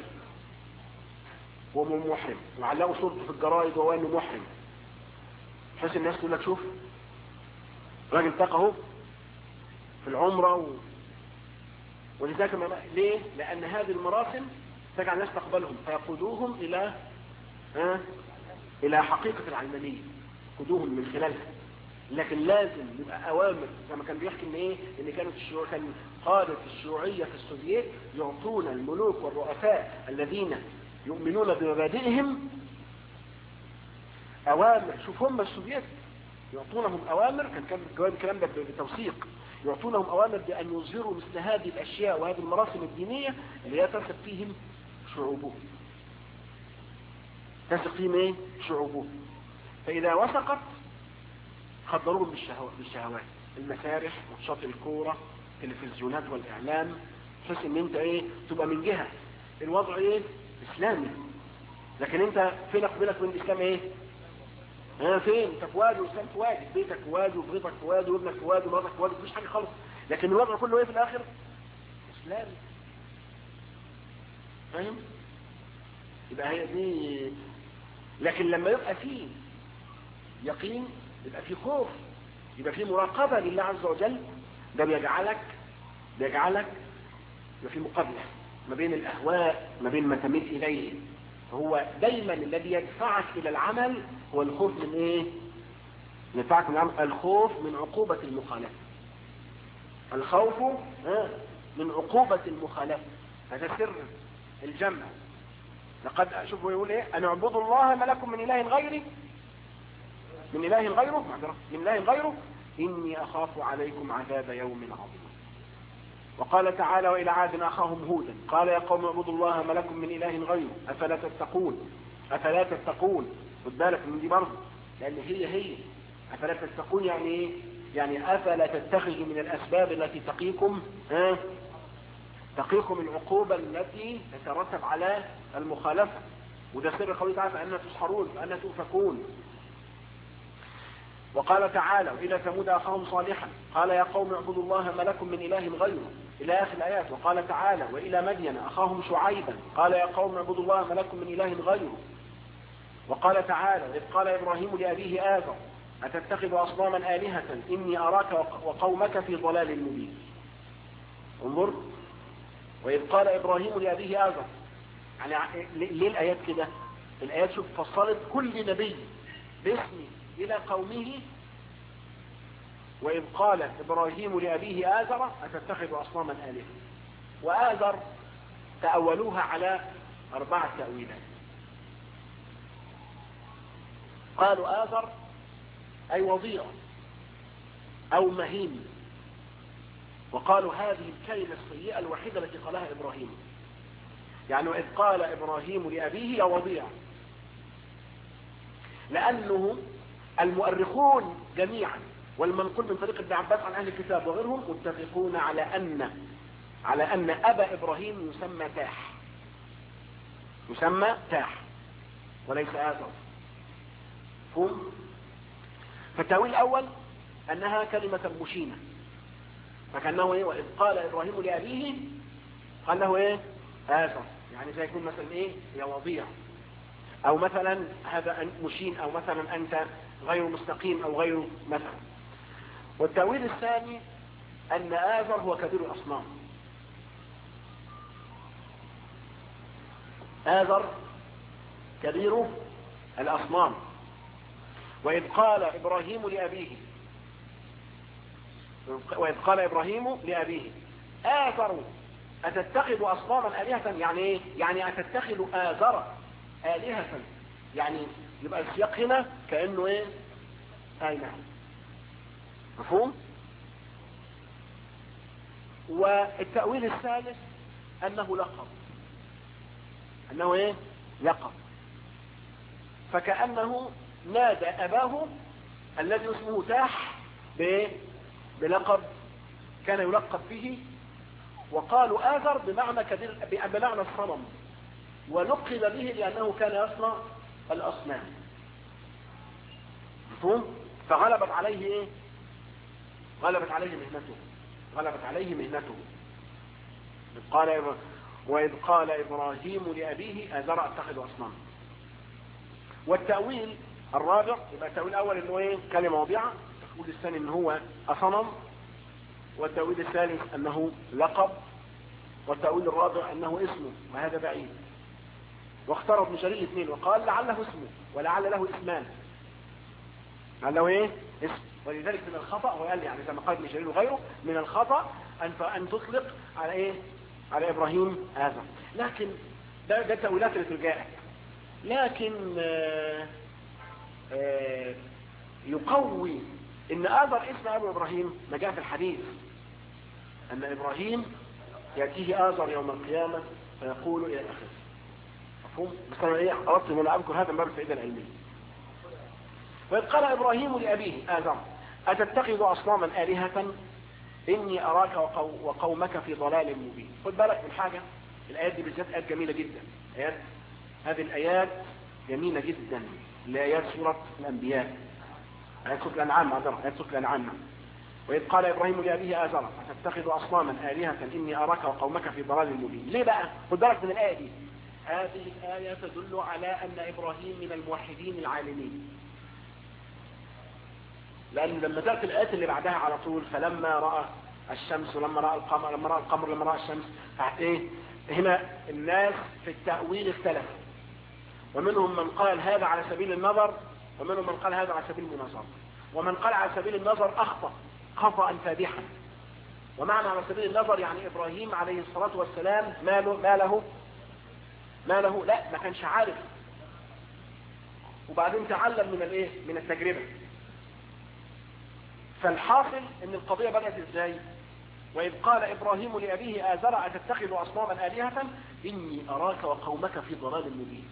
وهو محرم وعلقوا صورته في الجرايد وهو انه محرم بحيث الناس تقول لك شوف راجل تقه في العمرة و... ولذلك ما... ليه لان هذه المراسم تجعل الناس تقبلهم فيقودوهم الى ها الى حقيقة العلمانية يقودوهم من خلالها لكن لازم يبقى اوامر زي ما كان بيحكي ان ايه ان كانت الشيوع كان قادة الشيوعية في السوفييت يعطون الملوك والرؤساء الذين يؤمنون بمبادئهم اوامر شوف هم السوفييت يعطونهم اوامر كان كان جواب الكلام ده بتوثيق يعطونهم اوامر بان يظهروا مثل هذه الاشياء وهذه المراسم الدينية اللي هي تثق فيهم شعوبهم تثق فيهم ايه شعوبهم فاذا وثقت خدروهم بالشهوات, بالشهوات المسارح ماتشات الكورة التلفزيونات والاعلام بحيث ان انت ايه تبقى من جهة الوضع ايه اسلامي لكن انت فين اقبلك من الاسلام ايه ها فين انت في وادي واسلام في وادي بيتك في وادي وبيتك في وادي وابنك في وادي ومراتك في وادي مفيش حاجه خالص لكن الوضع كله ايه في الاخر اسلامي فاهم يبقى هي دي لكن لما يبقى فيه يقين يبقى فيه خوف يبقى فيه مراقبة لله عز وجل ده بيجعلك بيجعلك يبقى فيه مقابلة ما بين الأهواء ما بين ما تميل إليه هو دايما الذي يدفعك إلى العمل هو الخوف من إيه يدفعك من العمل الخوف من عقوبة المخالفة الخوف من عقوبة المخالفة هذا سر الجمع لقد شوفوا يقول ايه ان اعبدوا الله ما لكم من اله غيري من اله غيره معذرة من اله غيره اني اخاف عليكم عذاب يوم عظيم وقال تعالى والى عاد اخاهم هودا قال يا قوم اعبدوا الله ما لكم من اله غيره افلا تتقون افلا تتقون خد بالك من دي برضه لان هي هي افلا تتقون يعني ايه يعني افلا تتخذوا من الاسباب التي تقيكم ها تقيكم العقوبة التي تترتب على المخالفة وده سر قوله تعالى فأنا تسحرون فأنا تؤفكون وقال تعالى إلى ثمود أخاهم صالحا قال يا قوم اعبدوا الله ما لكم من إله غيره إلى آخر الآيات وقال تعالى وإلى مدين أخاهم شعيبا قال يا قوم اعبدوا الله ما لكم من إله غيره وقال تعالى إذ قال إبراهيم لأبيه آذر أتتخذ أصناما آلهة إني أراك وقومك في ضلال مبين انظر وإذ قال إبراهيم لأبيه آذر يعني ليه الآيات كده الآيات شوف فصلت كل نبي باسمه إلى قومه وإذ قال إبراهيم لأبيه آذر أتتخذ أصناما آلهة وآذر تأولوها على أربعة تأويلات قالوا آذر أي وضيع أو مهين وقالوا هذه الكلمة السيئة الوحيدة التي قالها إبراهيم يعني إذ قال إبراهيم لأبيه يا وضيع لأنه المؤرخون جميعا والمنقول من طريق ابن عباس عن أهل الكتاب وغيرهم متفقون على أن على أن أبا إبراهيم يسمى تاح يسمى تاح وليس آثر فهم فالتأويل الأول أنها كلمة مشينة فكأنه إيه وإذ قال إبراهيم لأبيه قال له إيه آثر يعني زي يكون مثلا إيه يا وضيع أو مثلا هذا مشين أو مثلا أنت غير مستقيم أو غير مثلا والتأويل الثاني أن آذر هو كبير الأصنام آذر كبير الأصنام وإذ قال إبراهيم لأبيه وإذ قال إبراهيم لأبيه آثر أتتخذ أصناما آلهة يعني إيه؟ يعني أتتخذ آذر آلهة يعني يبقى السياق هنا كأنه إيه أي نعم مفهوم والتأويل الثالث أنه لقب أنه إيه لقب فكأنه نادى أباه الذي اسمه تاح بإيه بلقب كان يلقب به وقالوا آذر بمعنى كثير بمعنى الصنم ولقب به لأنه كان يصنع الأصنام مفهوم فغلبت عليه ايه غلبت عليه مهنته غلبت عليه مهنته قال وإذ قال إبراهيم لأبيه أذر أتخذ أصنام والتأويل الرابع يبقى التأويل الأول إنه إيه كلمة وضيعة التأويل الثاني إنه هو أصنم والتأويل الثالث أنه لقب والتأويل الرابع أنه اسمه وهذا بعيد واختار ابن جرير اثنين وقال لعله اسمه ولعل له اسمان لعله ايه اسم ولذلك من الخطأ هو قال يعني زي ما قال ابن جرير وغيره من الخطأ أن أن تطلق على ايه على إبراهيم آذر لكن ده ده التأويلات اللي ترجعك لكن آآ آآ يقوي ان آذر اسم أبو إبراهيم ما جاء في الحديث أن إبراهيم يأتيه آذر يوم القيامة فيقول إلى الأخذ مفهوم بس أنا إيه أردت أن أنا أذكر هذا من باب الفائدة العلمية وإذ قال إبراهيم لأبيه آذر أتتخذ أصناما آلهة إني أراك وقو وقومك في ضلال مبين خد بالك من حاجة الآيات دي بالذات آيات جميلة جدا آيات هذه الآيات جميلة جدا لآيات سورة الأنبياء آيات سورة الأنعام معذرة آيات سورة الأنعام وإذ قال إبراهيم لأبيه آزرا أتتخذ أصناما آلهة إني أراك وقومك في ضلال مبين ليه بقى خد بالك من الآية دي هذه الآية تدل على أن إبراهيم من الموحدين العالمين لأن لما تأتي الآيات اللي بعدها على طول فلما رأى الشمس ولما رأى القمر لما رأى القمر لما رأى الشمس إيه هنا الناس في التأويل اختلف ومنهم من قال هذا على سبيل النظر ومنهم من قال هذا على سبيل المناظرة ومن قال على سبيل النظر أخطأ خطأ فادحا ومعنى على سبيل النظر يعني إبراهيم عليه الصلاة والسلام ما له, ما له ما له لا ما كانش عارف وبعدين تعلم من الايه من التجربة فالحاصل ان القضية بدأت ازاي وإذ قال إبراهيم لأبيه آزر أتتخذ أصناما آلهة إني أراك وقومك في ضلال مبين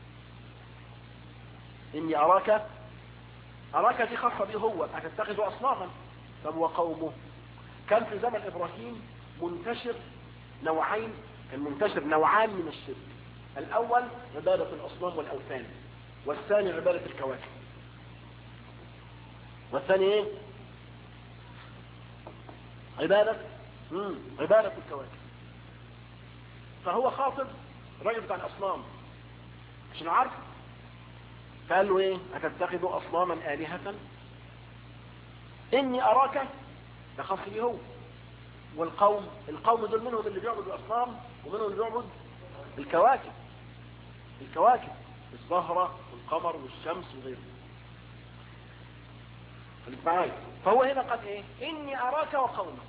إني أراك أراك دي خاصة به هو أتتخذ أصناما طب وقومه كان في زمن إبراهيم منتشر نوعين كان منتشر نوعان من الشرك الأول عبادة الأصنام والأوثان والثاني عبادة الكواكب والثاني ايه عبادة مم. عبادة الكواكب فهو خاطب الراجل بتاع الأصنام عشان عارف فقال له ايه أتتخذوا أصناما آلهة إني أراك ده خاص بيه هو والقوم القوم دول منهم اللي بيعبد الأصنام ومنهم اللي بيعبد الكواكب الكواكب الزهرة والقمر والشمس وغيره خليك معايا فهو هنا قال ايه اني اراك وقومك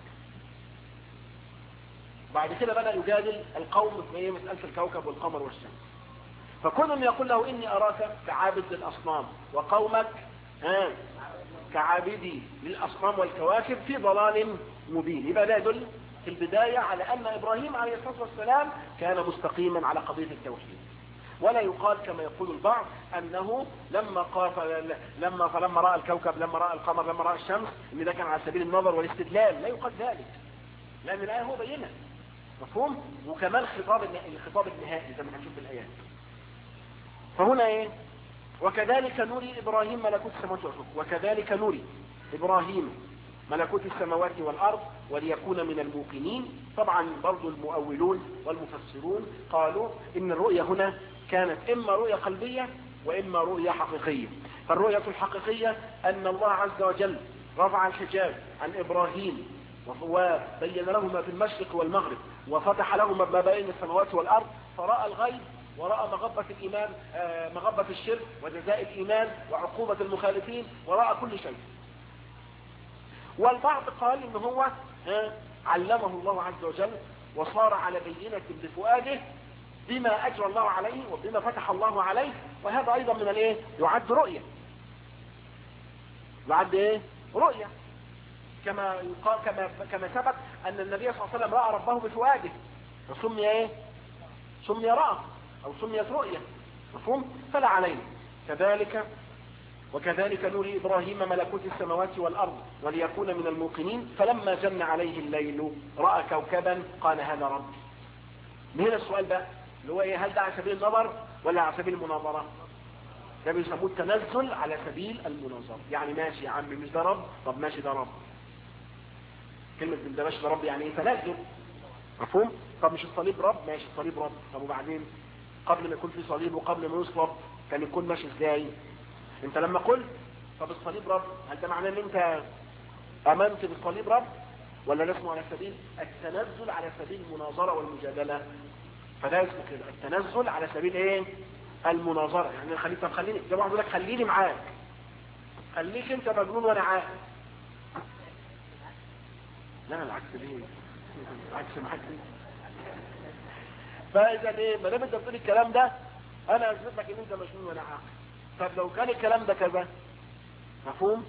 بعد كده بدأ يجادل القوم في ايه مسألة الكوكب والقمر والشمس فكلهم يقول له اني اراك كعابد للاصنام وقومك ها كعابدي للاصنام والكواكب في ضلال مبين يبقى ده يدل في البداية على ان ابراهيم عليه الصلاة والسلام كان مستقيما على قضية التوحيد ولا يقال كما يقول البعض انه لما قال لما فلما راى الكوكب لما راى القمر لما راى الشمس ان ده كان على سبيل النظر والاستدلال لا يقال ذلك لان الايه هو بينها مفهوم وكمان خطاب الخطاب النهائي زي ما هنشوف في الايات فهنا ايه وكذلك نري ابراهيم ملكوت السماوات والارض وكذلك نري ابراهيم ملكوت السماوات والارض وليكون من الموقنين طبعا برضو المؤولون والمفسرون قالوا ان الرؤية هنا كانت اما رؤية قلبية واما رؤية حقيقية فالرؤية الحقيقية ان الله عز وجل رفع الحجاب عن ابراهيم وبين له ما في المشرق والمغرب وفتح له ما بين السماوات والارض فرأى الغيب ورأى مغبة الإيمان آه مغبة الشرك وجزاء الإيمان وعقوبة المخالفين ورأى كل شيء والبعض قال إن هو آه علمه الله عز وجل وصار على بينة بفؤاده بما أجرى الله عليه وبما فتح الله عليه وهذا أيضا من الايه يعد رؤية يعد ايه رؤية كما يقال كما كما ثبت أن النبي صلى الله عليه وسلم رأى ربه بفؤاده فسمي ايه سمي رأى أو سميت رؤية مفهوم فلا علينا كذلك وكذلك نري إبراهيم ملكوت السماوات والأرض وليكون من الموقنين فلما جن عليه الليل رأى كوكبا قال هذا رب من هنا السؤال بقى اللي هو ايه هل ده على سبيل النظر ولا على سبيل المناظرة ده بيسموه التنزل على سبيل المناظرة يعني ماشي يا عم مش ده رب طب ماشي ده رب كلمة ده ماشي ده رب يعني ايه تنزل مفهوم طب مش الصليب رب ماشي الصليب رب طب وبعدين قبل ما يكون في صليب وقبل ما يصلب كان يكون ماشي ازاي انت لما قلت طب الصليب رب هل ده معناه ان انت امنت بالصليب رب ولا ده اسمه على سبيل التنزل على سبيل المناظرة والمجادلة فده اسمه كده التنزل على سبيل ايه المناظرة يعني خليك طب خليني زي ما بقول لك خليني معاك خليك انت مجنون وانا عاقل لا العكس ليه العكس معاك ليه فاذا ايه ما دام انت بتقول الكلام ده انا اثبت لك ان انت مجنون وانا عاقل طب لو كان الكلام ده كذا مفهوم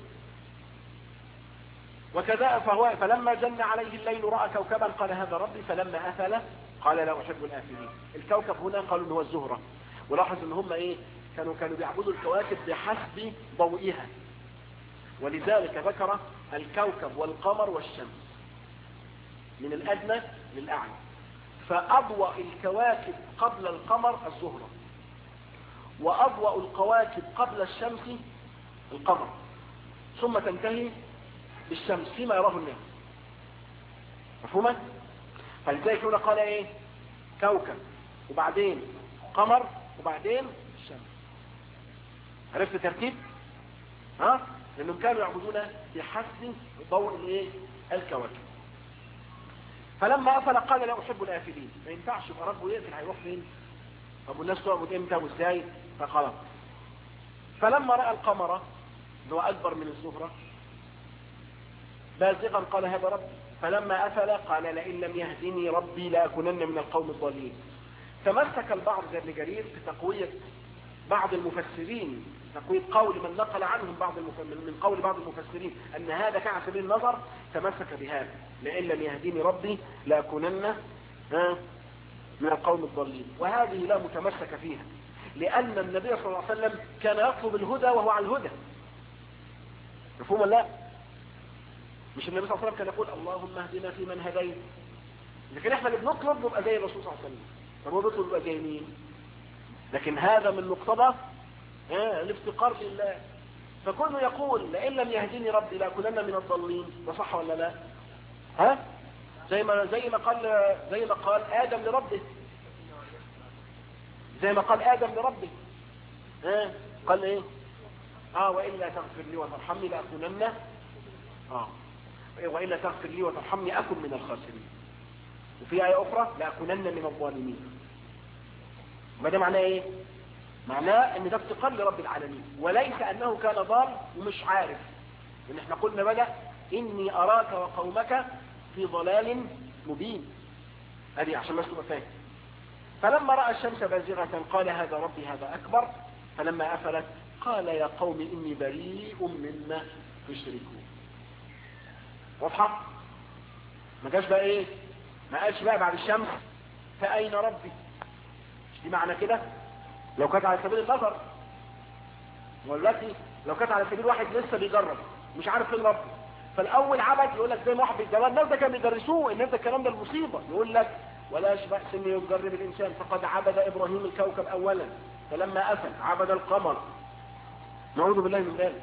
وكذا فهو فلما جن عليه الليل راى كوكبا قال هذا ربي فلما افل قال لا احب الافلين الكوكب هنا قالوا ان هو الزهره ولاحظ ان هم ايه كانوا كانوا بيعبدوا الكواكب بحسب ضوئها ولذلك ذكر الكوكب والقمر والشمس من الادنى للاعلى فأضوأ الكواكب قبل القمر الزهرة وأضوأ الكواكب قبل الشمس القمر ثم تنتهي بالشمس فيما يراه الناس مفهوما؟ فلذلك هنا قال ايه كوكب وبعدين قمر وبعدين الشمس عرفت الترتيب؟ ها؟ لأنهم كانوا يعبدون بحسب ضوء الايه؟ الكواكب فلما أفل قال لا أحب الآفلين ما ينفعش يبقى ربه يقفل هيروح فين طب والناس تعبد امتى وازاي فخلاص فلما رأى القمر اللي هو أكبر من الزهرة بازغا قال هذا ربي فلما أفل قال لئن لم يهدني ربي لأكونن من القوم الضالين تمسك البعض زي ابن جرير بتقوية بعض المفسرين تقوية قول من نقل عنهم بعض المف... من قول بعض المفسرين أن هذا كان على سبيل النظر تمسك بهذا لئن لم يهديني ربي لأكونن ها من القوم الضالين وهذه لا متمسك فيها لأن النبي صلى الله عليه وسلم كان يطلب الهدى وهو على الهدى مفهوم ولا لا مش النبي صلى الله عليه وسلم كان يقول اللهم اهدنا في من هديت لكن احنا اللي بنطلب نبقى زي الرسول صلى الله عليه وسلم طب هو بيطلب يبقى زي مين لكن هذا من مقتضى اه الافتقار لله فكونه يقول لئن لم يهديني ربي لاكونن من الضالين ده صح ولا لا ها زي ما زي ما قال زي ما قال ادم لربه زي ما قال ادم لربه ها قال ايه اه والا تغفر لي وترحمني لاكونن اه والا تغفر لي وترحمني اكن من الخاسرين وفي آية أخرى لأكونن من الظالمين ما ده معناه إيه معناه أن ده افتقار لرب العالمين وليس أنه كان ضال ومش عارف إن احنا قلنا بقى إني أراك وقومك في ضلال مبين هذه عشان ما تبقى فاهم فلما رأى الشمس بازغة قال هذا ربي هذا أكبر فلما أفلت قال يا قوم إني بريء مما تشركون واضحة ما جاش بقى ايه ما قالش بقى بعد الشمس فأين ربي مش دي معنى كده لو كانت على سبيل النظر والتي لو كانت على سبيل واحد لسه بيجرب مش عارف فين ربي فالاول عبد يقول لك زي ما واحد بيتجرب الناس ده كانوا بيدرسوه الناس ده الكلام ده المصيبه يقول لك ولا بأس ان يجرب الانسان فقد عبد ابراهيم الكوكب اولا فلما افل عبد القمر نعوذ بالله من ذلك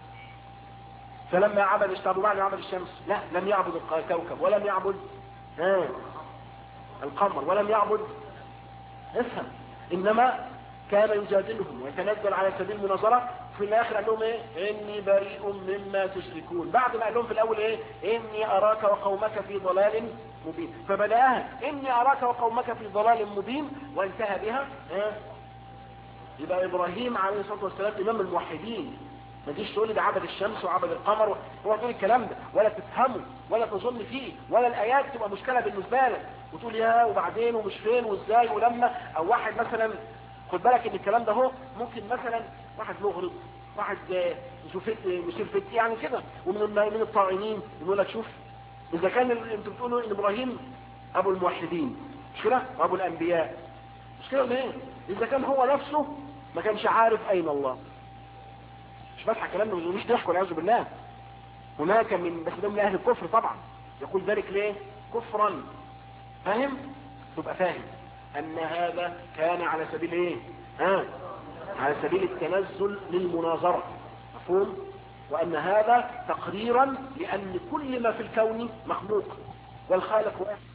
فلما عبد اشتغل بعد عبد الشمس لا لم يعبد الكوكب ولم يعبد ها القمر ولم يعبد افهم انما كان يجادلهم ويتنزل على سبيل المناظره في الاخر قال لهم ايه اني بريء مما تشركون بعد ما قال لهم في الاول ايه اني اراك وقومك في ضلال مبين فبداها اني اراك وقومك في ضلال مبين وانتهى بها ها يبقى ابراهيم عليه الصلاه والسلام امام الموحدين ما تجيش تقول لي ده عبد الشمس وعبد القمر هو تقول الكلام ده ولا تفهمه ولا تظن فيه ولا الايات تبقى مشكله بالنسبه لك وتقول يا وبعدين ومش فين وازاي ولما او واحد مثلا خد بالك ان الكلام ده هو ممكن مثلا واحد مغرب واحد مشير فت يعني كده ومن من الطاعنين يقول لك شوف اذا كان انتوا بتقولوا ان ابراهيم ابو الموحدين مش كده وابو الانبياء مش كده ليه اذا كان هو نفسه ما كانش عارف اين الله مش بضحك كلام ده مش ضحك والعياذ بالله هناك من بس ده من اهل الكفر طبعا يقول ذلك ليه كفرا فاهم تبقى فاهم ان هذا كان على سبيل ايه ها على سبيل التنزل للمناظرة مفهوم وان هذا تقريرا لان كل ما في الكون مخلوق والخالق واحد